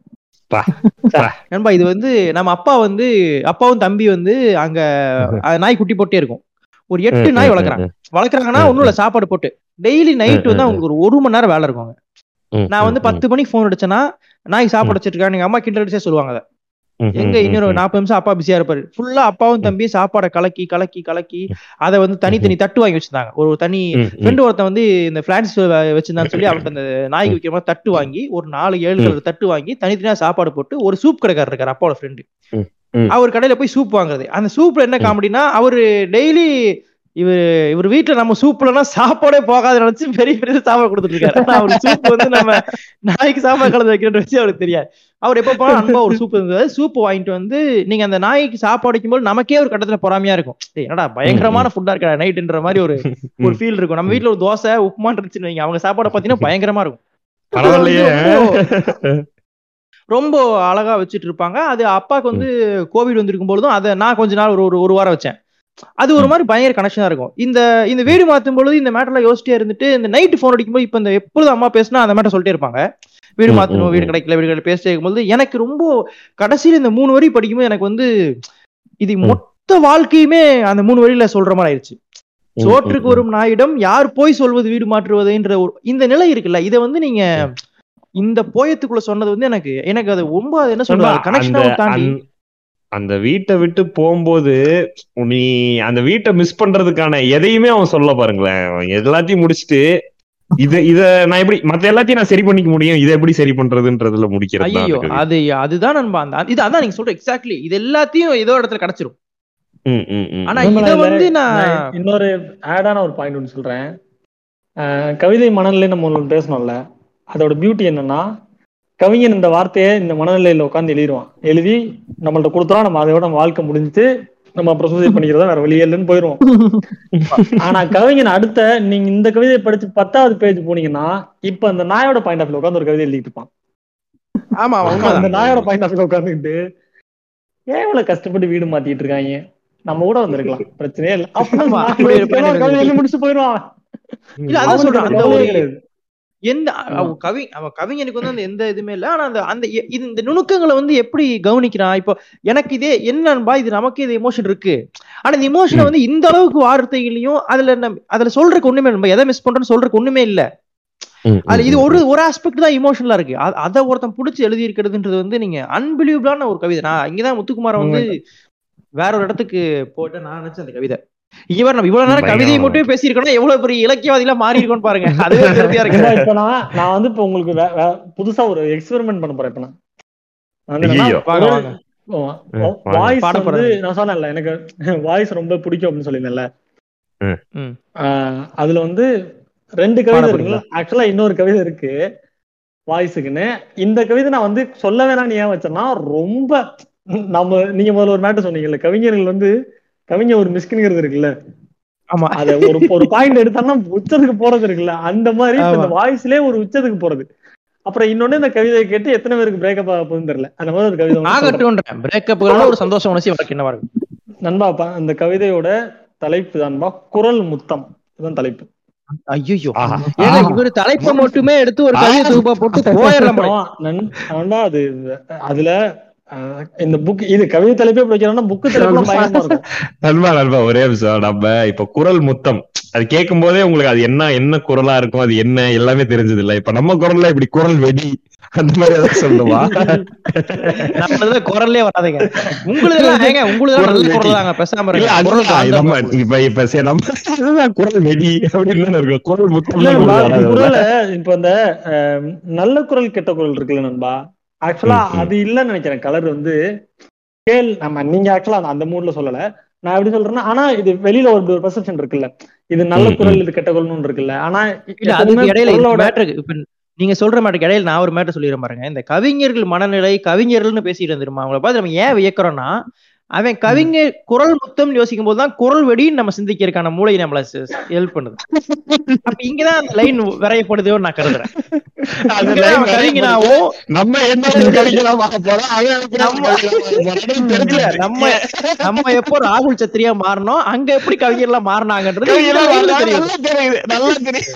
நண்பா இது வந்து நம்ம அப்பா வந்து அப்பாவும் தம்பி வந்து அங்க அஹ், நாய் குட்டி போட்டே இருக்கும் ஒரு எட்டு நாய் வளர்க்குறாங்க வளர்க்குறாங்கன்னா ஒண்ணும் இல்ல சாப்பாடு போட்டு டெய்லி நைட் வந்து அவங்களுக்கு ஒரு ஒரு மணி நேரம் வேலை இருக்கும் அங்க நான் வந்து பத்து மணிக்கு ஃபோன் அடிச்சேன்னா நாய் சாப்பாடு வச்சிட்டு இருக்காங்க எங்க அம்மா கிண்டல் அடிச்சே சொல்லுவாங்க அதை எங்க இன்னொரு நாற்பது நிமிஷம் அப்பா பிஸியா இருப்பாரு ஃபுல்லா அப்பாவும் தம்பி சாப்பாடை கலக்கி கலக்கி கலக்கி அதை வந்து தனித்தனி தட்டு வாங்கி வச்சிருந்தாங்க ஒரு தனி ஃப்ரெண்டு ஒருத்தன் வந்து இந்த பிளான்ஸ் வச்சிருந்தான்னு சொல்லி அவன்கிட்ட அந்த நாய்க்கு வைக்கிற மாதிரி தட்டு வாங்கி ஒரு நாலு ஏழு கலர் தட்டு வாங்கி தனித்தனியா சாப்பாடு போட்டு ஒரு சூப் கடைக்காரர் இருக்காரு அப்பாவோட ஃப்ரெண்டு ம், ம். அவர் கடையில போய் சூப் வாங்குறது அந்த சூப்ல என்ன காமெடினா அவரு டெய்லி இவர் இவர் வீட்டுல நம்ம சூப்லனா சாப்பாடே போகாத நினைச்சு பெரிய பெரிய சாப்பாடு கொடுத்துட்டு இருக்காரு ஆனா அவர் சூப் வந்து நம்ம நாய்க்கு சாப்பாடு கலந்து வைக்கிறேன்னு வச்சு அவருக்கு தெரியாது அவர் எப்ப போனா அன்பா ஒரு சூப் இருந்தது சூப் வாங்கிட்டு வந்து நீங்க அந்த நாய்க்கு சாப்பாடு வைக்கும்போது நமக்கே ஒரு கட்டத்துல பொறாமையா இருக்கும் டேய், என்னடா பயங்கரமான ஃபுட்டா இருக்கா நைட்ன்ற மாதிரி ஒரு ஒரு ஃபீல் இருக்கும் நம்ம வீட்ல ஒரு தோசை உப்புமா இருந்துச்சுன்னு வைங்க அவங்க சாப்பாடை பாத்தீங்கன்னா பயங்கரமா இருக்கும் பரவாயில்லையே ரொம்ப- ரொம்ப அழகா வச்சுட்டு இருப்பாங்க அது அப்பாக்கு வந்து கோவிட் வந்திருக்கும் பொழுதும் அதை நான் கொஞ்ச நாள் ஒரு ஒரு- ஒரு வாரம் வச்சேன் அது ஒரு மாதிரி பயங்கர கனெக்ஷனா இருக்கும் இந்த இந்த வீடு மாத்தும் பொழுது இந்த மேட்டர்ல யோசிச்சிட்டே இருந்துட்டு இந்த நைட் ஃபோன் அடிக்கும்போது இப்ப இந்த எப்பொழுதும் அம்மா பேசினா அந்த மேட்டர் சொல்லிட்டே இருப்பாங்க வீடு ம், மாத்தணும் ம், வீடு ம். கிடைக்கல வீடு கிடைக்கல பேசிட்டே இருக்கும்போது எனக்கு ரொம்ப கடைசியில இந்த மூணு வரி படிக்கும்போது எனக்கு வந்து இது ம். மொத்த வாழ்க்கையுமே அந்த மூணு வரியில சொல்ற மாதிரி ஆயிடுச்சு சோற்றுக்கு வரும் நாயிடம் யார் போய் சொல்வது வீடு மாற்றுவதுன்ற ஒரு இந்த நிலை இருக்குல்ல இதை வந்து நீங்க இந்த போயத்துக்குள்ள சொன்னது வந்து எனக்கு எனக்கு அது ரொம்ப அது என்ன சொல்றது நண்பா, கனெக்ஷனாவும் அந்த- தாண்டி அந்த- அந்த வீட்டை விட்டு போகும்போது நீ அந்த வீட்டை மிஸ் பண்றதுக்கான எதையுமே அவன் சொல்ல பாருங்களேன் அவன் எல்லாத்தையும் முடிச்சுட்டு இத இத நான் எப்படி மத்த எல்லாத்தையும் நான் சரி பண்ணிக்க முடியும் இதை எப்படி சரி பண்றதுன்றதுல முடிக்கிறது தான் ஐயோ அந்த கவி. அது அதுதான் நண்பா அந்த இது அதான் நீங்க சொல்ற எக்ஸாக்ட்லி இது எல்லாத்தையும் ஏதோ இடத்துல கிடைச்சிரும் ம், ம், ம். ஆனா இன்னொன்னு இத இல்ல, வந்து நான் நான் இன்னொரு ஆடான ஒரு பாயிண்ட் ஒன்று சொல்றேன் அஹ் கவிதை மனநிலை நம்ம ஒன்று பேசணும்ல அதோட பியூட்டி என்னன்னா கவிஞன் இந்த வார்த்தையை இந்த மனநிலையில உட்காந்து எழுதிடுவான் எழுதி நம்மள்ட்ட கொடுத்துறோம் நம்ம அதோட நம்ம வாழ்க்கை முடிஞ்சுட்டு நம்ம அப்புறம் சூசைட் பண்ணிக்கிறதா வேற வழியே இல்லைன்னு போயிடுவோம் ஆனா கவிஞன் அடுத்த நீங்க இந்த கவிதையை படிச்சு பத்தாவது பேஜ் போனீங்கன்னா இப்ப அந்த நாயோட பாயிண்ட் ஆஃப் உட்காந்து ஒரு கவிதை எழுதிட்டு இருப்பான் ஆமா அந்த உண்மைதான் நாயோட பாயிண்ட் ஆஃப் உட்காந்துக்கிட்டு ஏன் இவ்வளவு கஷ்டப்பட்டு வீடு மாத்திட்டு இருக்காங்க நம்ம கூட வந்திருக்கலாம் பிரச்சனையே இல்ல அப்ப ஆமா, நான் அப்படி ஒரு யோசிக்கிறேன், point கவிதை எழுதி முடிச்சு போயிடுவான் இல்ல அதான் அவனுக்கு சொல்றேன் அந்த கவலையே ஒரு கிடையாது. எந்த அவன் கவி அவன் கவிஞனுக்கு வந்து அந்த எந்த இதுவுமே இல்ல ஆனா அந்த அந்த எ- இது- இந்த நுணுக்கங்களை வந்து எப்படி கவனிக்கிறான் இப்போ எனக்கு இதே என்னன்பா இது நமக்கே இது எமோஷன் இருக்கு ஆனா இந்த எமோஷனை வந்து இந்த அளவுக்கு வார்த்தைகளையும் அதுல நம்ம அதுல சொல்றதுக்கு ஒண்ணுமே இல்லை நம்ம எதை மிஸ் பண்றோம்னு சொல்றதுக்கு ஒண்ணுமே இல்ல ம், அதுல ம், இது ம். ஒரு ஒரு ஆஸ்பெக்ட் தான் இமோஷனலா இருக்கு அ- அத ஒருத்தன் புடிச்சு எழுதி இருக்கிறதுன்றது வந்து நீங்க அன்பிலீவபிளான ஒரு கவிதை நான் இங்கதான் முத்துக்குமார வந்து வேற ஒரு இடத்துக்கு போயிட்டு நான் நினைச்சேன் அந்த கவிதை இங்க பாரு நம்ம இவ்வளவு நேரம் பயங்கரமா கவிதையை மட்டுமே பேசியிருக்கோம்னா எவ்வளவு பெரிய இலக்கியவாதிகளா மாறி இருக்கோம்னு பாருங்க அதுவே திருப்தியா இருக்கு ஏன்னா இப்ப நான் நான் வந்து இப்ப உங்களுக்கு வே- வே- புதுசா ஒரு எக்ஸ்பெரிமெண்ட் பண்ண போறேன் இப்ப நான் வந்து என்னன்னா, ஐயையோ. வாங்க வாங்க வாங்க. வாய்ஸ் பாட வந்து போறாங்க. நான் சொன்னேன்ல எனக்கு வாய்ஸ் ரொம்ப பிடிக்கும் அப்படின்னு சொல்லியிருந்தேன்ல ம். ம். ஆஹ் அதுல வந்து ரெண்டு பாட கவிதை போறீங்களா? இருக்குல்ல ஆக்சுவலா இன்னொரு கவிதை இருக்கு வாய்ஸுக்குன்னு இந்த கவிதை நான் வந்து சொல்ல வேணாம்னு ஏன் வச்சேன்னா ரொம்ப நம்ம நீங்க முதல்ல ஒரு மேட்டர் சொன்னீங்கல்ல கவிஞர்கள் வந்து கவிஞர் ஒரு மிஸ்கின்ங்கிறது இருக்குல்ல ஆமா அத ஒரு ஒரு பாயிண்ட் எடுத்தோம்னா உச்சத்துக்கு போறது இருக்குல்ல அந்த மாதிரி இப்ப இந்த ஆமா. வாய்ஸ்லயே ஒரு உச்சத்துக்கு போறது அப்புறம் இன்னொன்னு இந்த கவிதையை கேட்டு எத்தனை பேருக்கு பிரேக்கப் ஆக போகுதுன்னு தெரியல அந்த மாதிரி ஒரு கவிதை ஒண்ணு சொல்றேன். ஆகட்டும்ன்றேன் பிரேக்கப் ஒரு சந்தோஷம் உணர்ச்சி வாழ்க்கை என்னவா இருக்கும் நண்பா ப- அந்த கவிதையோட தலைப்பு தான்பா குரல் முத்தம் இதுதான் தலைப்பு ஐயோ ஆஹா. ஏங்க இவரு தலைப்பை மட்டுமே எடுத்து ஒரு கவிதை தொகுப்பா போட்டு போயிடலாம் போல. ஆமா, நண்- நண்பா அது அதுல அஹ், இந்த புக் இது கவிதை தலைப்பே இப்படி வைக்கிறோம்னா புக்கு தலைப்பு பயங்கரமா இருக்கும் நண்பா நண்பா ஒரே நிமிஷம் நம்ம இப்ப குரல் முத்தம் அது கேட்கும் போதே உங்களுக்கு அது என்ன என்ன குரலா இருக்கும் அது என்ன எல்லாமே தெரிஞ்சது இல்ல இப்ப நம்ம குரல்ல இப்படி குரல் வெடி அந்த மாதிரி ஏதாவது சொல்லுவா நம்மளதுல குரல்லே வராதுங்க உங்களுக்கு ஏங்க உங்களுக்கு நல்ல குரல் தாங்க பேசாம இல்ல இருங்க குரல் அதுதான் தான் நம்ம இப்ப இப்ப சரி நம்ம அதுதான் குரல் வெடி அப்படின்னு தானே இருக்கும் குரல் முத்தம் இல்ல நண்பா, வராது. குரல்ல இப்ப இந்த அஹ், நல்ல குரல் கெட்ட குரல் இருக்குல்ல நண்பா ஆக்சுவலா ம், ம். அது இல்லன்னு நினைக்கிறேன் கலர் வந்து கேள் நம்ம நீங்க ஆக்சுவலா அந்த மூட்ல சொல்லல நான் எப்படி சொல்றேன்னா ஆனா இது வெளியில ஒரு ஒரு பெர்செப்ஷன் இருக்குல்ல இது நல்ல ம், குரல் இது கெட்ட குரல்னு ஒண்ணு இருக்குல்ல ஆனா இல்ல எப்பவுமே அதுக்கு இடையில இந்த குரலோட மேட்டருக்கு இப்ப நீங்க சொல்ற மேட்டருக்கு இடையில நான் ஒரு மேட்டர் சொல்லிடுறேன் பாருங்க இந்த கவிஞர்கள் மனநிலை கவிஞர்கள்னு பேசிட்டு இருந்துருமா அவங்கள பார்த்து நம்ம ஏன் வியக்கிறோம்னா அவன் கவிஞர் குரல் முத்தம் யோசிக்கும் போது தான் குரல் வெடின்னு நம்ம சிந்திக்கிறதுக்கான மூளை நம்மள ஹெல்ப் பண்ணுது அப்ப இங்கதான் அந்த லைன் வரையப்படுதோ நான் கருதுறேன் அது இங்கதான் line அவன் வரையப்படுது. கவிஞனாவும் நம்ம என்ன ஒரு கவிஞனா பார்க்க போறோம் அவன் எப்படி நம்ம- கவிஞனா பார்க்க போறான்னு இல்ல தெரிஞ்சுக்கிட்டு. நம்ம நம்ம எப்போ ராகுல் சத்திரியா மாறணும் அங்க எப்படி கவிஞர்லாம் மாறினாங்கன்றது இந்த கவிஞனா line ல பார்த்தா தெரியும் நல்லா தெரியுது நல்லா தெரியுது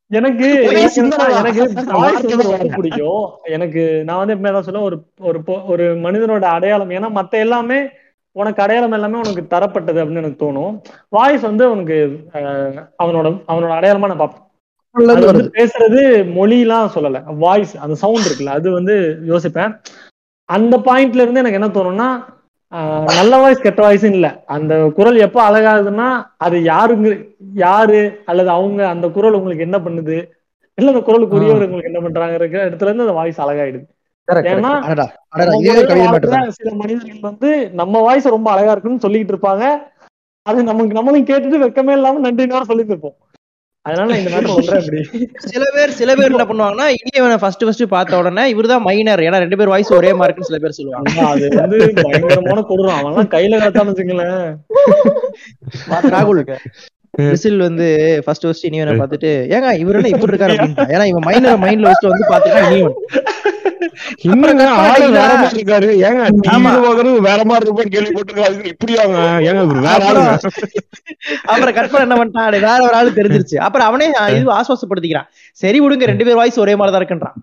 எனக்கு ஒரே எனக்கு சிந்தனை என்னன்னா, தான். எனக்கு voice வந்து ரொம்ப பிடிக்கும் எனக்கு நான் வந்து எப்பவுமே தான் சொல்லுவேன் ஒரு ஒரு பொ- ஒரு மனிதனோட அடையாளம் ஏன்னா மத்த எல்லாமே உனக்கு அடையாளம் எல்லாமே உனக்கு தரப்பட்டது அப்படின்னு எனக்கு தோணும் வாய்ஸ் வந்து உனக்கு அஹ், அவனோட அவனோட அடையாளமா நான் பார்ப்பேன் உள்ள அது இருந்து வந்து வருது பேசுறது மொழிலாம் சொல்லல வாய்ஸ் அந்த சவுண்ட் இருக்குல்ல அது வந்து யோசிப்பேன் அந்த பாயிண்ட்ல இருந்து எனக்கு என்ன தோணும்னா ஆஹ், நல்ல வாய்ஸ் கெட்ட வாய்ஸ் இல்ல அந்த குரல் எப்ப அழகாகுதுன்னா அது யாருங்க யாரு அல்லது அவங்க அந்த குரல் உங்களுக்கு என்ன பண்ணுது இல்ல அந்த குரலுக்கு உரியவர் உங்களுக்கு என்ன பண்றாங்க இடத்துல இருந்து அந்த வாய்ஸ் அழகாயிடுது Correct, correct. ஏன்னா அடடா அடடா நம்ம இதே ஒரு கவிதை வாழ்க்கையில மட்டும் தான் சில மனிதர்கள் வந்து நம்ம வாய்ஸ் ரொம்ப அழகா இருக்குன்னு சொல்லிட்டு இருப்பாங்க அது நமக்கு நம்மளும் கேட்டுட்டு வெக்கமே இல்லாம நன்றி நேரம் சொல்லிட்டு இருப்போம் அதனால நான் இந்த மாதிரி சொல்றேன் அப்படி சில பேர் சில பேர் என்ன பண்ணுவாங்கன்னா இனியவனை ஃபர்ஸ்ட் ஃபர்ஸ்ட் பார்த்த உடனே இவர்தான் மைனர் ஏன்னா ரெண்டு பேர் வாய்ஸ் ஒரே மாதிரி இருக்குன்னு சில பேர் சொல்லுவாங்க ஆமா, அது வந்து பயங்கரமான கொடூரம் அவன்லாம் கையில காத்தான்னு வச்சுங்களேன் ராகுல் விசில் வந்து ஃபர்ஸ்ட் ஃபர்ஸ்ட் இனியவனை பார்த்துட்டு ஏங்க இவர் என்ன இப்படி இருக்காரு அப்படின்னு ஏன்னா இவன் மைனர் மைண்ட்ல வச்சுட்டு வந்து பாத்துட்டா இனியவன் இன்னும் cut ஆளு பண்ணிட்டீங்களா? வேற மாதிரி இருக்காரு ஏங்க ஆமா. நீங்க போகிறது வேற மாதிரி இருப்பான்னு கேள்விப்பட்டிருக்காரு இப்படியாங்க ஏங்க இவரு வேற ஆளுங்க அப்புறம் கட் பண்ண என்ன பண்ணிட்டான் அடே, வேற ஒரு ஆளு தெரிஞ்சிருச்சு அப்புறம் அவனே இது ஆஸ்வாசப்படுத்திக்கிறான் சரி விடுங்க ரெண்டு பேர் வாய்ஸ் ஒரே மாதிரி தான் இருக்குன்றான்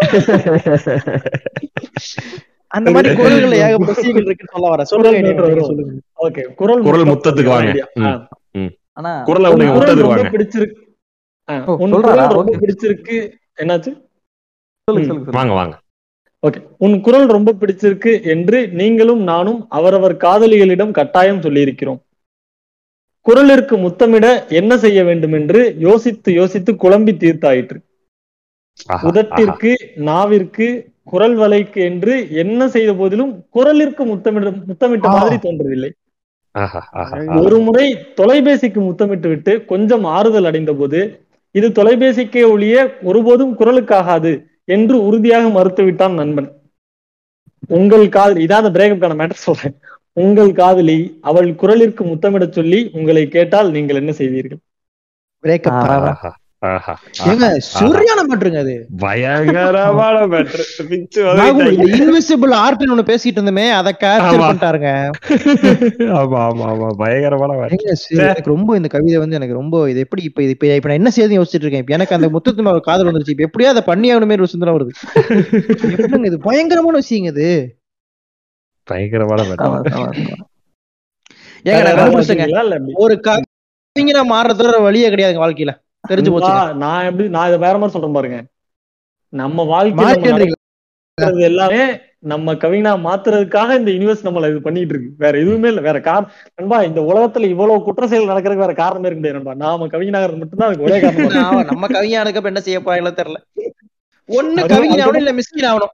அந்த மாதிரி குரல்கள் ஏகப்பட்ட விஷயங்கள் இருக்குன்னு சொல்ல வர சொல்லுங்க குரல் இனியவன், வரும். சொல்லுங்க ஓகே குரல் குரல் முத்தத்துக்கு வாங்க. idea. ம். ஆ. ஆனா குரலை உன் விடுங்க குரல் முத்தத்துக்கு ரொம்ப வாங்க பிடிச்சிருக்கு ஆ, ஓ, உன் சொல்றாரா? குரல் ரொம்ப Okay. பிடிச்சிருக்கு என்னாச்சு சொல்லுங்க சொல்லுங்க சொல்லுங்க. வாங்க வாங்க ஓகே உன் குரல் ரொம்ப பிடிச்சிருக்கு என்று நீங்களும் நானும் அவரவர் காதலிகளிடம் கட்டாயம் சொல்லியிருக்கிறோம் குரலிற்கு முத்தமிட என்ன செய்ய வேண்டும் என்று யோசித்து யோசித்து குழம்பி தீர்த்தாயிற்று ஆஹா, உதட்டிற்கு நாவிற்கு குரல் வலைக்கு என்று என்ன செய்த போதிலும் குரலிற்கு முத்தமிட முத்தமிட்ட ஆ. மாதிரி தோன்றவில்லை ஆஹா, ஆஹா, ஒரு முறை தொலைபேசிக்கு முத்தமிட்டு விட்டு கொஞ்சம் ஆறுதல் அடைந்த போது இது தொலைபேசிக்கே ஒழிய ஒருபோதும் குரலுக்காகாது என்று உறுதியாக மறுத்துவிட்டான் நண்பன் உங்கள் காதலி இதான் அந்த பிரேக்கப்கான மேட்டர் சொல்றேன் உங்கள் காதலி அவள் குரலிற்கு முத்தமிடச் சொல்லி உங்களை கேட்டால் நீங்கள் என்ன செய்வீர்கள் பிரேக்கப் ஆஹா. ஆஹா, ஆஹா, ஏங்க ஆஹா. சரியான மாட்டுருங்க அது பயங்கரமான மேட்ரு பிச்சு ராகுல், உதைத்தாங்க. இந்த இன்விசிபிள் ஆர்ட்னு ஒண்ணு பேசிட்டு இருந்தோமே அதை கேப்சர் ஆமா. பண்ணிட்டாருங்க ஆமா ஆமா ஆமா பயங்கரமான மேட்ரு ஏங்க, சரி, எனக்கு ரொம்ப இந்த கவிதை வந்து எனக்கு ரொம்ப இது எப்படி இப்ப இது இப்ப இப்ப நான் என்ன செய்யுதுன்னு யோசிச்சுட்டு இருக்கேன் இப்ப எனக்கு அந்த முத்தத்து மேல ஒரு காதல் வந்துருச்சு இப்ப எப்படியா அதை பண்ணி ஆகணுமே ஒரு சிந்தனை வருது எப்படிங்க இது பயங்கரமான விஷயங்க இது பயங்கரமான ஆமா, மேட்ரு ஆமா, ஆமா. ஏங்க நான் வேற கண்டுபிடிச்சேங்க பாத்தீங்களா இல்ல எப்படி? ஒரு கவிஞனா மாறுறதோட வழியே கிடையாதுங்க வாழ்க்கையில தெரிஞ்சு போச்சு நான் நான் எப்படி நான் இதை வேற மாதிரி சொல்றேன் பாருங்க நம்ம வாழ்க்கையில நம்ம மாற்றீங்களா நடக்கிறது எல்லாமே நம்ம கவினா மாத்துறதுக்காக இந்த யூனிவர்ஸ் நம்மள இது பண்ணிட்டு இருக்கு வேற எதுவுமே இல்ல வேற காரணம் நண்பா இந்த உலகத்துல இவ்வளவு குற்ற செயல் நடக்கிறதுக்கு வேற காரணமே இருக்க முடியாது நண்பா நாம கவிஞனாகிறது மட்டும்தான் அதுக்கு ஒரே காரணம் ஆமா, நம்ம கவிஞனுக்கு அப்ப என்ன செய்ய போறாங்களோ தெரியல ஒண்ணு அது- கவிஞன் அது- ஆகணும் இல்ல மிஸ்கின் ஆகணும்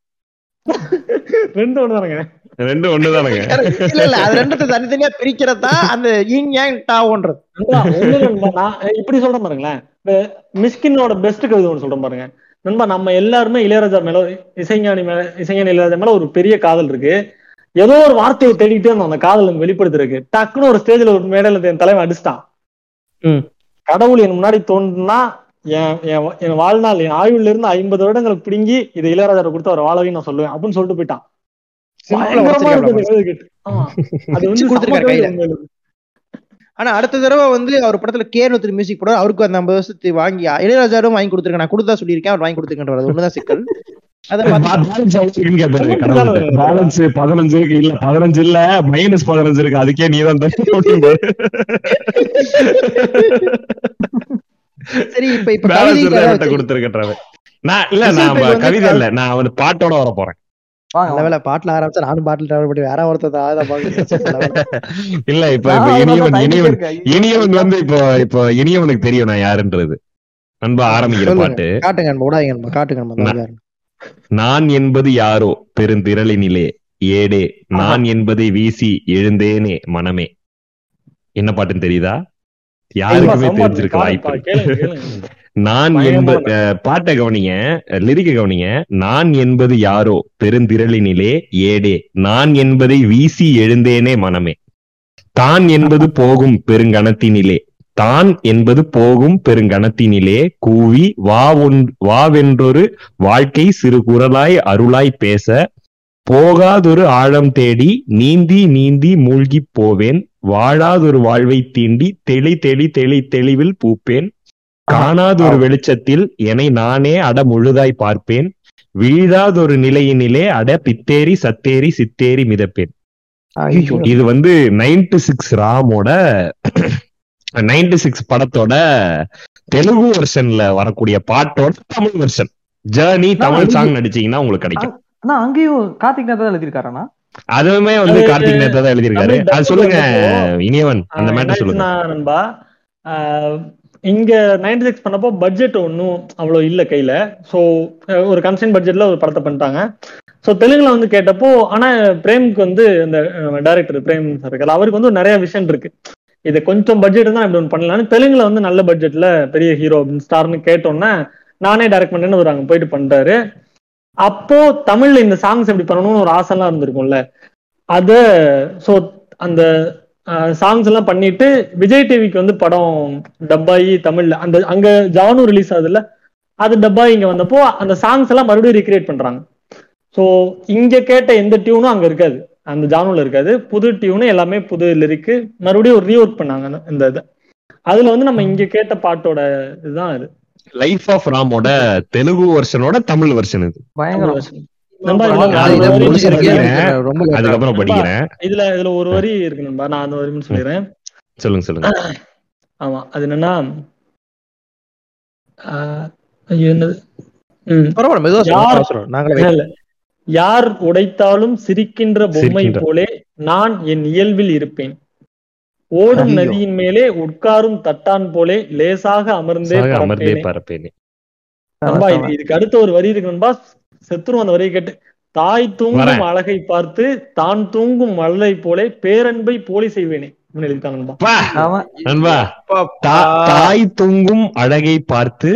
ரெண்டு ஒண்ணு தானங்க ரெண்டு ஒண்ணுதானுங்க இல்ல இல்ல அது ரெண்டத்தை தனித்தனியா பிரிக்கிறதா அந்த இங் யாங் டாவோன்றது நண்பா, ஒண்ணும் இல்ல நண்பா. நான் இப்படி சொல்றேன் பாருங்களேன் இப்ப மிஸ்கினோட பெஸ்ட் கவிதை ஒன்று சொல்றேன் பாருங்க நண்பா நம்ம எல்லாருமே இளையராஜா மேல இசைஞானி மேல இசைஞானி இளையராஜா மேல ஒரு பெரிய காதல் இருக்கு ஏதோ ஒரு வார்த்தையை தேடிட்டே இருந்தோம் அந்த காதல் வெளிப்படுத்துறதுக்கு டக்குன்னு ஒரு ஸ்டேஜ்ல ஒரு மேடையில என் தலைவன் அடிச்சிட்டான் ம். கடவுள் என் முன்னாடி தோன்றுனா என் என் வா- என் வாழ்நாள் என் ஆயுள்ல இருந்து ஐம்பது வருடங்களுக்கு பிடுங்கி இது இளையராஜா கொடுத்து அவர் வாழவே நான் சொல்லுவேன் அப்படின்னு சொல்லிட்டு போயிட்டான் Simple ஆ பயங்கரமா உடைச்சிருக்காப்ல இருந்தது கவிதை கேட்டு. ஆமா. அது வந்து கொடுத்திருக்காரு செம்ம கவிதை கையில. உண்மையில. ஆனா அடுத்த தடவை வந்து அவர் படத்துல கேர் ஒருத்தர் மியூசிக் போட அவருக்கு அந்த ஐம்பது வருஷத்து வாங்கி இளையராஜாவும் வாங்கி கொடுத்துருக்கேன் நான் கொடுத்தா சொல்லியிருக்கேன் அவர் வாங்கி கொடுத்துருக்கேன் ஒண்ணுதான் சிக்கல் அதை பார்த்து பேலன்ஸ் பதினஞ்சு இருக்கு இல்ல பதினஞ்சு இல்ல மைனஸ் பதினஞ்சு இருக்கு அதுக்கே நீ தான் சரி இப்ப இப்ப பேலன்ஸ் கவிதை இல்ல கொடுத்துருக்கேன் நான் இல்ல Result நான் வந்து கவிதை இல்ல நான் வந்து பாட்டோட வர போறேன் வாங்க, நல்ல வாங்க. வேலை பாட்டுல ஆரம்பிச்சா நானும் பாட்டில் டிராவல் பண்ணி வேற ஒருத்தர் தான் பாக்குறேன் இல்ல இப்ப நான் இப்ப அதனால இனியவன் தான் இனியவன் இருக்கேன். இனியவன் வந்து இப்போ இப்போ இனியவனுக்கு தெரியும் நான் யாருன்றது நண்பா ஆரம்பிக்கிற சொல்லுங்க. பாட்டு காட்டுங்க நண்பா, விடாதீங்க நண்பா, காட்டுங்க நண்பா, நான்- நல்லா நான் என்பது யாரோ பெருந்திரளினிலே ஏடே நான் என்பதை வீசி எழுந்தேனே மனமே என்ன பாட்டுன்னு தெரியுதா யாருக்குமே செம்ம தெரிஞ்சிருக்க பாட்டு. வாய்ப்பு இல்ல. கேளுங்க, கேளுங்க. நான் பயங்கரமான என்பது அஹ், பாட்டை கவனிங்க லிரிக்க கவனிங்க நான் என்பது யாரோ பெருந்திரளினிலே ஏடே நான் என்பதை வீசி எழுந்தேனே மனமே தான் என்பது போகும் பெருங்கணத்தினிலே தான் என்பது போகும் பெருங்கணத்தினிலே கூவி வா ஒன் வாவென்றொரு வாழ்க்கை சிறு குரலாய் அருளாய் பேச போகாதொரு ஆழம் தேடி நீந்தி நீந்தி மூழ்கிப் போவேன் வாழாதொரு வாழ்வை தீண்டி தெளி தெளி தெளி தெளிவில் பூப்பேன் காணாதொரு வெளிச்சத்தில் என்னை நானே அட முழுதாய் பார்ப்பேன் வீழாதொரு நிலையினிலே அட பித்தேரி சத்தேரி சித்தேரி மிதப்பேன் ஐயோ. இது வந்து நைன்டி சிக்ஸ் ராமோட நைன்டி சிக்ஸ் படத்தோட தெலுங்கு வெர்ஷன்ல வரக்கூடிய பாட்டோட Tamil version journey Tamil song நடிச்சீங்கன்னா உங்களுக்கு கிடைக்கும் ஆனா அங்கேயும் கார்த்திக் நேதா தான் எழுதியிருக்காரா அதுவுமே வந்து அது கார்த்திக் நேத்தா தான் எழுதியிருக்காரு தமிழ் அது சொல்லுங்க டப்புக்கு இனியவன் அந்த ஆஹ் மேட்டர் சொல்லுங்க என்னாச்சுன்னா நண்பா ஆஹ் இங்க நைன்டி சிக்ஸ் பண்ணப்போ பட்ஜெட் ஒன்றும் அவ்வளோ இல்லை கையில ஸோ ஒரு கன்சைன் பட்ஜெட்ல ஒரு படத்தை பண்ணிட்டாங்க ஸோ தெலுங்குல வந்து கேட்டப்போ ஆனா பிரேம்க்கு வந்து இந்த டைரக்டர் பிரேம் சார் இருக்காரு அவருக்கு வந்து நிறைய விஷன் இருக்கு இது கொஞ்சம் பட்ஜெட் தான் இப்படி ஒன்று பண்ணலாம்னு தெலுங்குல வந்து நல்ல பட்ஜெட்ல பெரிய ஹீரோ ஸ்டார்னு கேட்டோன்னே நானே டைரக்ட் பண்ணேன்னு ஒரு அங்க போயிட்டு பண்றாரு அப்போ தமிழ்ல இந்த சாங்ஸ் எப்படி பண்ணணும்னு ஒரு ஆசைலாம் இருந்திருக்கும்ல அத ஸோ அந்த சாங்ஸ் எல்லாம் பண்ணிட்டு விஜய் டிவிக்கு வந்து படம் டப்பாயி தமிழ்ல அந்த அங்க ஜானு ரிலீஸ் ஆகுதுல்ல அது டப்பாயி இங்க வந்தப்போ அந்த சாங்ஸ் எல்லாம் மறுபடியும் ரீக்ரியேட் பண்றாங்க ஸோ இங்க கேட்ட எந்த டியூனும் அங்க இருக்காது அந்த ஜானுல இருக்காது புது டியூனு எல்லாமே புது லிரிக்கு மறுபடியும் ஒரு ரீஒர்க் பண்ணாங்க அந்த- இந்த இதை அதுல வந்து நம்ம இங்க கேட்ட பாட்டோட இதுதான் இது லைஃப் ஆஃப் ராமோட தெலுங்கு வெர்ஷனோட தமிழ் வெர்ஷன் இது பயங்கரம் நண்பா, இதுல நான் ஒரு இதை வரி முடிச்சிருக்கேன். படிக்கிறேன். ரொம்ப அதுக்கப்புறம் படிக்கிறேன் இதுல இதுல ஒரு வரி இருக்கு நண்பா நான் அந்த வரி சொல்லிடுறேன் சொல்லுங்க சொல்லுங்க ஆமா அது என்னன்னா ஆஹ் ஐயோ என்னது ம் பரவாயில்ல மெதுவா யார்? சொல்லுங்க, அவசரம். நாங்களே இல்ல. யார் உடைத்தாலும் சிரிக்கின்ற பொம்மை சிரிக்கின்ற. போலே நான் என் இயல்பில் இருப்பேன் ஓடும் ஐயோ. நதியின் மேலே உட்காரும் தட்டான் போலே லேசாக அமர்ந்தே சாக அமர்ந்தே பறப்பேனே. பரப்பேனே நண்பா இது இதுக்கு அடுத்த ஒரு வரி இருக்கு நண்பா செத்துரும் அந்த வரியை கேட்டு தாய் தூங்கும் வரேன். அழகை பார்த்து தான் தூங்கும் மழலை போலே பேரன்பை போலி செய்வேனே அப்படின்னு எழுதிட்டாங்க நண்பா பா, அவன் நண்பா தா- தாய் தூங்கும் அழகை பார்த்து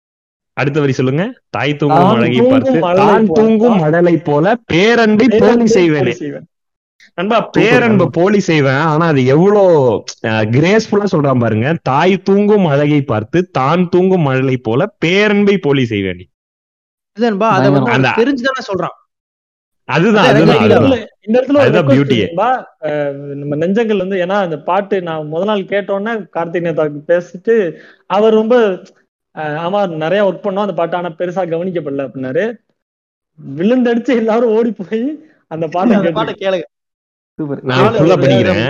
அடுத்த வரி சொல்லுங்க தாய் தூங்கும் தான் அழகை தூங்கும் பார்த்து மழலை தான் போல. தூங்கும் மழலை போல பேரன்பை போலி பேரன்பை செய்வேனே போலி செய்வேன் நண்பா பேரன்பை போலி செய்வேன் ஆனா அது எவ்வளோ கிரேஸ்ஃபுல்லா சொல்றான் பாருங்க தாய் தூங்கும் அழகை பார்த்து தான் தூங்கும் மழலை போல பேரன்பை போலி செய்வேன் இதுதான்பா, அதை வந்து அந்த- அவனுக்கு தெரிஞ்சுதானே சொல்றான் அதுதான் அதான் அதுதான் எனக்கு இந்த அதுதான் இடத்துல- இந்த இடத்துல ஒரு அதுதான் request beauty. இருக்கும்பா. அஹ் நம்ம நெஞ்சங்கள் வந்து ஏன்னா அந்த பாட்டு நான் முத நாள் கேட்டோன்னே கார்த்திக் நேதாக்கு பேசிட்டு அவர் ரொம்ப அஹ் ஆமா நிறைய ஒர்க் பண்ணோம் அந்த பாட்டு ஆனா பெருசா கவனிக்கப்படல அப்படின்னாரு விழுந்தடிச்சு எல்லாரும் ஓடி போய் அந்த பாட்டை அந்த கேட்டு பாட்டை கேளுங்க சூப்பர் நான் நாலு ஃபுல்லா ஒரு படிக்கிறேன்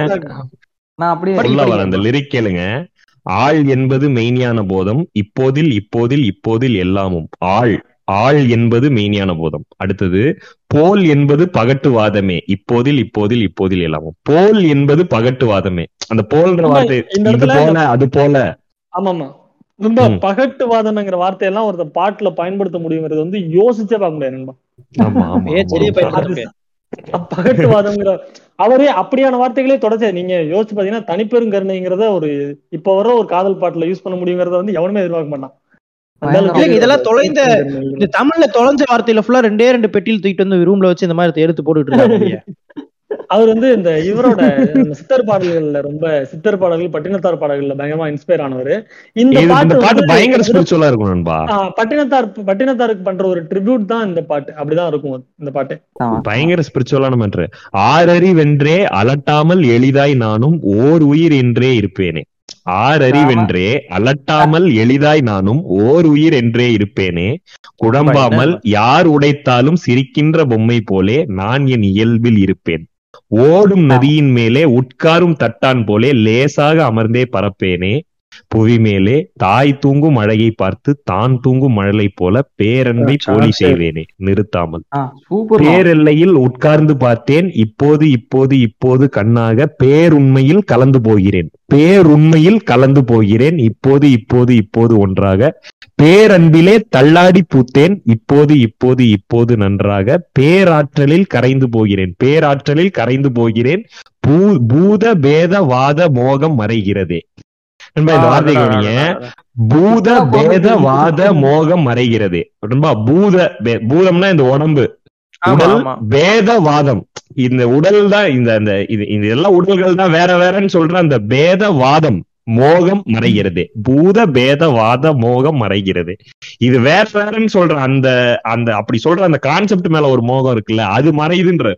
நான் அப்படியே படி, ஃபுல்லா படி. வர அந்த லிரிக் கேளுங்க ஆள் என்பது மெய்ஞான போதம் இப்போதில் இப்போதில் இப்போதில் எல்லாமும் ஆள் ஆள் என்பது மெய்ஞான போதம் அடுத்தது போல் என்பது பகட்டுவாதமே இப்போதில் இப்போதில் இப்போதில் எல்லாமும் போல் என்பது பகட்டுவாதமே அந்த போல்ன்ற ஆமா, வார்த்தை இந்த இது இடத்துல போல அது போல ஆமாமா ரொம்ப ம். பகட்டுவாதம்ங்கிற வார்த்தையெல்லாம் ஒருத்தர் பாட்டுல பயன்படுத்த முடியுங்கிறது வந்து யோசிச்சே பார்க்க முடியாது நண்பா ஆமா ஆமா, ஏன் செடியை ஆமா பயன்படுத்த அப்ப பகட்டுவாதம்ங்கிற அவரே அப்படியான வார்த்தைகளே தொடர்ச்சி நீங்க யோசிச்சு பாத்தீங்கன்னா தனிப்பெருங்கருணைங்கிறத ஒரு இப்ப வர ஒரு காதல் பாட்டுல யூஸ் பண்ண முடியுங்கிறத வந்து எவனுமே எதிர்பார்க்க மாட்டான் அந்த அளவுக்கு இல்லைங்க, இதெல்லாம் தொலைந்த- தனிப்பெருங்கருணை. இந்த தமிழ்ல தொலைஞ்ச வார்த்தையில ஃபுல்லா ரெண்டே ரெண்டு பெட்டியில் தூக்கிட்டு வந்து ரூம்ல வச்சு இந்த மாதிரி எடுத்து போட்டுட்டு இருக்காங்க அவர் வந்து இந்த இவரோட நம்ம சித்தர் பாடல்கள்ல ரொம்ப சித்தர் பாடல்கள் பட்டினத்தார் பாடல்கள்ல பயங்கரமா இன்ஸ்பயர் ஆனவர் இந்த இது- இந்த பாட்டு பாட்டு வந்து பயங்கர ஸ்பிரிச்சுவலா இருக்கும் நண்பா ஆ, பட்டினத்தார் பட்டினத்தாருக்கு பண்ற ஒரு ட்ரிபியூட் தான் இந்த பாட்டு அப்படிதான் இருக்கும் இந்த பாட்டு பயங்கர ஸ்பிரிச்சுவலான மேட்ரு ஆறறி வென்றே அலட்டாமல் எளிதாய் நானும் ஓர் உயிர் என்றே இருப்பேனே ஆறறி வென்றே அலட்டாமல் எளிதாய் நானும் ஓர் உயிர் என்றே இருப்பேனே குழம்பாமல் யார் உடைத்தாலும் சிரிக்கின்ற பொம்மை போலே நான் என் இயல்பில் இருப்பேன் ஓடும் நதியின் மேலே உட்காரும் தட்டான் போலே லேசாக அமர்ந்தே பறப்பேனே புவி மேலே தாய் தூங்கும் அழகை பார்த்து தான் தூங்கும் மழலை போல பேரன்பை போலி செய்வேனே நிறுத்தாமல் சூப்பர் பேரெல்லையில் உட்கார்ந்து பார்த்தேன் இப்போது இப்போது இப்போது கண்ணாக பேருண்மையில் கலந்து போகிறேன் பேருண்மையில் கலந்து போகிறேன் இப்போது இப்போது இப்போது ஒன்றாக பேரன்பிலே தள்ளாடி பூத்தேன் இப்போது இப்போது இப்போது நன்றாக பேராற்றலில் கரைந்து போகிறேன் பேராற்றலில் கரைந்து போகிறேன் பூ பூத பேத வாத மோகம் மறைகிறதே நண்பா, இந்த வார்த்தை கவனிங்க பூத பேத வாத மோகம் மறைகிறது நண்பா பூத பே- பூதம்னா இந்த உடம்பு ஆமா, உடல் ஆமா. பேதவாதம் இந்த உடல் தான் இந்த இந்த இது இந்த எல்லா உடல்கள் தான் வேற வேறன்னு சொல்ற அந்த பேதவாதம் மோகம் மறைகிறது பூத பேதவாத மோகம் மறைகிறது இது வேற வேறன்னு சொல்ற அந்த அந்த அப்படி சொல்ற அந்த கான்செப்ட் மேல ஒரு மோகம் இருக்குல்ல அது மறையுதுன்ற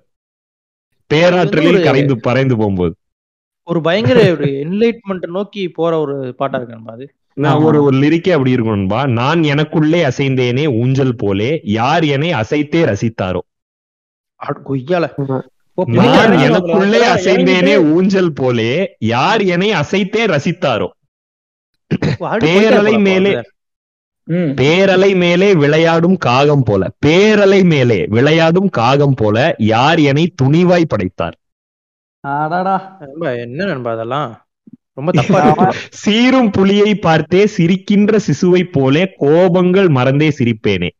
பேராற்றலில் ஒரு- கரைந்து பறைந்து போகும்போது ஒரு பயங்கர ஒரு என்லைட்மெண்ட் நோக்கி போற ஒரு பாட்டா இருக்கு நண்பா அது நான் ஆமா. ஒரு ஒரு லிரிக்கே அப்படி இருக்கணும்பா நான் எனக்குள்ளே அசைந்தேனே ஊஞ்சல் போலே யார் என்னை அசைத்தே ரசித்தாரோ அட, கொய்யால ஓ, நான் பிடிக்காது. எனக்குள்ளே அப்புறம் அசைந்தேனே ஊஞ்சல் போலே யார் என்னை அசைத்தே ரசித்தாரோ ஓ, ஆல்ரெடி பேரலை போயிட்டே மேலே இருப்பான். ம். பேரலை மேலே விளையாடும் காகம் போல பேரலை மேலே விளையாடும் காகம் போல யார் என்னை துணிவாய் படைத்தார் அடாடா நண்பா, என்ன நண்பா அதெல்லாம் ரொம்ப தப்பா இருக்கு. சீரும் புலியை பார்த்தே சிரிக்கின்ற சிசுவைப் போலே கோபங்கள் மறந்தே சிரிப்பேனே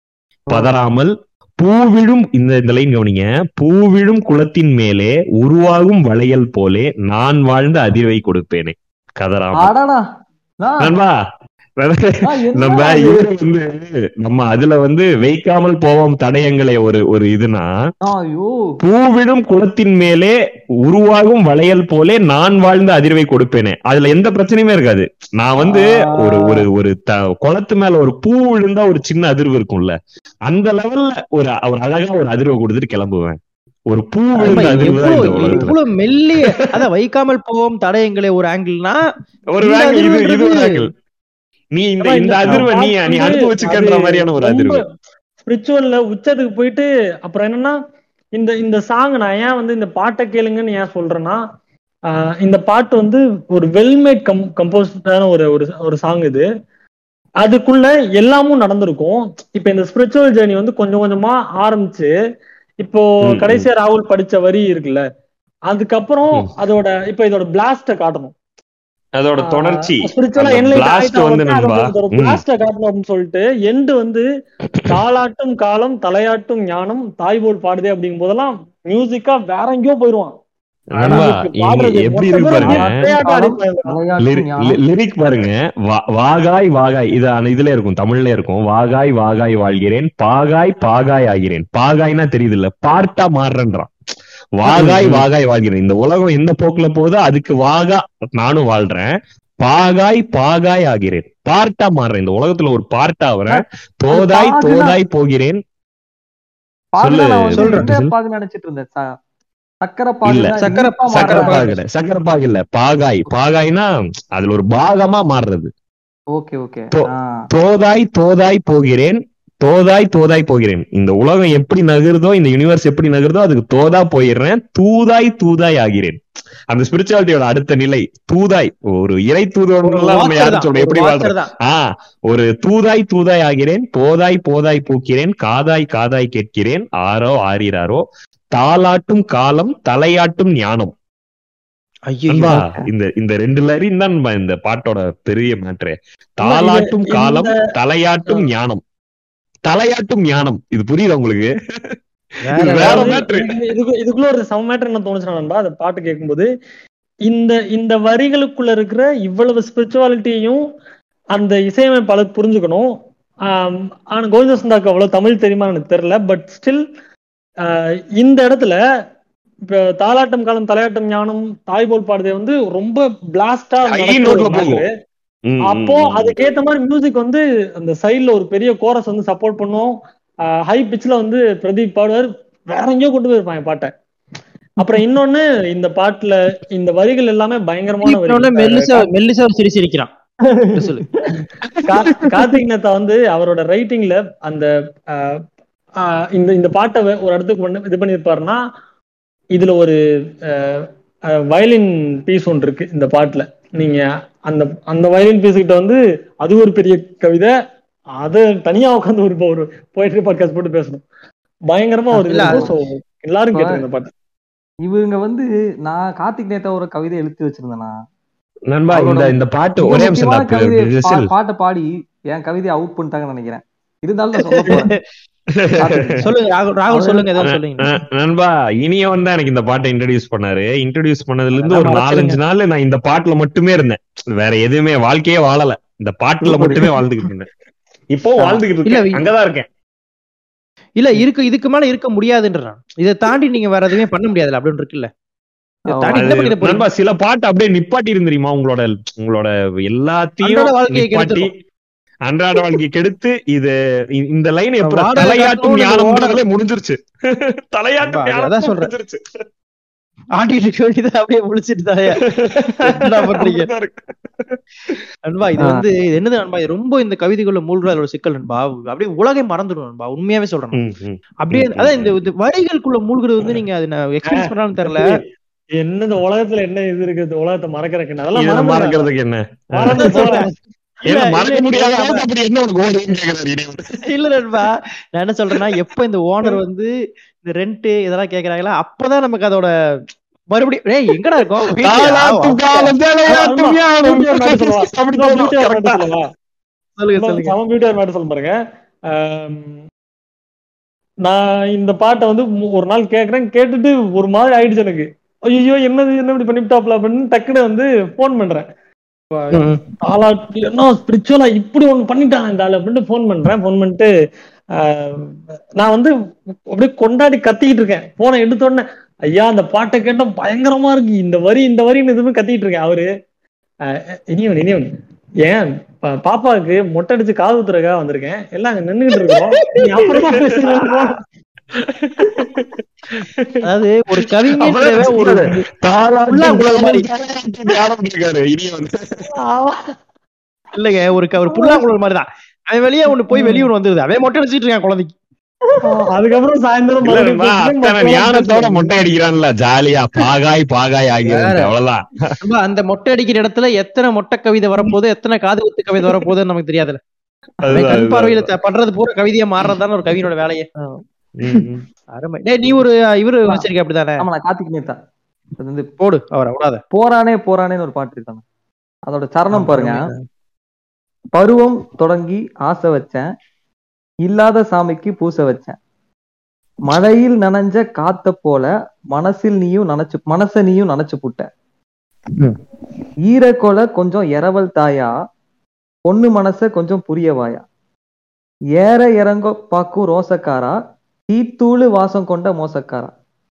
பதறாமல் பூவிழும் இந்த இந்த லைன் கவனிங்க பூவிழும் குளத்தின் மேலே உருவாகும் வளையல் போலே நான் வாழ்ந்த அதிர்வை கொடுப்பேனே கதறாமல் அடாடா நான் நண்பா நான் என்ன நம்ம அது? இதுல வந்து நம்ம அதுல வந்து வைக்காமல் போவோம் தடயங்களை ஒரு ஒரு இதுனா ஐயோ பூவிடும் குளத்தின் மேலே உருவாகும் வளையல் போலே நான் வாழ்ந்த அதிர்வை கொடுப்பேனே அதுல எந்த பிரச்சனையுமே இருக்காது நான் வந்து ஆ. ஒரு ஒரு ஒரு த- குளத்து மேல ஒரு பூ விழுந்தா ஒரு சின்ன அதிர்வு இருக்கும்ல அந்த லெவல்ல ஒரு ஒரு அழகா ஒரு அதிர்வை கொடுத்துட்டு கிளம்புவேன் ஒரு பூ நண்பா, விழுந்த அதிர்வு தான் இந்த எவ்வளவு உலகத்துல எவ்வளவு மெல்லிய அதான் வைக்காமல் போவோம் தடயங்களே ஒரு ஆங்கிள்னா ஒரு இந்த angle, இது இது ஒரு அதிர்வுன்றது- angle. நீ இந்த ஆமா, இந்த இந்த அதிர்வை நீ நீ பாட்டு அனுபவிச்சுக்கன்ற அது மாதிரியான ஒரு ரொம்ப அதிர்வு ஸ்பிரிச்சுவல்ல உச்சத்துக்கு போயிட்டு அப்புறம் என்னன்னா இந்த இந்த சாங் நான் ஏன் வந்து இந்த பாட்டை கேளுங்கன்னு ஏன் சொல்றேன்னா ஆஹ் இந்த பாட்டு வந்து ஒரு வெல்மேட் கம் கம்போஸ்டான ஒரு ஒரு ஒரு சாங் இது அதுக்குள்ள எல்லாமும் நடந்திருக்கும் இப்ப இந்த ஸ்பிரிச்சுவல் ஜேர்னி வந்து கொஞ்சம் கொஞ்சமா ஆரம்பிச்சு இப்போ ம், ம். கடைசியா ராகுல் படிச்ச வரி இருக்குல்ல அதுக்கப்புறம் ம். அதோட இப்ப இதோட பிளாஸ்ட காட்டணும் அதோட தொடர்ச்சி ஸ்பிரிச்சுவலா அந்த என்லைட் blast வந்து நண்பா ம். பிளாஸ்ட காட்டணும் அப்படின்னு சொல்லிட்டு எண்டு வந்து தாளாட்டும் காலம் தலையாட்டும் ஞானம் தாய் போல் பாடுதே அப்படிங்கும் போதெல்லாம் மியூசிக்கா வேற எங்கேயோ போயிருவான் நண்பா, அதுக்கு இங்க பாடுறது எப்படி மொத்த இருக்கு பேரும் பாருங்க விளையாட்டு ஆடிப்பாங்க. விளையாட்டு ஞானம். லிரிக் பாருங்க வா- வாகாய் வாகாய் இது அந்த இதுல இருக்கும் தமிழ்ல இருக்கும் வாகாய் வாகாய் வாழ்கிறேன் பாகாய் பாகாய் ஆகிறேன் பாகாய்னா தெரியுது இல்ல பார்ட்டா மாறுறேன்றான் வாகாய் வாகாய் வாழ்கிறேன் இந்த உலகம் எந்த போக்குல போகுதோ அதுக்கு வாகா நானும் வாழ்றேன் பாகாய் பாகாய் ஆகிறேன் பார்ட்டா மாறுறேன் இந்த உலகத்துல ஒரு பார்ட்டா ஆகுறேன் தோதாய் பாகுனா- தோதாய் போகிறேன் பாகுனா நான் சொல்லு, வந்து சொல்லு. எந்த பாகு நினைச்சிட்டு இருந்தேன் ச- சக்கரை இல்ல. பாகு சக்கரை- சக்கரை பாகு. பாகு இல்ல சக்கரை பாகு இல்ல பாகாய் பாகாய்னா அதுல ஒரு பாகமா மாறுறது ஓகே ஓகே தோ- தோதாய் தோதாய் போகிறேன் தோதாய் தோதாய் போகிறேன் இந்த உலகம் எப்படி நகருதோ இந்த யூனிவர்ஸ் எப்படி நகருதோ அதுக்கு தோதா போயிடுறேன் தூதாய் தூதாய் ஆகிறேன் அந்த ஸ்பிரிச்சுவாலிட்டியோட அடுத்த நிலை தூதாய் ஒரு இறை தூதோடலாம் நம்ம யாரும் சொல்றோம் எப்படி வாழ்றோம் தான் ஆ ஒரு தூதாய் தூதாய் ஆகிறேன் போதாய் போதாய் பூக்கிறேன் காதாய் காதாய் கேட்கிறேன் ஆரோ ஆரிராரோ தாலாட்டும் காலம் தலையாட்டும் ஞானம் ஐயோ நண்பா, இந்த இந்த ரெண்டு லைன் தான் நண்பா இந்த பாட்டோட பெரிய மேட்ரு தாலாட்டும் இந்த- காலம் தலையாட்டும் ஞானம் தலையாட்டும் ஞானம் இது புரியுதா உங்களுக்கு இது வேற அதாவது மேட்ரு இது- இதுக்கு- இதுக்குள்ள ஒரு சம மேட்டர் என்ன தோணுச்சுன்னா நண்பா அந்த பாட்டு கேட்கும்போது இந்த இந்த வரிகளுக்குள்ள இருக்கிற இவ்வளவு ஸ்பிரிச்சுவாலிட்டியையும் அந்த இசையமைப்பாளர் புரிஞ்சுக்கணும் ஆம், ஆனா கோவிந்த சுந்தாக்கு அவ்வளவு தமிழ் தெரியுமா எனக்கு தெரியல பட் ஸ்டில் இந்த இடத்துல இப்ப தாலாட்டம் காலம் தலையாட்டம் ஞானம் தாய் போல் பாடுதே வந்து ரொம்ப பிளாஸ்டா High note ல போகும். ம், அப்போ ம், ம். அதுக்கேத்த மாதிரி மியூசிக் வந்து அந்த சைடுல ஒரு பெரிய கோரஸ் வந்து சப்போர்ட் பண்ணும் ஹை பிச்ல வந்து பிரதீப் பாடுவார் வேற எங்கேயோ கொண்டு போயிருப்பாங்க பாட்டை அப்புறம் இன்னொன்னு இந்த பாட்டுல இந்த வரிகள் எல்லாமே பயங்கரமான இன்னொன்னு வரிகள். மெல்லிசா மெல்லிசா சிரி சிரிக்கிறான் சொல்லு கா- கார்த்திக் நேத்தா வந்து அவரோட ரைட்டிங்ல அந்த ஆஹ், ஆஹ், இந்த இந்த பாட்டை வே- ஒரு இடத்துக்கு கொண்டு இது பண்ணிருப்பாருன்னா இதுல ஒரு வயலின் பீஸ் ஒன்று இருக்கு இந்த பாட்டுல நீங்க அந்த அந்த வயலின் பீஸ் கிட்ட வந்து அது ஒரு பெரிய கவிதை அது தனியா உட்காந்து ஒரு ஒரு போயிட்டு பாட்காஸ்ட் போட்டு பேசணும் பயங்கரமா ஒரு இல்ல, இது. So, எல்லாரும் கேட்டுருங்க இந்த பாட்டு இவங்க வந்து நான் கார்த்திக் நேத்தா ஒரு கவிதை எழுதி வச்சிருந்தேன்னா நண்பா இந்த அவரோட இந்த பாட்டு மிக ஒரே நிமிஷம் முக்கியமான தான் கவிதையை பி- பா- ரிசில். பாட்டை பாடி என் கவிதையை அவுட் பண்ணிட்டாங்கன்னு நினைக்கிறேன் இருந்தாலும் நான் சொல்ல போறேன் கார்த்திக். சொல்லுங்க ராகுல் ராகுல் சொல்லுங்க ஏதாவது சொல்லுங்க ந- நண்பா இனியவன் தான் எனக்கு இந்த பாட்டை இன்ட்ரடியூஸ் பண்ணாரு இன்ட்ரடியூஸ் பண்ணதுல இருந்து ஒரு அதான் நாலஞ்சு நாள் நான் இந்த பாட்டுல மட்டுமே இருந்தேன் வேற எதுவுமே வாழ்க்கையே வாழல இந்த பாட்டுல மட்டுமே வாழ்ந்துகிட்டு இருந்தேன் இப்போ வாழ்ந்துகிட்டு இல்ல, இருக்கேன் அங்கதான் இருக்கேன் இல்ல இருக்கு இதுக்கு மேல இருக்க முடியாதுன்றான் இதை தாண்டி நீங்க வேற எதுவுமே பண்ண முடியாதுல அப்படின்னு இருக்குல்ல இதை ஆமா. தாண்டி என்ன அது பண்ணிட போறீங்க நண்பா சில பாட்டு அப்படியே நிப்பாட்டி தெரியுமா உங்களோட உங்களோட எல்லாத்தையும் அன்றாட வாழ்க்கையை நிப்பாட்டி அன்றாட வாழ்க்கையை கெடுத்து இது இ- இந்த லைன் எப்படி வாடகை தலையாட்டும் காட்டும் ஞானம்ன்றதுல முடிஞ்சிருச்சு தலையாட்டும் நண்பா, ஞானம் அதான் சொல்றேன். முடிஞ்சிருச்சு ஆடிட்டு இருக்க வேண்டியது அப்படியே முழிச்சிட்டு தாயா என்ன பண்றீங்க அப்படிதான் இருக்கு. நண்பா இது வந்து இது என்னது நண்பா இது ரொம்ப இந்த கவிதைக்குள்ள மூழ்குற ஒரு சிக்கல் நண்பா அப்படியே உலகை மறந்துடும் நண்பா உண்மையாவே சொல்றேன் ம், ம். அப்படியே ம், அதான் இந்த இந்த வரிகளுக்குள்ள மூழ்குறது வந்து நீங்க அதை எக்ஸ்பீரியன்ஸ் பண்ணாலும் தெரியல என்ன இந்த உலகத்துல என்ன இது இருக்கு இந்த உலகத்தை மறக்கறதுக்கு என்ன? அதெல்லாம் இதை மறந்துடுறேன். மறக்கிறதுக்கு என்ன மறந்து போறேன். ஏன்னா இல்ல, மறக்க இல்ல, முடியாத இல்ல, அளவுக்கு அப்படி என்ன உனக்கு ஓடுதுன்னு கேக்குறாரு இடையூறு. இல்ல நண்பா நான் என்ன சொல்றேன்னா எப்ப இந்த ஓனர் வந்து இந்த ரெண்ட் இதெல்லாம் கேக்குறாங்களா அப்பதான் நமக்கு அதோட மறுபடியும் ஏய் எங்கடா இருக்கோம் வீட்லயா? தாலாட்டு காலம் தலையாட்டும் ஆமா, யாரும். beauty or matter சொல்லவா? அப்படி இன்னும் தோணும். beauty or correct matter ஆ. சொல்லவா? சொல்லுங்க சொல்லுங்க சம beauty or matter சொல்ல பாருங்க ஆம், நான் இந்த பாட்டை வந்து மு- ஒரு நாள் கேக்குறேன் கேட்டுட்டு ஒரு மாதிரி ஆயிடுச்சு எனக்கு ஐயோ என்னது என்ன இப்படி பண்ணிவிட்டாப்ல அப்படின்னு டக்குன்னு வந்து போன் பண்றேன் ம். ஆளாட்டு என்ன ஸ்பிரிச்சுவலா இப்படி ஒண்ணு பண்ணிட்டான் இந்த ஆளு அப்படின்ட்டு ஃபோன் பண்றேன் ஃபோன் பண்ணிட்டு ஆஹ், நான் வந்து அப்படியே கொண்டாடி கத்திக்கிட்டு இருக்கேன் போனை எடுத்த உடனே ஐயா அந்த பாட்டை கேட்டோம் பயங்கரமா இருக்கு இந்த வரி இந்த வரின்னு எதுவுமே கத்திட்டு இருக்கேன் அவரு ஆஹ், இனியவன் இனியவன் ஏன் பா- பாப்பாவுக்கு மொட்டை அடிச்சு காது குத்துறதுக்காக வந்திருக்கேன் எல்லாம் அங்க நின்னுகிட்டு இருக்கோம் நீ அப்புறமா பேசுங்க அதாவது ஒரு கவிஞர் அப்பதான் தேவை ஒரு சொல்றாரு. தாலாட்டு உள்ள உங்களை மாதிரி. தலையாட்டும் யாரும் இருக்காரு இனி வந்து இல்லைங்க ஒரு க- ஒரு புல்லாங்குழல் மாதிரிதான் அவன் வெளியே ஒண்ணு போய் வெளியே ஒண்ணு வந்துருது அவன் மொட்டை அடிச்சிட்டு இருக்கான் குழந்தைக்கு அதுக்கப்புறம் சாயந்தரம் இல்ல, மறுபடியும் நண்பா, பேசுங்க, அத்தனை மொத்தமா ஞானத்தோட பேசுங்க. மொட்டை அடிக்கிறான்ல ஜாலியா பாகாய் பாகாய் ஆகிறது அவ்வளவுதான் நம்ம அந்த மொட்டை அடிக்கிற இடத்துல எத்தனை மொட்டை கவிதை வரப்போகுது எத்தனை காது குத்து கவிதை வரப்போகுதுன்னு நமக்கு தெரியாதுல்ல அவன் அதுதான், கண் அதுதான். பார்வையில த- பண்றது பூரா கவிதையா மாறுறதுதானே ஒரு கவிஞனோட வேலையே ம், ம். அருமை டேய் நீ ஒரு இவரு வச்சிருக்க அப்படிதானே ஆமா நான் கார்த்திக் நேத்தா அது வந்து போடு அவரை விடாத போரானே போரானேன்னு ஒரு பாட்டு இருக்காங்க அதோட சரணம் பாருங்க பருவம் தொடங்கி ஆசை வச்சேன் இல்லாத சாமிக்கு பூச வச்சேன் மழையில் நனைஞ்ச காத்த போல மனசில் நீயும் நினைச்சு மனச நீயும் நினைச்சு புட்ட ம். ஈரக்கொலை கொஞ்சம் இரவல் தாயா பொண்ணு மனச கொஞ்சம் புரியவாயா ஏற இறங்க பாக்கும் ரோசக்காரா தீத்தூளு வாசம் கொண்ட மோசக்காரா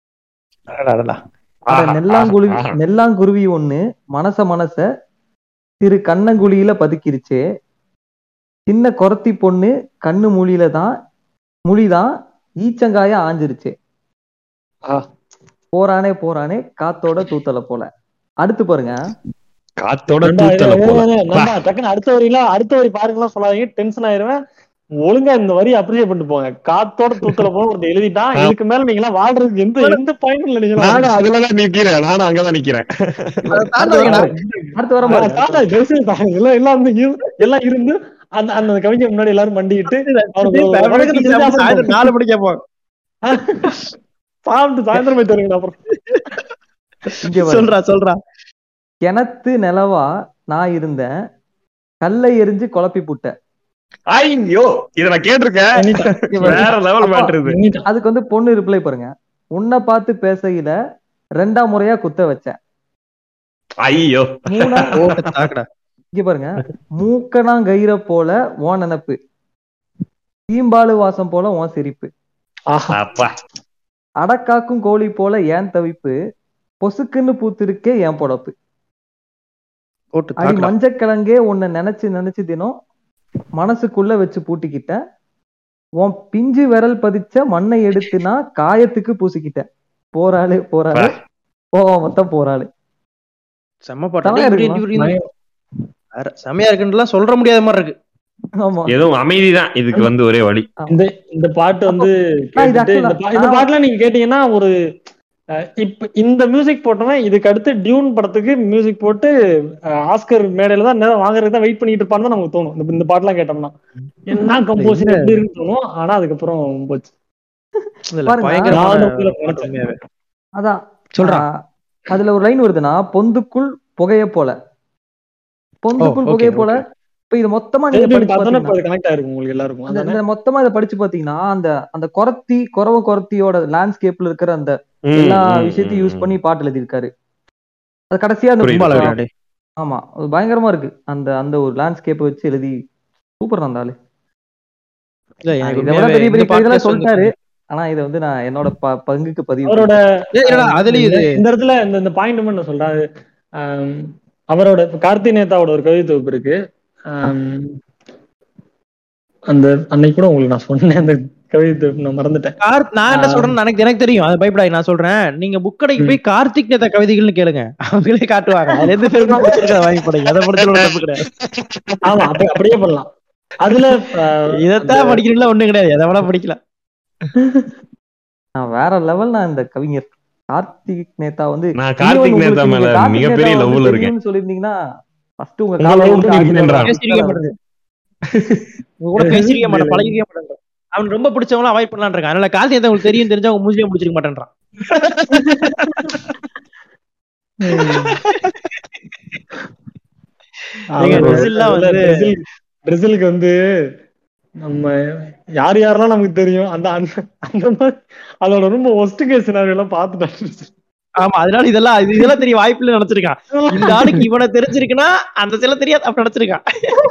அட ஆஹா, நெல்லாங்குருவி ஆஹா. நெல்லாங்குருவி ஒண்ணு மனச மனச திரு கண்ணங்குழியில பதுக்கிருச்சே சின்ன கொரத்தி பொண்ணு கண்ணு மூலியில தான் மொழிதான் ஈச்சங்காய ஆஞ்சிருச்சே ஆ. போறானே போறானே காத்தோட தூத்தல போல அடுத்து பாருங்க காத்தோட நண்பா, தூத்தல இரு, போல இரு, இரு, நண்பா, டக்குன்னு அடுத்த வரியில அடுத்த வரி பாருங்கலாம் சொல்லாதீங்க டென்ஷன் ஆயிருவேன் ஒழுங்கா இந்த வரி அப்ரிஷியேட் பண்ணிட்டு போங்க காத்தோட தூக்கல போல ஒருத்தர் எழுதிட்டான் இதுக்கு மேல நீங்க எல்லாம் வாழ்றதுக்கு எந்த எந்த பயனும் இல்ல நீங்க நானும் அதுலதான் நிக்கிறேன் நானும் அங்கதான் நிக்கிறேன் அடுத்து வர பாருங்க தாத்தா தரிசனம் தாங்க எல்லாம் எல்லாம் வந்து இரு- எல்லாம் இருந்து அந்த அந்த கவிஞர் முன்னாடி எல்லாரும் மண்டிட்டு அவருக்கு ஒரு வணக்கத்தை செஞ்சு அப்புறம் சாயந்தரம் நாலு மணிக்கு கேட்பாங்க சாப்பிட்டு சாயந்தரம் போய் தருங்க அப்புறம் இங்க பாருங்க. சொல்றா சொல்றா கிணத்து நிலவா நான் இருந்தேன் கல்லை எரிஞ்சு குழப்பி புட்டேன் ஐயோ இத நான் கேட்டிருக்கேன் வேற லெவல் மாட்டுறது அதுக்கு வந்து பொண்ணு ரிப்ளை பாருங்க உன்னை பார்த்து பேசையில ரெண்டாம் முறையா குத்த வச்சேன் ஐயோ மூணா ஓட்ட தாக்கடா இங்க பாருங்க மூக்கனா கயிற போல உன் நினப்பு தீம்பாலு வாசம் போல உன் சிரிப்பு ஆஹா அப்பா அடக்காக்கும் கோழி போல ஏன் தவிப்பு பொசுக்குன்னு பூத்திருக்கே என் பொழப்பு ஓட்டு அடி தாக்கடா மஞ்சக்கிழங்கே உன்னை நினைச்சு நினைச்சு தினம் மனசுக்குள்ள வச்சு பூட்டிக்கிட்டேன் உன் பிஞ்சு விரல் பதிச்ச மண்ணை எடுத்து நான் காயத்துக்கு பூசிக்கிட்டேன் போராளு போராளு போவோம் மொத்தம் போராளு செம்ம பாட்டு செமையா இப்படி- இருக்குமா? இப்படி இந்த- வேற செமையா இருக்குன்னுலாம் சொல்ற முடியாத மாதிரி இருக்கு ஆமா எதுவும் அமைதிதான் இதுக்கு வந்து ஒரே வழி இந்த இந்த பாட்டு வந்து நான் இது கேட்டுட்டு இந்த actually- பா- இந்த நான் பாட்டுல நீங்க கேட்டீங்கன்னா ஒரு அஹ், இப்ப இந்த மியூசிக் போட்டவன் இதுக்கு அடுத்து டியூன் படத்துக்கு மியூசிக் போட்டு அஹ், ஆஸ்கர் மேடையில தான் நேரம் வாங்குறதுக்கு தான் வெயிட் பண்ணிட்டு இருப்பான்னு தான் நமக்கு தோணும் இந்த- இந்த பாட்டுலாம் கேட்டோம்னா என்ன கம்போசிங் எப்படி இருக்குன்னு தோணும் ஆனா அதுக்கப்புறம் போச்சு இதுல பாருங்க, பயங்கரமான நானும் கீழே போனேன். உண்மையாவே. அதான் சொல்றான் ஆஹ், அதுல ஒரு லைன் வருதுன்னா பொந்துக்குள் புகைய போல பொந்துக்குள் ஓ, okay, புகைய போல இப்ப இது மொத்தமா நீங்க திருப்பி படிச்சு பார்த்தோன்னா பாத்தீங்கன்னா இப்ப கனெக்ட் ஆயிருக்கும் உங்களுக்கு எல்லாருக்கும் அந்த- அதானே? இந்த மொத்தமா இதை படிச்சு பாத்தீங்கன்னா அந்த அந்த கொரத்தி குறவ கொரத்தியோட லேண்ட்ஸ்கேப்ல இருக்கிற அந்த ம், எல்லா ம், விஷயத்தையும் ம், யூஸ் பண்ணி பாட்டு எழுதியிருக்காரு அது கடைசியா அந்த புரியுது, ரொம்ப அழகா புரியுது. டேய். ஆமா அது பயங்கரமா இருக்கு அந்த அந்த ஒரு லேண்ட்ஸ்கேப்பை வச்சு எழுதி சூப்பர் அந்த ஆளு இல்ல, எனக்கு இதை விட உண்மையாவே பெரிய இந்த பெரிய கவிதைலாம் podcast வந்து- சொல்லிட்டாரு ஆனா இதை வந்து நான் என்னோட ப- பங்குக்கு பதிவு அவரோட ஏய், என்னடா, அதுலயும் இது இந்த இடத்துல இந்த இந்த பாயிண்ட் என்ன சொல்றாரு ஆம், அவரோட கார்த்தி நேதாவோட ஒரு கவிதை தொகுப்பு இருக்கு ஆம், அந்த அன்னைக்கு கூட உங்களுக்கு நான் சொன்னேன் அந்த கவிதை நான் மறந்துட்டேன் கார் நான் என்ன சொல்றேன்னு எனக்கு எனக்கு தெரியும் அது பயப்படாது நான் சொல்றேன் நீங்க புக் கடைக்கு போய் கார்த்திக் நேதா கவிதைகள்னு கேளுங்க அவங்களே காட்டுவாங்க அதுல எந்த பேருமா பிடிச்சிருக்கா வாங்கி போடுங்க அதை படிச்சு தப்பு கிடையாது ஆமா அப்படி அப்படியே பண்ணலாம் அதுல அஹ், இதைத்தான் படிக்கிறீங்களா ஒண்ணும் கிடையாது எதை வேணா படிக்கலாம் நான் வேற லெவல் நான் இந்த கவிஞர் கார்த்திக் நேதா வந்து நான் கார்த்திக் இன்னொன்னு நேதா உங்களுக்கு மேல நீங்க கார்த்திக் மிகப்பெரிய நேதா வந்து லவ்ல இருக்கேன் தெரியும்னு சொல்லியிருந்தீங்கன்னா ஃபர்ஸ்ட் உங்க உங்க காலை love வந்து பண்ணிருக்கேன்றான். பேசிருக்க மாட்டேங்குது உங்க கூட பேசிருக்க மாட்டேன் பழகிருக்க மாட்டேன் அவன் ரொம்ப பிடிச்சவங்களும் அவாய்ட் பண்ணலான் இருக்கான் அதனால கார்த்திக் நேதா உங்களுக்கு தெரியும் தெரிஞ்சா அவங்க மூஞ்சிலே முடிச்சிருக்க மாட்டேன்றான் ஏங்க, அவர் பிரேசில்லாம் அதுல வந்து- பிரேசில் பிரேசிலுக்கு வந்து நம்ம யார் யாரெல்லாம் நமக்கு தெரியும் அந்த அந்த அந்த மாதிரி அதோட ரொம்ப ஒஸ்ட் கேஸ் எல்லாம் பார்த்துட்டாங்க ஆமா அதனால இதெல்லாம் இது இதெல்லாம் தெரிய வாய்ப்பு இல்ல நினைச்சிருக்கான் இந்த ஆளுக்கு இவனை தெரிஞ்சிருக்குன்னா அந்த சில தெரியாது அப்படி நினைச்சிருக்கான்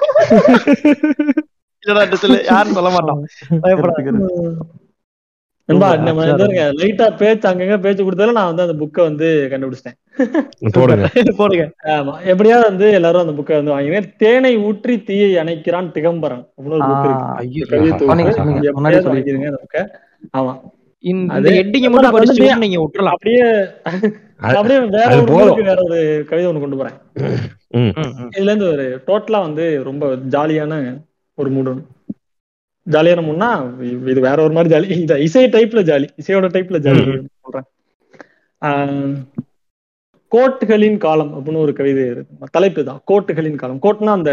இல்லடா இந்த சில யாரும் சொல்ல மாட்டான் பயப்படாத நண்பா நம்ம லைட்டா பேச்சு அங்கங்க பேச்சு கொடுத்தாலும் நான் வந்து அந்த புக்கை வந்து கண்டுபிடிச்சிட்டேன் போடுங்க போடுங்க ஆமா எப்படியாவது வந்து எல்லாரும் அந்த புக்கை வந்து வாங்கினேன் தேனை ஊற்றி தீயை அணைக்கிறான் திகம்பரன் அவ்வளவு ஒரு book இருக்கு ஐயோ கவிதை தொகுப்பு. சொன்னீங்க, சொன்னீங்க. எப்படியாவது முன்னாடி சொல்லி- வாங்கிருங்க அந்த புக்கை ஆமா இந்த அது- ஹெட்டிங்க மட்டும் நான் படிச்சு வந்து நீங்க விட்டுறலாம் அப்படியே அது- அப்படியே வேற அது ஒரு போதும். ஊருக்கு வேற ஒரு கவிதை ஒண்ணு கொண்டு போறேன் ம். ம், ம். இதுல இருந்து ஒரு டோட்டலா வந்து ரொம்ப ஜாலியான ஒரு மூடு ஜாலியான மூட்னா இது வேற ஒரு மாதிரி ஜாலி இந்த இசை டைப்ல ஜாலி இசையோட டைப்ல ஜாலி சொல்றேன் ஆஹ், கோட்டுகளின் காலம் அப்படின்னு ஒரு கவிதை இருக்கு தலைப்பு தான் கோட்டுகளின் காலம் கோட்னா அந்த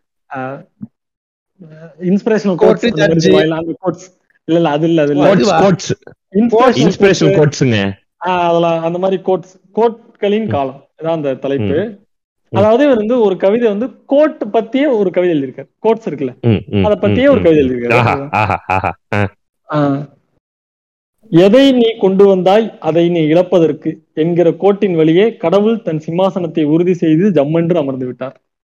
இன்ஸ்பிரேஷனல் கோட்ஸ் கோட்டு, ஜட்ஜு. அந்த கோட்ஸ் இல்ல இல்ல அது இல்ல அது இல்ல quotes quotes Inspirational inspiration quotes. கோட்ஸுங்க ஆஹ் அதெல்லாம் அந்த மாதிரி கோட்ஸ் கோட்களின் காலம் இதான் அந்த தலைப்பு அதாவது இவர் வந்து ஒரு கவிதை வந்து கோட் பத்தியே ஒரு கவிதை எழுதியிருக்காரு கோட்ஸ் இருக்குல்ல ம், ம், அத பத்தியே ம், ஒரு ம். கவிதை ஆஹா எழுதியிருக்காரு ஆஹா ஆஹா ஆ. ஆஹ். எதை நீ கொண்டு வந்தாய் அதை நீ இழப்பதற்கு என்கிற கோட்டின் வழியே கடவுள் தன் சிம்மாசனத்தை உறுதி செய்து ஜம்மென்று அமர்ந்து விட்டார்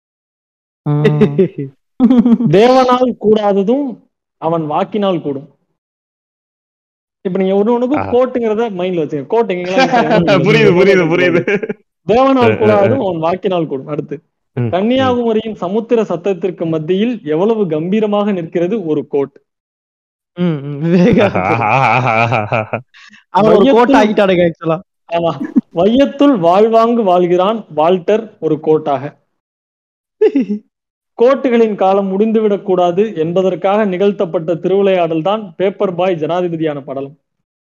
தேவனால் கூடாததும் அவன் வாக்கினால் கூடும் இப்ப நீங்க ஒண்ணு ஒண்ணுக்கும் ஆஹா. கோட்டுங்கிறத மைண்ட்ல வச்சுங்க கோட் எங்கெல்லாம் புரியுது புரியுது புரியுது தேவனால் கூடாதும் அவன் வாக்கினால் கூடும் அடுத்து ம், கன்னியாகுமரியின் சமுத்திர சத்தத்திற்கு மத்தியில் எவ்வளவு கம்பீரமாக நிற்கிறது ஒரு கோட் ம், ம். விவேகானந்தர். ஆஹா, ஆஹா, ஆஹா, ஆஹா. அவன் ஒரு மையத்தில் கோட்டை ஆக்கிட்டானுங்க ஆக்சுவலா ஆமா வையத்துள் வாழ்வாங்கு வாழ்கிறான் வால்டர் ஒரு கோட்டாக கோட்டுகளின் காலம் முடிந்துவிடக் கூடாது என்பதற்காக நிகழ்த்தப்பட்ட திருவிளையாடல் தான் பேப்பர் பாய் ஜனாதிபதியான படலம்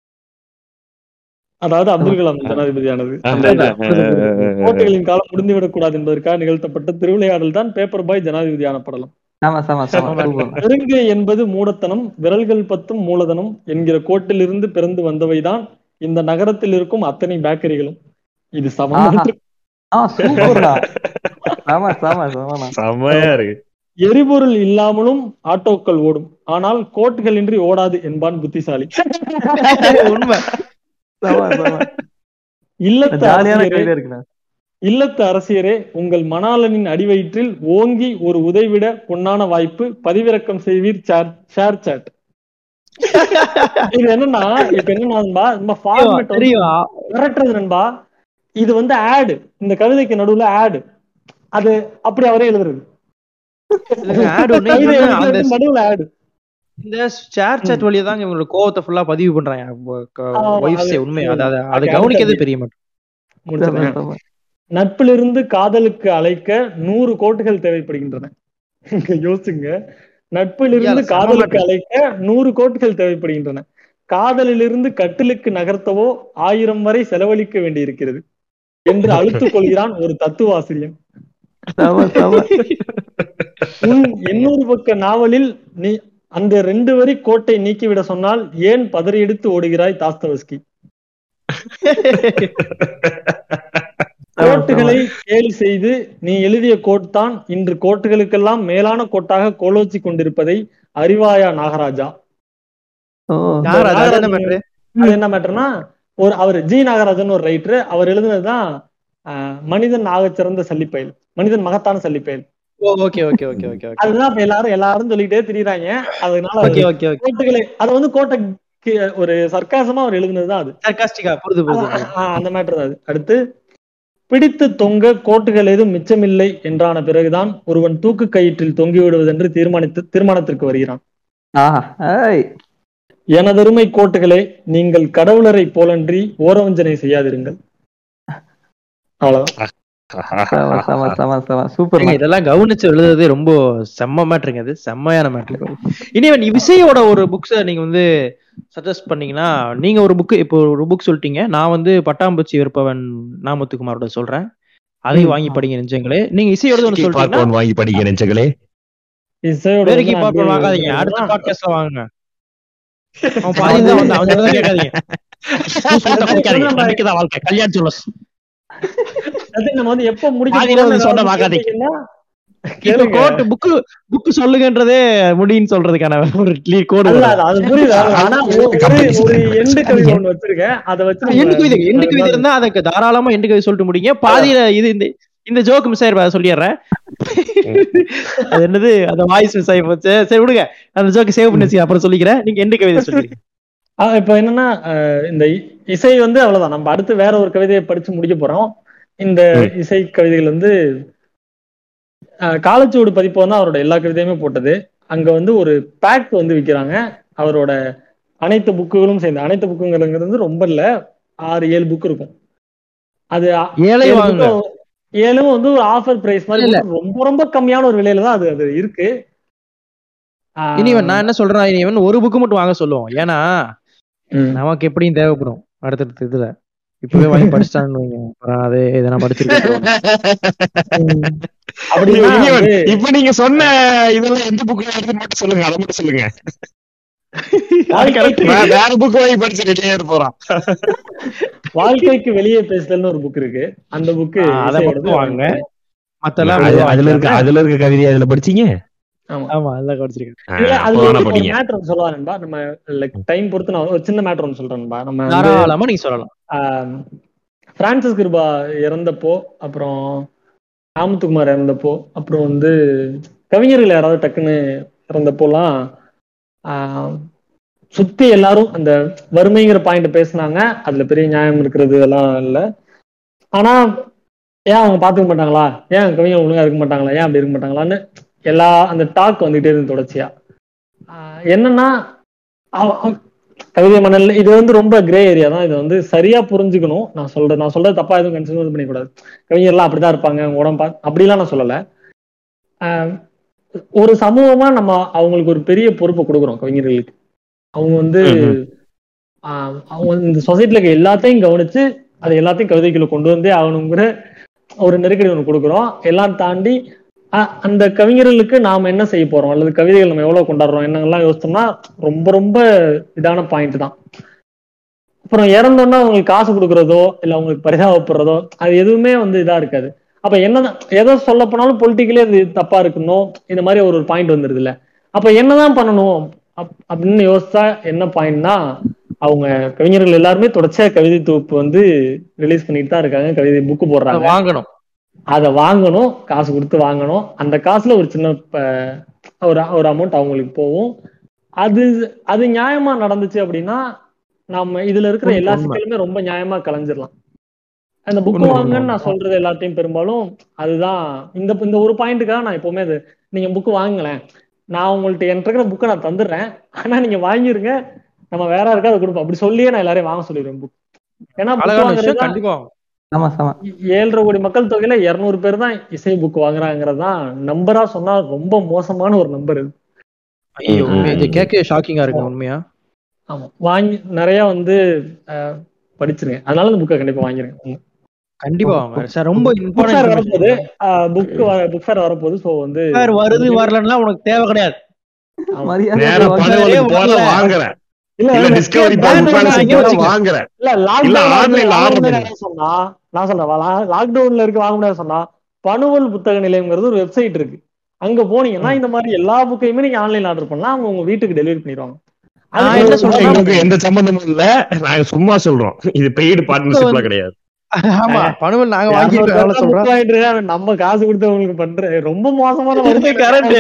அதாவது அப்துல் கலாம் ஜனாதிபதியானது அந்த இது. கோட்டுகளின் காலம் முடிந்துவிடக் கூடாது என்பதற்காக நிகழ்த்தப்பட்ட திருவிளையாடல் தான் பேப்பர் பாய் ஜனாதிபதியான படலம் ஆமா சாமா சாமா சூப்பர் பெருங்கை என்பது மூடத்தனம் விரல்கள் பத்தும் மூலதனம் என்கிற கோட்டிலிருந்து பிறந்து வந்தவைதான் இந்த நகரத்தில் இருக்கும் அத்தனை பேக்கரிகளும் இது சமம் ஆ சூப்பர்டா ஆமா சாமா சாமா செம்மையா இருக்கு எரிபொருள் இல்லாமலும் ஆட்டோக்கள் ஓடும் ஆனால் கோட்டுகள் இன்றி ஓடாது என்பான் புத்திசாலி உண்மை சாமா சாமா இல்லத்து ஜாலியான அரசியரே கையில இருக்குண்ணா இல்லத்து அரசியரே உங்கள் மணாளனின் அடிவயிற்றில் ஓங்கி ஒரு உதைவிட பொன்னான வாய்ப்பு பதிவிறக்கம் செய்வீர் சாட் ஷேர் சாட் இது என்னன்னா இப்ப என்ன நண்பா நம்ம ஃபார்மேட் தெரியும் மிரட்டுறது நண்பா இது வந்து ஆடு இந்த கவிதைக்கு நடுவுல ஆடு அது அப்படி அவரே எழுதுறது ad ஒண்ணு, கவிதை இன்னொன்னு அந்த எழுதுறது நடுவுல ஆடு இந்த ஷேர் சாட் வழியா தான் இவங்களோட கோவத்தை ஃபுல்லா பதிவு பண்றாங்க ஆமா, ஒய்ஃப்ஸே அது- உண்மை அது அது அது அது கவனிக்கிறதே பெரிய மாட்டோம் முடிச்சிடுறேன். நட்பிலிருந்து காதலுக்கு அழைக்க நூறு கோட்டுகள் தேவைப்படுகின்றன இங்க யோசிச்சுங்க நட்பிலிருந்து ஐயா, செம காதலுக்கு matter. அழைக்க நூறு கோட்டுகள் தேவைப்படுகின்றன காதலிலிருந்து கட்டிலுக்கு நகர்த்தவோ ஆயிரம் வரை செலவழிக்க வேண்டியிருக்கிறது என்று அழுத்துக் கொள்கிறான் ஒரு தத்துவாசிரியன் சாமா சாமா உன் எண்ணூறு பக்க நாவலில் நீ அந்த ரெண்டு வரி கோட்டை நீக்கிவிட சொன்னால் ஏன் பதறி எடுத்து ஓடுகிறாய் தாஸ்தவஸ்கி கோட்டுகளை கேலி செய்து நீ எழுதிய கோட் தான் இன்று கோட்டுகளுக்கெல்லாம் மேலான கோட்டாக கோலோச்சி கொண்டிருப்பதை அறிவாயா நாகராஜா ஓ யார் அது? அது என்ன matter? அது என்ன மேட்டர்னா ஒரு அவர் ஜி நாகராஜன் ஒரு ரைட்டர் அவர் எழுதுனதுதான் ஆஹ், மனிதன் ஆகச் சிறந்த சல்லிப்பயல் மனிதன் மகத்தான சல்லிப்பயல் ஓ okay okay okay okay okay அதுதான் இப்ப எல்லாரும் எல்லாரும் சொல்லிட்டே திரியுறாங்க அதனால ஓகே அது ஓகே ஓகே கோட்டுகளை அது வந்து கோட்டை கி- ஒரு சர்க்காசமா அவர் எழுதுனதுதான் அது சர்காஸ்டிக்கா புரிது புரிது ஆஹ் அந்த மேட்டர் தான் அது அடுத்து பிடித்து தொங்க கோட்டுகள் ஏதும் மிச்சமில்லை என்றான பிறகுதான் ஒருவன் தூக்கு கயிற்றில் தொங்கி விடுவதென்று தீர்மானித்து தீர்மானத்திற்கு வருகிறான் ஆஹா ஏய் எனதருமை கோட்டுகளே நீங்கள் கடவுளரை போலன்றி ஓரவஞ்சனை செய்யாதிருங்கள் அவ்வளவுதான் செம, செம, செம, செம. சூப்பர் ஏங்க, இதெல்லாம் கவனிச்சு எழுதுறது ரொம்ப செம்ம மேட்ருங்க அது செம்மையான மேட்ரு இனிவன் விசையோட ஒரு புக்ஸ நீங்க வந்து சஜஸ்ட் பண்ணீங்கன்னா நீங்க ஒரு புக் இப்போ ஒரு புக் சொல்லிட்டீங்க நான் வந்து பட்டாம்பூச்சி விற்பவன் நாமத்துக்குமாரோட சொல்றேன் அதையும் வாங்கி படிங்க நெஞ்சங்களே நீங்க இசையோட ஒன்று சொல்லிட்டீங்கன்னா பார்ப்போன் வாங்கி படிக்க நினைச்சங்களே இசையோட வேற வந்து கீப் நான் பார்ப்போம் வாங்காதீங்க அடுத்த பாட்காஸ்ட்ல வாங்குங்க அவன் பாதி தான் வந்து அவன் சொல்றதை கேட்காதீங்க Juice மட்டும் குடிக்காதீங்க. நம்பிக்கைதான் வாழ்க்கை கல்யாண் சொல்லஸ் அது நம்ம வந்து எப்ப முடிக்க பாதியில வந்து போறோம்னு சொன்னா ஏதாவது வாங்காதீங்க. கேட்டீங்கன்னா, இப்ப கேளுங்க. கோட் புக்கு புக்கு சொல்லுங்கன்றதே முடின்னு சொல்றதுக்கான ஒரு கோடு அல்ல, அது- அது புரியுது. அது- ஆனா ஒரு- ஒரு- ஒரு எண்டு கவிதை ஒண்ணு வச்சிருக்கேன். அதை வச்சு நம்ம- எண்டு கவிதை எண்டு கவிதை இருந்தா அதுக்கு தாராளமா எண்டு கவிதை சொல்லிட்டு முடிங்க பாதியில இது இந்த இந்த ஜோக் மிஸ் ஆயிருப்பா அதை சொல்லிடுறேன் அது என்னது அந்த வாய்ஸ் மிஸ் ஆகி போச்சு சரி விடுங்க அந்த ஜோக்கு சேவ் பண்ணி வச்சுக்க, அப்புறம் சொல்லிக்கிறேன் நீங்க எண்டு கவிதை சொல்லிடுங்க ஆ, இப்ப என்னன்னா அஹ், இந்த இ- இசை வந்து அவ்வளவுதான் நம்ம அடுத்து வேற ஒரு கவிதையை படிச்சு முடிக்க போறோம் இந்த ம். இசை கவிதைகள் வந்து அஹ், காலச்சுவடு பதிப்பு வந்து அவரோட எல்லா கவிதையுமே போட்டது அங்க வந்து ஒரு பேக் வந்து விக்கிறாங்க அவரோட அனைத்து புக்குகளும் சேர்ந்து அனைத்து புக்குங்கிறது வந்து ரொம்ப இல்ல ஆறு ஏழு புக் இருக்கும் அது ஆ- ஏழை ஏழு வாங்க book ஏழும் வந்து ஒரு ஆஃபர் பிரைஸ் மாதிரி இல்ல. போட்டு ரொம்ப ரொம்ப கம்மியான ஒரு விலையில தான் அது அது இருக்கு ஆஹ் இனிவன் நான் என்ன சொல்றேன் இனிவன் ஒரு புக்கு மட்டும் வாங்க சொல்லுவோம் ஏன்னா ம். நமக்கு எப்படியும் தேவைப்படும் அடுத்தடுத்த இதுல இப்பவே வாங்கி படிச்சிட்டான்னு வைங்க அப்புறம் அது இதை நான் படிச்சிருக்கேன் அப்படின்னா இனிவன், வந்து இப்ப நீங்க சொன்ன இதெல்லாம் எந்த புக்ல எடுத்து மட்டும் சொல்லுங்க அதை மட்டும் சொல்லுங்க வாழ்க்கைக்கு நான் வேற புக் வாங்கி படிச்சு ரெடியா போறான் வாழ்க்கைக்கு வெளியே பேசுதல்னு ஒரு புக் இருக்கு அந்த புக்கு அதை மட்டும் வாங்க மத்தெல்லாம் அது- மெதுவா அதுல இருக்க வாங்கிக்கோங்க. அதுல இருக்க கவிதை அதுல படிச்சீங்க ஆமா அதெல்லாம் படிச்சிருக்கேன் ஆ, இல்ல, அப்ப அதுல வேணா ஒரு படிங்க மேட்டர் ஒன்று சொல்லலாம் நண்பா நம்ம லைக் டைம் பொறுத்து நான் ஒரு சின்ன மேட்டர் ஒன்று சொல்றேன் நண்பா நம்ம வந்து, தாராளமா நீங்க சொல்லலாம் ஆம், பிரான்சிஸ் கிருபா இறந்தப்போ அப்புறம் ராமத்துக்குமார் இறந்தப்போ அப்புறம் வந்து கவிஞர்கள் யாராவது டக்குன்னு இறந்தப்போலாம் ஆம், சுத்தி எல்லாரும் அந்த வறுமைங்கிற பாயிண்ட் பேசுனாங்க அதுல பெரிய நியாயம் இருக்கிறது எல்லாம் இல்ல ஆனா ஏன் அவங்க பாத்துக்க மாட்டாங்களா ஏன் கவிஞர் ஒழுங்கா இருக்க மாட்டாங்களா ஏன் அப்படி இருக்க மாட்டாங்களான்னு எல்லா அந்த டாக் வந்துட்டே இருந்து தொடர்ச்சியா ஆஹ் என்னன்னா அவ- அவ- கவிதை மணல் இது வந்து ரொம்ப கிரே ஏரியா தான் இது வந்து சரியா புரிஞ்சுக்கணும் நான் சொல்றேன் நான் சொல்றது தப்பா எதுவும் கன்சிடர் பண்ணிக்கூடாது கவிஞர்லாம் அப்படிதான் இருப்பாங்க அவங்க உடம்பு பா- அப்படிலாம் நான் சொல்லல ஆஹ் ஒரு சமூகமா நம்ம அவங்களுக்கு ஒரு பெரிய பொறுப்பை கொடுக்குறோம் கவிஞர்களுக்கு அவங்க வந்து ம்ம். ஆஹ் அவங்க இந்த சொசைட்டில இருக்க எல்லாத்தையும் கவனிச்சு அதை எல்லாத்தையும் கவிதைக்குள்ள கொண்டு வந்தே ஆகணுங்கிற ஒரு நெருக்கடி ஒன்று கொடுக்குறோம் எல்லாம் தாண்டி அ- அந்த கவிஞர்களுக்கு நாம என்ன செய்ய போறோம் அல்லது கவிதைகள் நம்ம எவ்வளவு கொண்டாடுறோம் என்னெல்லாம் யோசிச்சோம்னா ரொம்ப ரொம்ப இதான பாயிண்ட் தான் அப்புறம் இறந்தோன்னா அவங்களுக்கு காசு கொடுக்கறதோ இல்ல அவங்களுக்கு பரிதாபப்படுறதோ அது எதுவுமே வந்து இதா இருக்காது அப்ப என்னதான் எதை சொல்ல போனாலும் பொலிட்டிக்கலே அது தப்பா இருக்கணும் இந்த மாதிரி ஒரு பாயிண்ட் வந்துருது இல்ல அப்ப என்னதான் பண்ணணும் அப்- அப்படின்னு யோசிச்சா என்ன பாயிண்ட்னா அவங்க கவிஞர்கள் எல்லாருமே தொடர்ச்சியா கவிதை தொகுப்பு வந்து ரிலீஸ் பண்ணிட்டு தான் இருக்காங்க கவிதை புக்கு அதை போடுறாங்க வாங்கணும் அதை வாங்கணும் காசு கொடுத்து வாங்கணும் அந்த காசுல ஒரு சின்ன ப- ஒரு ஒரு அமௌண்ட் அவங்களுக்கு போகும் அது அது நியாயமா நடந்துச்சு அப்படின்னா நம்ம இதுல இருக்கிற எல்லா உண்மை. சிக்கலுமே ரொம்ப நியாயமா கலைஞ்சிடலாம் அந்த புக் உண்மை, வாங்கன்னு உண்மை. நான் சொல்றது எல்லாத்தையும் பெரும்பாலும் அதுதான் இந்த இந்த ஒரு பாயிண்ட்டுக்காக நான் எப்பவுமே அது நீங்க புக் வாங்கலேன் நான் உங்கள்ட்ட என்கிட்ட இருக்கிற புக்கை நான் தந்துடுறேன் ஆனா நீங்க வாங்கிருங்க நம்ம வேற யாருக்காவது கொடுப்போம் அப்படி சொல்லியே நான் எல்லாரையும் வாங்க சொல்லிடுவேன் புக் ஏன்னா book அழகான வாங்குறது விஷயம் கண்டிப்பா வாங்கணும். ஆமா ஆமா ஏழரை கோடி மக்கள் தொகையில இருநூறு பேர் தான் இசை புக் வாங்குறாங்கிறது தான் நம்பரா சொன்னா ரொம்ப மோசமான ஒரு நம்பர் இது ஐயோ ம், உண்மையா, இது ம். கேட்க ஷாக்கிங்கா இருக்கு உண்மையா ஆமா வாங்கி நிறைய வந்து அஹ், படிச்சிருங்க அதனால இந்த புக்கை கண்டிப்பா வாங்கிருங்க கண்டிப்பா வாங்க சார் ரொம்ப புக் ஃபேர் வரப்போகுது இம்பார்ட்டன்ட் புக் புக் ஃபேர் வரப்போகுது ஸோ வந்து வருது வரலன்னா உனக்கு தேவை கிடையாது மரியாதை நேரா வாங்க. பனவலுக்கு வரல. போற வாங்குறேன் இல்ல இல்ல இல்ல, டிஸ்கவரி brand பேங்க் வாங்கி பேலன்ஸ் வச்சுக்க. வாங்குறேன் இல்ல இல்ல, லாக்டவுன் online ல order ஆன்லைன்ல பண்ணு. சொன்னா நான் சொல்றேன் லாக்டவுன்ல இருக்கு வாங்க முடியாது சொன்னா பனுவல் புத்தக நிலையம்ங்கிறது ஒரு வெப்சைட் இருக்கு அங்க போனீங்கன்னா இந்த மாதிரி எல்லா புக்கையுமே நீங்க ஆன்லைன் ஆர்டர் பண்ணலாம் அவங்க உங்க வீட்டுக்கு டெலிவரி பண்ணிடுவாங்க நான் அதுக்கு என்ன ஒரு சொல்றேன்னா- எங்களுக்கு எந்த சம்பந்தமும் இல்ல நாங்க சும்மா சொல்றோம் இது பெய்டு பார்ட்னர்ஷிப்ல கிடையாது ஆமா பணுவல் நாங்க வாங்கிட்டு இரநூறு எவ்வளவு பேர் சொல்றோம் book வாங்கிட்டு இருக்காங்க, நம்ம காசு கொடுத்து உங்களுக்கு பண்ற ரொம்ப மோசமான Correct.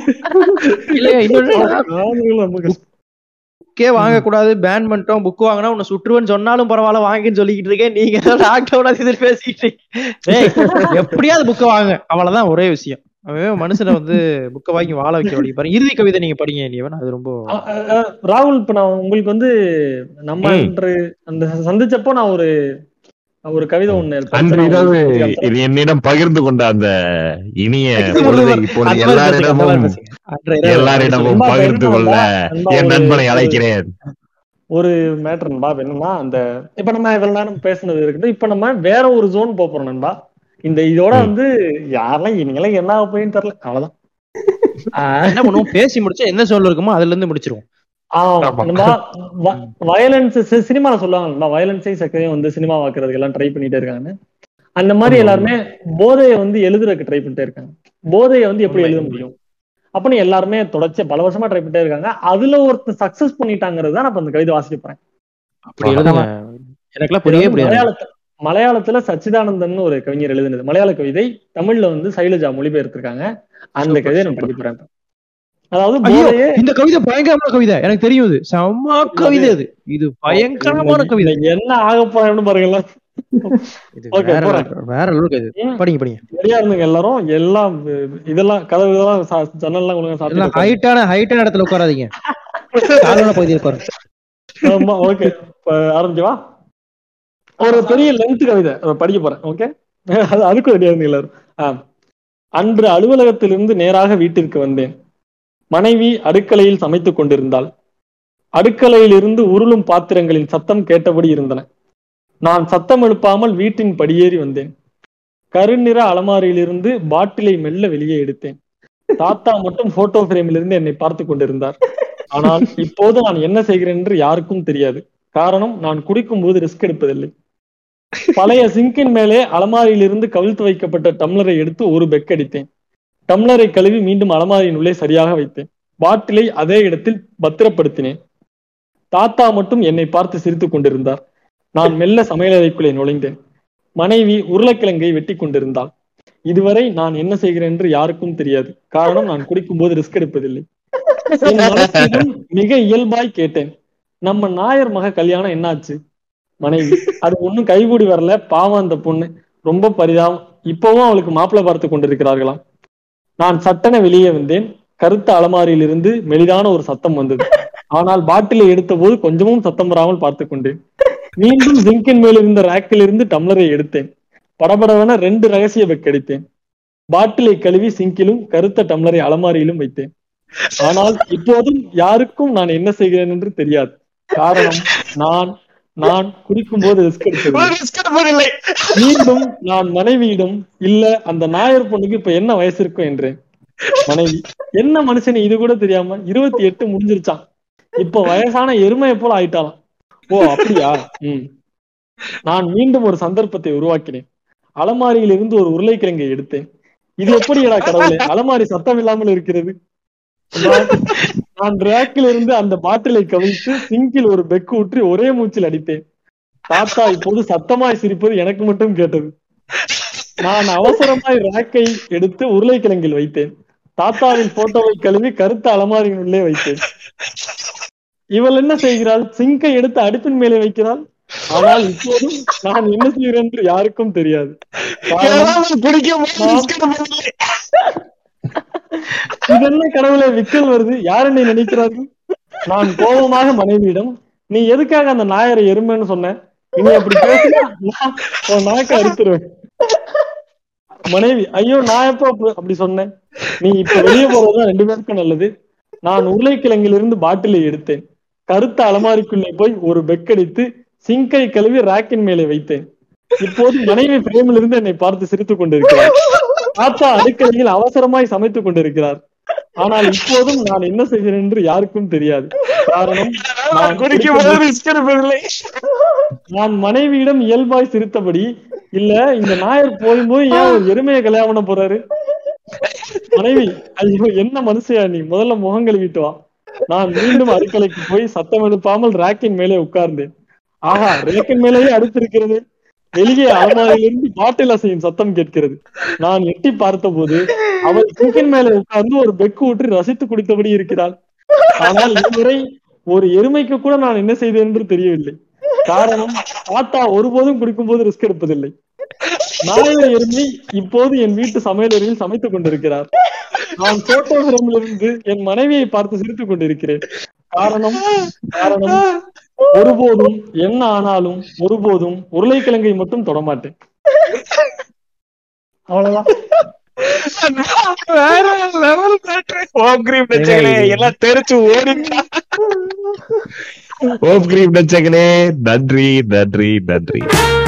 இல்லையா இன்னொன்னு வருது புக்கே வாங்க கூடாது பேன் பண்ணிட்டோம் புக் வாங்கினா உன்னை சுற்றுவேன்னு சொன்னாலும் பரவாயில்ல வாங்கின்னு சொல்லிக்கிட்டு இருக்கேன் நீங்க லாக்டவுன் அது இது பேசிக்கிட்டு இருக்கீங்க. டேய், எப்படியாவது புக்க வாங்க அவ்வளவுதான் ஒரே விஷயம் அவன் மனுஷனை வந்து புக்க வாங்கி வாழ வைக்க வழி பாருங்க இறுதி கவிதை நீங்க படிங்க இல்லையா அது ரொம்ப அ- அ- அ, ராகுல் இப்ப நான் உங்களுக்கு வந்து நம்ம ம். அன்று அந்த சந்திச்சப்போ நான் ஒரு ஒரு கவிதை ஒண்ணு அன்று படிச்சேன். இரவு உங்களுக்கு இது என்னிடம் பகிர்ந்து கொண்ட அந்த இனிய அடுத்த பொழுதை ஒருவர் இப்பொழுது அந்த மாதிரி பேசுங்க, அந்த மாதிரி எல்லாரிடமும் பேசுங்க. அன்றைய இரவு எல்லாரிடமும் நண்பா, பகிர்ந்து இப்ப கொள்ள நண்பா, என் ஒரு- நண்பனை அழைக்கிறேன் ஒரு மேட்டர் நண்பா இப்ப என்னன்னா அந்த இப்ப நம்ம இவ்வளவு நேரம் பேசுனது இருக்கட்டும் இப்ப நம்ம வேற ஒரு ஜோன் போறோம் நண்பா இந்த இதோட ம். வந்து யாரெல்லாம் இனிங்கெல்லாம் என்ன ஆக போயின்னு தெரியல அவ்வளவுதான் ஆஹ் என்ன பண்ணுவோம் பேசி முடிச்சா என்ன சொல்ல இருக்குமோ அதுல இருந்து முடிச்சிருவோம் ஆமா ஆமா. நண்பா வயலன்ஸ் சினிமால சொல்லுவாங்க நண்பா வயலன்ஸை சக்கரையும் வந்து சினிமா வாக்குறதுக்கு எல்லாம் ட்ரை பண்ணிட்டே இருக்காங்க அந்த மாதிரி ஆமா. எல்லாருமே போதையை வந்து எழுதுறதுக்கு ட்ரை பண்ணிட்டே இருக்காங்க போதையை வந்து எப்படி உண்மை, எழுத உண்மை. முடியும் அப்படின்னு எல்லாருமே தொடர்ச்சி பல வருஷமா ட்ரை பண்ணிட்டே இருக்காங்க அதுல ஒருத்தர் சக்சஸ் பண்ணிட்டாங்கிறது தான் நான் இப்ப அந்த கவிதை வாசிக்க போறேன் அப்படி எழுதுங்க எனக்கெல்லாம் இது புரியவே வந்து புரியாது மலையாளத்துல மலையாளத்துல சச்சிதானந்தன் ஒரு கவிஞர் எழுதினது மலையாள கவிதை தமிழ்ல வந்து சைலஜா மொழிபெயர்த்திருக்காங்க அந்த Super, கவிதையை நான் super. படிக்க போறேன் இப்ப. அதாவது ஐயோ போதையே இந்த கவிதை பயங்கரமான கவிதை எனக்கு தெரியும் இது செம்ம கவிதை அது இது பயங்கரமான கவிதை இன்னைக்கு என்ன ஆக போறேன்னு பாருங்களேன் இது Okay, வேற போறேன். level, வேற அளவுக்கு இது ம். படிங்க படிங்க ரெடியா இருந்துங்க எல்லாரும் எல்லாம் அஹ், இதெல்லாம் கதவு இதெல்லாம் சா- ஜன்னல்லாம் ஒழுங்கா எல்லாம் சாத்திட்டு ஹைட்டான ஹைட்டான இடத்துல உட்காராதீங்க தாழ்வான பகுதியில் உட்காரு ஆமா ஓகே ஆரம்பிக்கவா ஒரு பெரிய லென்த் கவிதை அஹ், படிக்க போறேன் ஓகே அது அதுக்கும் ரெடியா இருந்தீங்க எல்லாரும் ஆ. அன்று அலுவலகத்திலிருந்து நேராக வீட்டிற்கு வந்தேன் மனைவி அடுக்கலையில் சமைத்துக் கொண்டிருந்தாள் அடுக்கலையிலிருந்து உருளும் பாத்திரங்களின் சத்தம் கேட்டபடி இருந்தன நான் சத்தம் எழுப்பாமல் வீட்டின் படியேறி வந்தேன் கருநிற அலமாரியிலிருந்து பாட்டிலை மெல்ல வெளியே எடுத்தேன் தாத்தா மட்டும் போட்டோ பிரேமிலிருந்து என்னை பார்த்து கொண்டிருந்தார் ஆனால் இப்போது நான் என்ன செய்கிறேன் என்று யாருக்கும் தெரியாது காரணம் நான் குடிக்கும் போது ரிஸ்க் எடுப்பதில்லை பழைய சிங்கின் மேலே அலமாரியிலிருந்து கவிழ்த்து வைக்கப்பட்ட டம்ளரை எடுத்து ஒரு பெக் அடித்தேன் டம்ளரை கழுவி மீண்டும் அலமாரியின் உள்ளே சரியாக வைத்தேன் பாட்டிலை அதே இடத்தில் பத்திரப்படுத்தினேன் தாத்தா மட்டும் என்னை பார்த்து சிரித்துக் கொண்டிருந்தார் நான் மெல்ல சமையலறைக்குள்ளே நுழைந்தேன் மனைவி உருளைக்கிழங்கை வெட்டி கொண்டிருந்தாள் இதுவரை நான் என்ன செய்கிறேன் என்று யாருக்கும் தெரியாது காரணம் நான் குடிக்கும் போது ரிஸ்க் எடுப்பதில்லை என் மனசிலும் மிக இயல்பாய் கேட்டேன் நம்ம நாயர் மக கல்யாணம் என்னாச்சு மனைவி அது ஒண்ணும் கைகூடி வரல பாவம் அந்த பொண்ணு ரொம்ப பரிதாபம் இப்பவும் அவளுக்கு மாப்பிள்ளை பார்த்து கொண்டிருக்கிறார்களாம் நான் சட்டென வெளியே வந்தேன் கருத்த அலமாரியிலிருந்து மெலிதான ஒரு சத்தம் வந்தது ஆனால் பாட்டிலை எடுத்த போது கொஞ்சமும் சத்தம் வராமல் பார்த்து கொண்டேன் மீண்டும் ஜிங்கின் மேல் இருந்த ரேக்கில் இருந்து டம்ளரை எடுத்தேன் படபடவென ரெண்டு ரகசிய பெக் அடித்தேன் பாட்டிலை கழுவி சிங்கிலும் கருத்த டம்ளரை அலமாரியிலும் வைத்தேன் ஆனால் இப்போதும் யாருக்கும் நான் என்ன செய்கிறேன் என்று தெரியாது காரணம் நான் நான் குடிக்கும் போது ரிஸ்க் எடுத்தது மீண்டும் நான் மனைவியிடம் இல்ல அந்த நாயர் பொண்ணுக்கு இப்ப என்ன வயசு இருக்கும் என்றேன் மனைவி என்ன மனுஷன் இது கூட தெரியாம இருபத்தி எட்டு முடிஞ்சிருச்சான் இப்ப வயசான எருமையை போல ஆயிட்டாலாம் ஓ அப்படியா ம் நான் மீண்டும் ஒரு சந்தர்ப்பத்தை உருவாக்கினேன் அலமாரியில் இருந்து ஒரு உருளைக்கிழங்கை எடுத்தேன் இது எப்படிடா கடவுளே அலமாரி சத்தம் இல்லாமல் இருக்கிறது நான் நான் ரேக்கில் இருந்து அந்த பாட்டிலை கவிழ்த்து சிங்கில் ஒரு பெக்கு ஊற்றி ஒரே மூச்சில் அடித்தேன் தாத்தா இப்போது சத்தமாய் சிரிப்பது எனக்கு மட்டும் கேட்டது நான் அவசரமாய் ரேக்கை எடுத்து உருளைக்கிழங்கில் வைத்தேன் தாத்தாவின் போட்டோவை கழுவி கருத்த அலமாரியின் உள்ளே வைத்தேன் இவள் என்ன செய்கிறாள் சிங்கை எடுத்து அடுப்பின் மேலே வைக்கிறாள் ஆனால் இப்போதும் நான் என்ன செய்கிறேன் என்று யாருக்கும் தெரியாது காரணம் இது என்ன கடவுளை விக்கல் வருது யார் என்னை நினைக்கிறார்கள் நான் கோபமாக மனைவியிடம் நீ எதுக்காக அந்த நாயரை எருமைன்னு சொன்ன இனி அப்படி பேசினா நான் உன் நாக்க அறுத்துருவேன் மனைவி ஐயோ நான் எப்போ அப்ப- அப்படி சொன்னேன் நீ இப்ப வெளியே போறதுதான் ரெண்டு பேருக்கும் நல்லது நான் உருளைக்கிழங்கிலிருந்து பாட்டிலை எடுத்தேன் கருத்த அலமாரிக்குள்ளே போய் ஒரு பெக்கடித்து சிங்கை கழுவி ராக்கின் மேலே வைத்தேன் இப்போது மனைவி பிரேமில் இருந்து என்னை பார்த்து சிரித்துக் கொண்டிருக்கிறார் தாத்தா அடுக்கலையில் அவசரமாய் சமைத்துக் கொண்டிருக்கிறார் ஆனால் இப்போதும் நான் என்ன செய்கிறேன் என்று யாருக்கும் தெரியாது காரணம் நான் குடிக்கும்போது நான் மனைவியிடம் இயல்பாய் சிரித்தபடி இல்ல இந்த நாயர் போகும்போது ஏன் ஒரு எருமையை கல்யாணம் பண்ண போறாரு மனைவி ஐயோ என்ன மனுஷயா நீ முதல்ல முகம் கழுவிட்டு வா நான் மீண்டும் அடுக்கலைக்கு போய் சத்தம் எழுப்பாமல் ரேக்கின் மேலே உட்கார்ந்தேன் ஆஹா ரேக்கின் மேலேயே அடுத்திருக்கிறது வெளியே அலமாரியிலிருந்து பாட்டில் அசையும் சத்தம் கேட்கிறது நான் எட்டி பார்த்தபோது அவள் சிங்கின் மேலே உட்கார்ந்து ஒரு பெக்கு ஊற்றி ரசித்து குடித்தபடி இருக்கிறாள் ஆனால் இதுவரை ஒரு எருமைக்கு கூட நான் என்ன செய்தேன் என்று தெரியவில்லை காரணம் தாத்தா ஒருபோதும் குடிக்கும் போது ரிஸ்க் எடுப்பதில்லை நாயர் எருமை இப்போது என் வீட்டு சமையலறையில் சமைத்துக் கொண்டிருக்கிறார் நான் போட்டோகிராமில் இருந்து என் மனைவியை பார்த்து சிரித்துக் கொண்டிருக்கிறேன் காரணம் காரணம் ஒருபோதும் என்ன ஆனாலும் ஒருபோதும் உருளைக்கிழங்கை மட்டும் தொடமாட்டேன் அவ்வளவுதான் வேற level matter. ஹோம் கிரீம் நச்சங்களே எல்லாம் தெரிச்சு ஓடிட்டா ஹோம் கிரீம் நச்சங்களே நன்றி நன்றி நன்றி